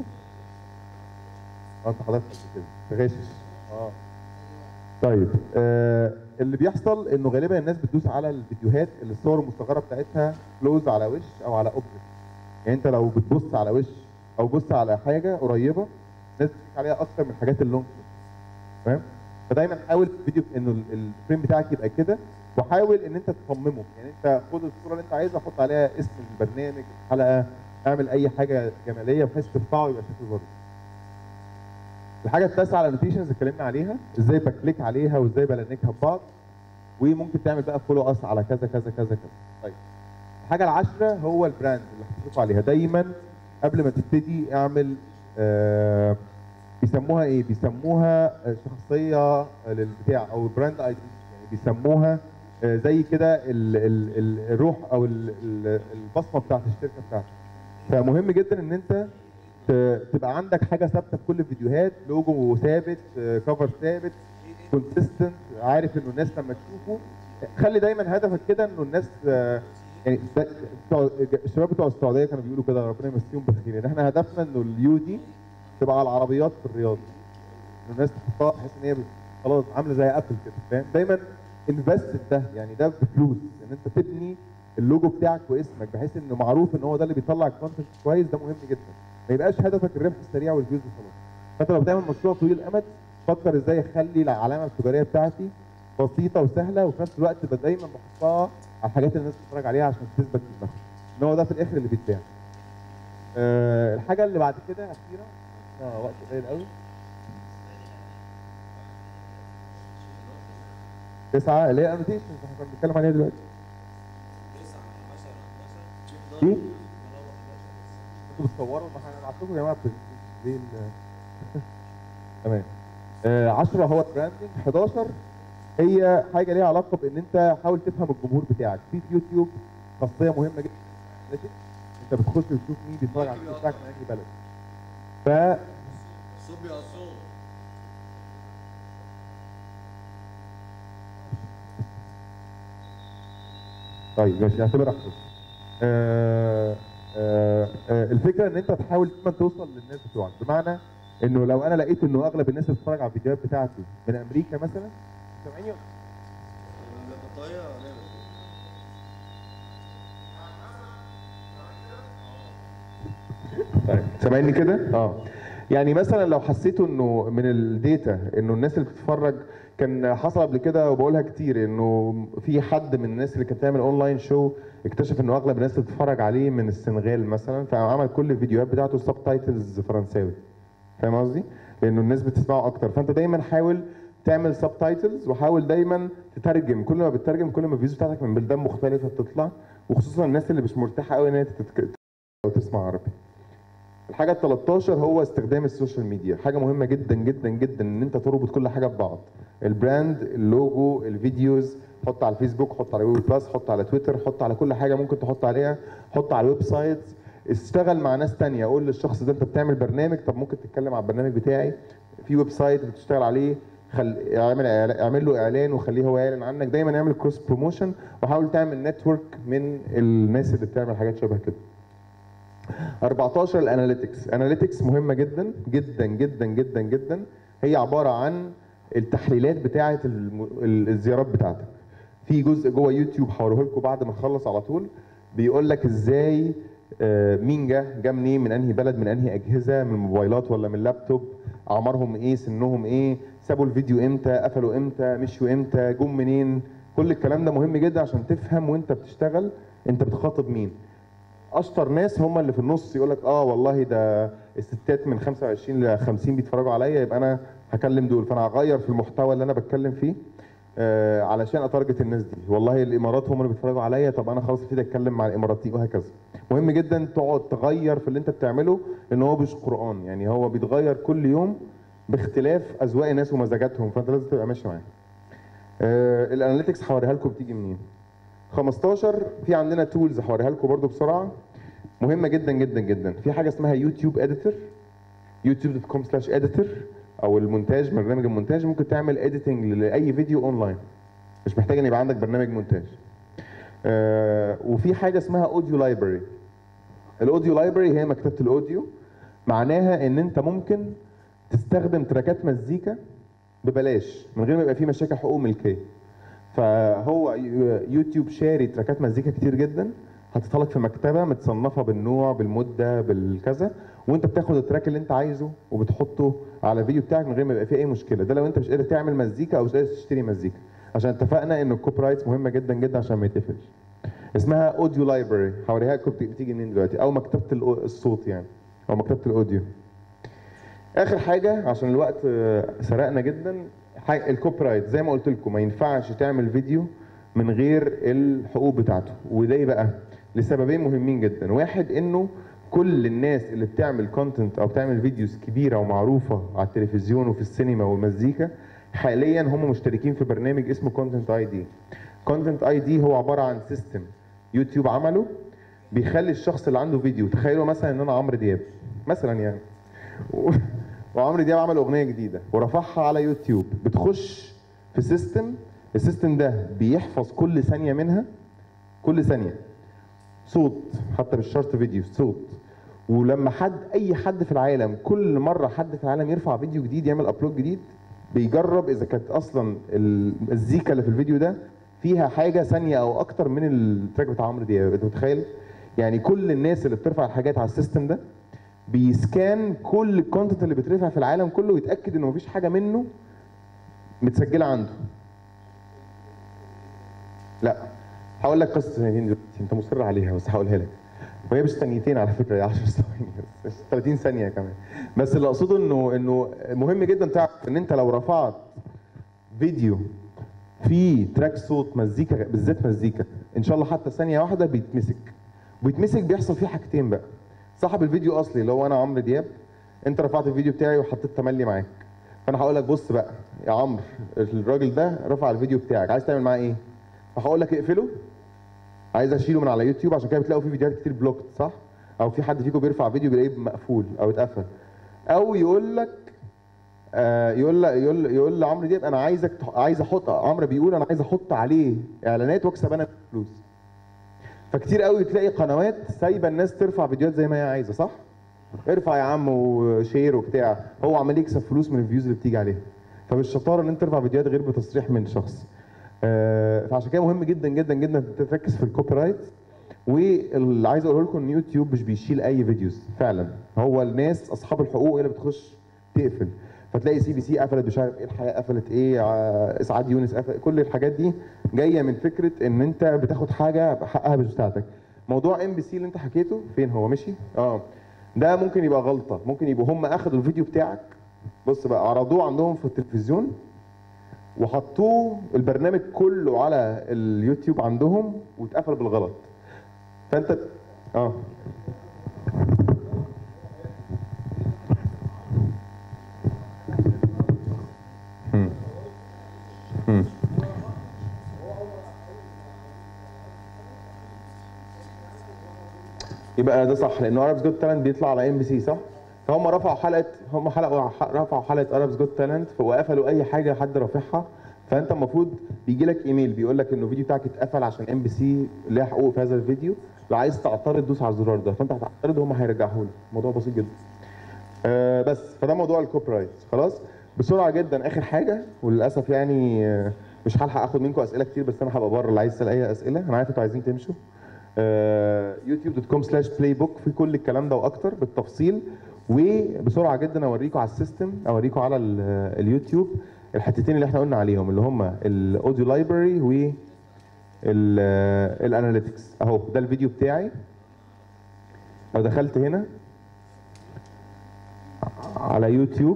اه انت حضرتك قبل كده غاشش اه طيب آه اللي بيحصل انه غالبا الناس بتدوس على الفيديوهات اللي الصور المصغره بتاعتها كلوز على وش او على اوبجكت يعني انت لو بتبص على وش او بص على حاجه قريبه الناس بتكليك عليها اكتر من الحاجات اللونج فاهم فدايما حاول في الفيديو انه ال- الفريم بتاعك يبقى كده وحاول ان انت تصممه يعني انت خد الصوره اللي انت عايزها حط عليها اسم البرنامج الحلقه اعمل اي حاجه جماليه بحيث ترفعه يبقى شكله ظريف الحاجه التاسعه على النوتيشنز اتكلمنا عليها ازاي بكليك عليها وازاي بلنكها ببعض وممكن تعمل بقى فولو اس على كذا كذا كذا كذا طيب الحاجه العاشره هو البراند اللي هتشوفوا عليها دايما قبل ما تبتدي اعمل آه بيسموها ايه بيسموها آه، شخصيه للبتاع او براند ايدنتي يعني بيسموها آه، زي كده ال- ال- ال- الروح او ال- ال- البصمه بتاعت الشركه بتاعتك فمهم جدا ان انت ت- تبقى عندك حاجه ثابته في كل الفيديوهات لوجو ثابت كفر ثابت كونسيستنت عارف انه الناس لما تشوفه خلي دايما هدفك كده انه الناس آه، يعني ده- بتوع الشباب بتوع السعوديه كانوا بيقولوا كده ربنا يمسيهم بالخير ان احنا هدفنا انه اليو دي تبقى على العربيات في الرياض انه الناس تحطها بحيث ان هي خلاص عامله زي ابل كده فاهم دايما انفست في ده يعني ده بفلوس ان انت تبني اللوجو بتاعك واسمك بحيث انه معروف ان هو ده اللي بيطلع الكونتنت كويس ده مهم جدا ما يبقاش هدفك الربح السريع والفيوز وخلاص فانت لو بتعمل مشروع طويل الامد فكر ازاي اخلي العلامه التجاريه بتاعتي بسيطه وسهله وفي نفس الوقت تبقى دايما بحطها على الحاجات اللي الناس بتتفرج عليها عشان تثبت في دماغهم ان هو ده في الاخر اللي بيتباع أه الحاجه اللي بعد كده اخيرا آه وقت قليل قوي تسعة اللي هي انوتيشنز احنا كنا بنتكلم عليها دلوقتي دي انتوا بتصوروا ما احنا هنبعت لكم يا جماعه في- ليه ال- تمام آه 10 هو براندنج 11 هي حاجه ليها علاقه بان انت حاول تفهم الجمهور بتاعك في في يوتيوب خاصيه مهمه جدا ماشي انت بتخش تشوف مين بيتفرج على الفيديو بتاعك من اي بلد ف طيب ماشي اعتبر احسن آه آه آه الفكره ان انت تحاول دايما توصل للناس بتوعك بمعنى انه لو انا لقيت انه اغلب الناس اللي بتتفرج على الفيديوهات بتاعتي من امريكا مثلا سامعيني ولا؟ طيب سامعيني كده؟ اه يعني مثلا لو حسيتوا انه من الداتا انه الناس اللي بتتفرج كان حصل قبل كده وبقولها كتير انه في حد من الناس اللي كانت بتعمل اونلاين شو اكتشف انه اغلب الناس اللي بتتفرج عليه من السنغال مثلا فعمل كل الفيديوهات بتاعته سب تايتلز فرنساوي فاهم قصدي؟ لانه الناس بتسمعه اكتر فانت دايما حاول تعمل سب تايتلز وحاول دايما تترجم كل ما بتترجم كل ما الفيوز بتاعتك من بلدان مختلفه بتطلع وخصوصا الناس اللي مش مرتاحه قوي ان هي تتك... او تسمع عربي الحاجه ال 13 هو استخدام السوشيال ميديا حاجه مهمه جدا جدا جدا ان انت تربط كل حاجه ببعض البراند اللوجو الفيديوز حط على الفيسبوك حط على جوجل بلس حط على تويتر حط على كل حاجه ممكن تحط عليها حط على الويب سايت اشتغل مع ناس تانية قول للشخص ده انت بتعمل برنامج طب ممكن تتكلم على البرنامج بتاعي في ويب سايت بتشتغل عليه خل... اعمل اعمل له اعلان وخليه هو يعلن عنك دايما اعمل كروس بروموشن وحاول تعمل نتورك من الناس اللي بتعمل حاجات شبه كده 14 الاناليتكس اناليتكس مهمه جدا جدا جدا جدا جدا هي عباره عن التحليلات بتاعه الم- ال- الزيارات بتاعتك في جزء جوه يوتيوب هوريه لكم بعد ما نخلص على طول بيقول لك ازاي آه، مين جه جه منين من انهي بلد من انهي اجهزه من موبايلات ولا من لابتوب اعمارهم ايه سنهم ايه سابوا الفيديو امتى قفلوا امتى مشوا امتى جم منين كل الكلام ده مهم جدا عشان تفهم وانت بتشتغل انت بتخاطب مين اشطر ناس هم اللي في النص يقول لك اه والله ده الستات من 25 ل 50 بيتفرجوا عليا يبقى انا هكلم دول فانا هغير في المحتوى اللي انا بتكلم فيه آه علشان اتارجت الناس دي والله الامارات هم اللي بيتفرجوا عليا طب انا خلاص ابتدي اتكلم مع الاماراتي وهكذا مهم جدا تقعد تغير في اللي انت بتعمله لان هو مش قران يعني هو بيتغير كل يوم باختلاف اذواق الناس ومزاجاتهم فانت لازم تبقى ماشي معاه آه الاناليتكس هوريها لكم بتيجي منين 15 في عندنا تولز هوريها لكم برده بسرعه مهمه جدا جدا جدا في حاجه اسمها يوتيوب اديتور يوتيوب دوت كوم سلاش اديتور او المونتاج برنامج المونتاج ممكن تعمل اديتنج لاي فيديو اونلاين مش محتاج ان يبقى عندك برنامج مونتاج آه وفي حاجه اسمها اوديو لايبرري الاوديو لايبرري هي مكتبه الاوديو معناها ان انت ممكن تستخدم تراكات مزيكا ببلاش من غير ما يبقى فيه مشاكل حقوق ملكيه فهو يوتيوب شاري تراكات مزيكا كتير جدا حاططها لك في مكتبه متصنفه بالنوع بالمده بالكذا وانت بتاخد التراك اللي انت عايزه وبتحطه على الفيديو بتاعك من غير ما يبقى فيه اي مشكله ده لو انت مش قادر تعمل مزيكا او مش قادر تشتري مزيكا عشان اتفقنا ان الكوبي رايتس مهمه جدا جدا عشان ما يتقفلش اسمها اوديو لايبرري هوريها لكم بتيجي منين دلوقتي او مكتبه الأو- الصوت يعني او مكتبه الاوديو اخر حاجه عشان الوقت آه، سرقنا جدا حاجة الكوبي رايت زي ما قلت لكم ما ينفعش تعمل فيديو من غير الحقوق بتاعته وليه بقى لسببين مهمين جدا واحد انه كل الناس اللي بتعمل كونتنت او بتعمل فيديوز كبيره ومعروفه على التلفزيون وفي السينما والمزيكا حاليا هم مشتركين في برنامج اسمه كونتنت اي دي كونتنت اي دي هو عباره عن سيستم يوتيوب عمله بيخلي الشخص اللي عنده فيديو تخيلوا مثلا ان انا عمرو دياب مثلا يعني و- وعمرو دياب عمل اغنيه جديده ورفعها على يوتيوب بتخش في سيستم السيستم ده بيحفظ كل ثانيه منها كل ثانيه صوت حتى مش شرط فيديو صوت ولما حد اي حد في العالم كل مره حد في العالم يرفع فيديو جديد يعمل ابلود جديد بيجرب اذا كانت اصلا المزيكا اللي في الفيديو ده فيها حاجه ثانيه او اكتر من التراك بتاع عمرو دياب انت متخيل يعني كل الناس اللي بترفع الحاجات على السيستم ده بيسكان كل الكونتنت اللي بيترفع في العالم كله ويتاكد ان مفيش حاجه منه متسجله عنده لا هقول لك قصه ثانيتين دلوقتي انت مصر عليها بس هقولها لك وهي مش ثانيتين على فكره هي 10 ثواني بس 30 ثانيه كمان بس اللي اقصده انه انه مهم جدا تعرف ان انت لو رفعت فيديو فيه تراك صوت مزيكا بالذات مزيكا ان شاء الله حتى ثانيه واحده بيتمسك بيتمسك بيحصل فيه حاجتين بقى صاحب الفيديو اصلي اللي هو انا عمرو دياب انت رفعت الفيديو بتاعي وحطيت تملي معاك فانا هقول لك بص بقى يا عمرو الراجل ده رفع الفيديو بتاعك عايز تعمل معاه ايه فهقول لك اقفله عايز اشيله من على يوتيوب عشان كده بتلاقوا في فيديوهات كتير بلوكت صح او في حد فيكم بيرفع فيديو بيلاقيه مقفول او اتقفل او يقول لك آه يقول لك يقول يقول لعمرو دياب انا عايزك تح- عايز احط عمرو بيقول انا عايز احط عليه اعلانات واكسب انا فلوس فكتير قوي تلاقي قنوات سايبه الناس ترفع فيديوهات زي ما هي عايزه صح ارفع يا عم وشير وبتاع هو عمال يكسب فلوس من الفيوز اللي بتيجي عليه فمش شطاره ان انت ترفع فيديوهات غير بتصريح من شخص آه، فعشان كده مهم جدا جدا جدا إن أنت تركز في الكوبي رايت واللي عايز اقوله لكم ان يوتيوب مش بيشيل اي فيديوز فعلا هو الناس اصحاب الحقوق هي اللي بتخش تقفل فتلاقي سي بي سي قفلت مش عارف ايه الحياه قفلت ايه ع- اسعاد يونس قفل كل الحاجات دي جايه من فكره ان انت بتاخد حاجه حقها مش بتاعتك موضوع ام بي سي اللي انت حكيته فين هو مشي اه ده ممكن يبقى غلطه ممكن يبقوا هم اخدوا الفيديو بتاعك بص بقى عرضوه عندهم في التلفزيون وحطوه البرنامج كله على اليوتيوب عندهم واتقفل بالغلط فانت اه مم. مم. يبقى ده صح لان اربس جوت تالنت بيطلع على ام بي سي صح؟ فهم رفعوا حلقه هم حلقوا رفعوا حلقه اربس جوت تالنت وقفلوا اي حاجه حد رافعها فانت المفروض بيجي لك ايميل بيقول لك انه الفيديو بتاعك اتقفل عشان ام بي سي ليها حقوق في هذا الفيديو لو عايز تعترض دوس على الزرار ده فانت هتعترض وهم هيرجعوه لك الموضوع بسيط جدا آه بس فده موضوع الكوبي رايت خلاص بسرعه جدا اخر حاجه وللاسف يعني آه، مش هلحق اخد منكم اسئله كتير بس انا هبقى بره اللي عايز يسال اي اسئله انا عارف انتوا عايزين تمشوا يوتيوب دوت كوم سلاش بلاي بوك في كل الكلام ده واكتر بالتفصيل وبسرعه جدا اوريكم على السيستم اوريكم على ال- اليوتيوب الحتتين اللي احنا قلنا عليهم اللي هم الاوديو لايبرري و الاناليتكس اهو ده الفيديو بتاعي لو دخلت هنا على يوتيوب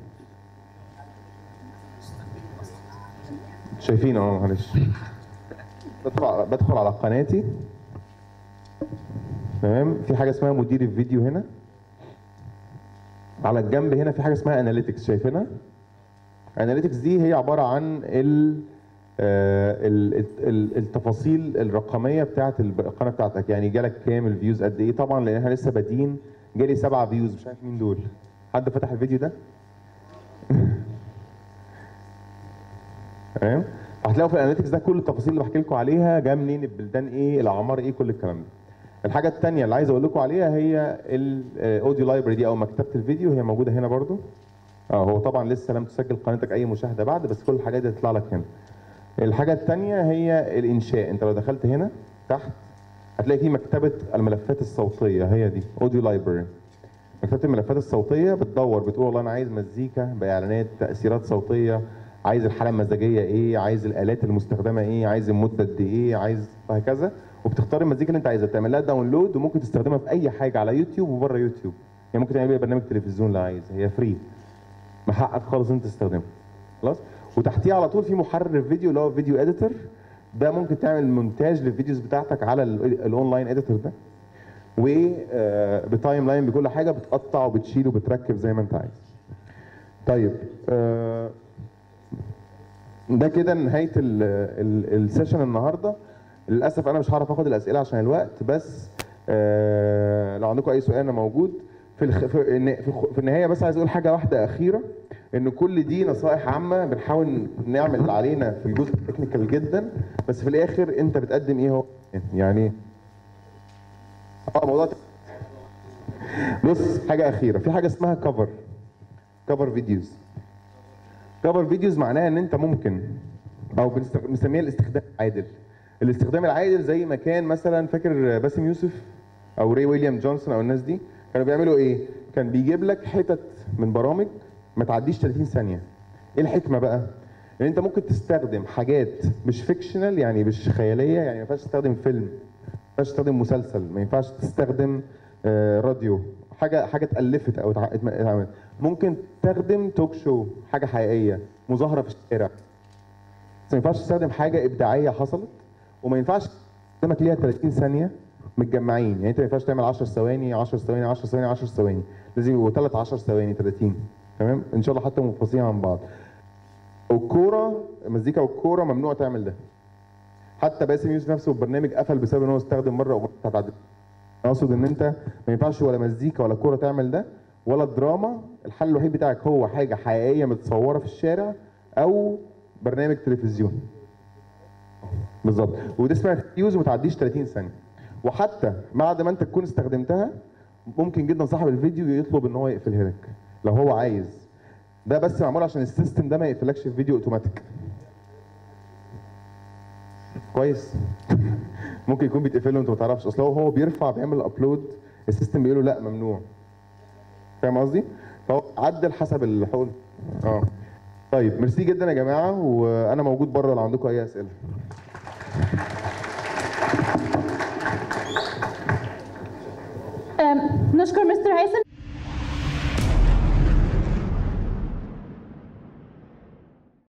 شايفين اه معلش بدخل على بدخل على قناتي تمام في حاجه اسمها مدير الفيديو هنا على الجنب هنا في حاجه اسمها اناليتكس شايفينها اناليتكس دي هي عباره عن ال آه، ال- ال- التفاصيل الرقميه بتاعه القناه بتاعتك يعني جالك كام الفيوز قد ايه طبعا لان احنا لسه بادئين جالي سبعة فيوز مش عارف مين دول حد فتح الفيديو ده تمام هتلاقوا في الاناليتكس ده كل التفاصيل اللي بحكي لكم عليها جايه منين البلدان ايه الاعمار ايه كل الكلام ده الحاجه الثانيه اللي عايز اقول لكم عليها هي الاوديو لايبرري دي او مكتبه الفيديو هي موجوده هنا برضو اه هو طبعا لسه لم تسجل قناتك اي مشاهده بعد بس كل الحاجات دي هتطلع لك هنا الحاجه الثانيه هي الانشاء انت لو دخلت هنا تحت هتلاقي في مكتبه الملفات الصوتيه هي دي اوديو لايبرري مكتبه الملفات الصوتيه بتدور بتقول والله انا عايز مزيكا باعلانات تاثيرات صوتيه عايز الحاله المزاجيه ايه عايز الالات المستخدمه ايه عايز المده قد ايه عايز وهكذا وبتختار المزيكا اللي انت عايزها تعمل لها داونلود وممكن تستخدمها في اي حاجه على يوتيوب وبره يوتيوب يعني ممكن تعمل بيها برنامج تلفزيون لو عايز هي فري محقق خالص انت تستخدمها خلاص وتحتيه على طول في محرر فيديو اللي هو فيديو اديتور ده ممكن تعمل مونتاج للفيديوز بتاعتك على ال- الاونلاين اديتور ده وبتايم لاين بكل حاجه بتقطع وبتشيل وبتركب زي ما انت عايز طيب آه، ده كده نهايه ال- ال- السيشن النهارده للاسف انا مش هعرف اخد الاسئله عشان الوقت بس آه، لو عندكم اي سؤال انا موجود في الخ... في الن- في الخ- في النهايه بس عايز اقول حاجه واحده اخيره ان كل دي نصائح عامه بنحاول نعمل اللي علينا في الجزء التكنيكال جدا بس في الاخر انت بتقدم ايه هو يعني اه موضوع بص حاجه اخيره في حاجه اسمها كفر كفر فيديوز كفر فيديوز معناها ان انت ممكن او بنست- بنسميها الاستخدام العادل الاستخدام العادل زي ما كان مثلا فاكر باسم يوسف او ري ويليام جونسون او الناس دي كانوا بيعملوا ايه كان بيجيب لك حتت من برامج ما تعديش 30 ثانيه ايه الحكمه بقى ان انت ممكن تستخدم حاجات مش فيكشنال يعني مش خياليه يعني ما ينفعش تستخدم فيلم ما ينفعش تستخدم مسلسل ما ينفعش تستخدم آه، راديو حاجه حاجه اتالفت او اتع- اتعملت ممكن تستخدم توك شو حاجه حقيقيه مظاهره في الشارع بس ما ينفعش تستخدم حاجه ابداعيه حصلت وما ينفعش قدامك ليها 30 ثانيه متجمعين يعني انت ما ينفعش تعمل 10 ثواني 10 ثواني 10 ثواني 10 ثواني لازم يبقوا ثلاث 10 ثواني 30 تمام ان شاء الله حتى منفصلين عن بعض والكوره المزيكا والكوره ممنوع تعمل ده حتى باسم يوسف نفسه البرنامج قفل بسبب ان هو استخدم مره اغنيه بتاعت عبد انا اقصد ان انت ما ينفعش ولا مزيكا ولا كوره تعمل ده ولا دراما الحل الوحيد بتاعك هو حاجه حقيقيه متصوره في الشارع او برنامج تلفزيون بالظبط ودي اسمها فيوز وما تعديش 30 ثانيه وحتى بعد ما انت تكون استخدمتها ممكن جدا صاحب الفيديو يطلب ان هو يقفلها لك لو هو عايز ده بس معمول عشان السيستم ده ما يقفلكش الفيديو اوتوماتيك كويس ممكن يكون بيتقفل له انت ما تعرفش اصل هو هو بيرفع بيعمل ابلود السيستم بيقول له لا ممنوع فاهم قصدي؟ فهو عدل حسب الحقوق اه طيب ميرسي جدا يا جماعه وانا موجود بره لو عندكم اي اسئله أم، نشكر مستر هيثم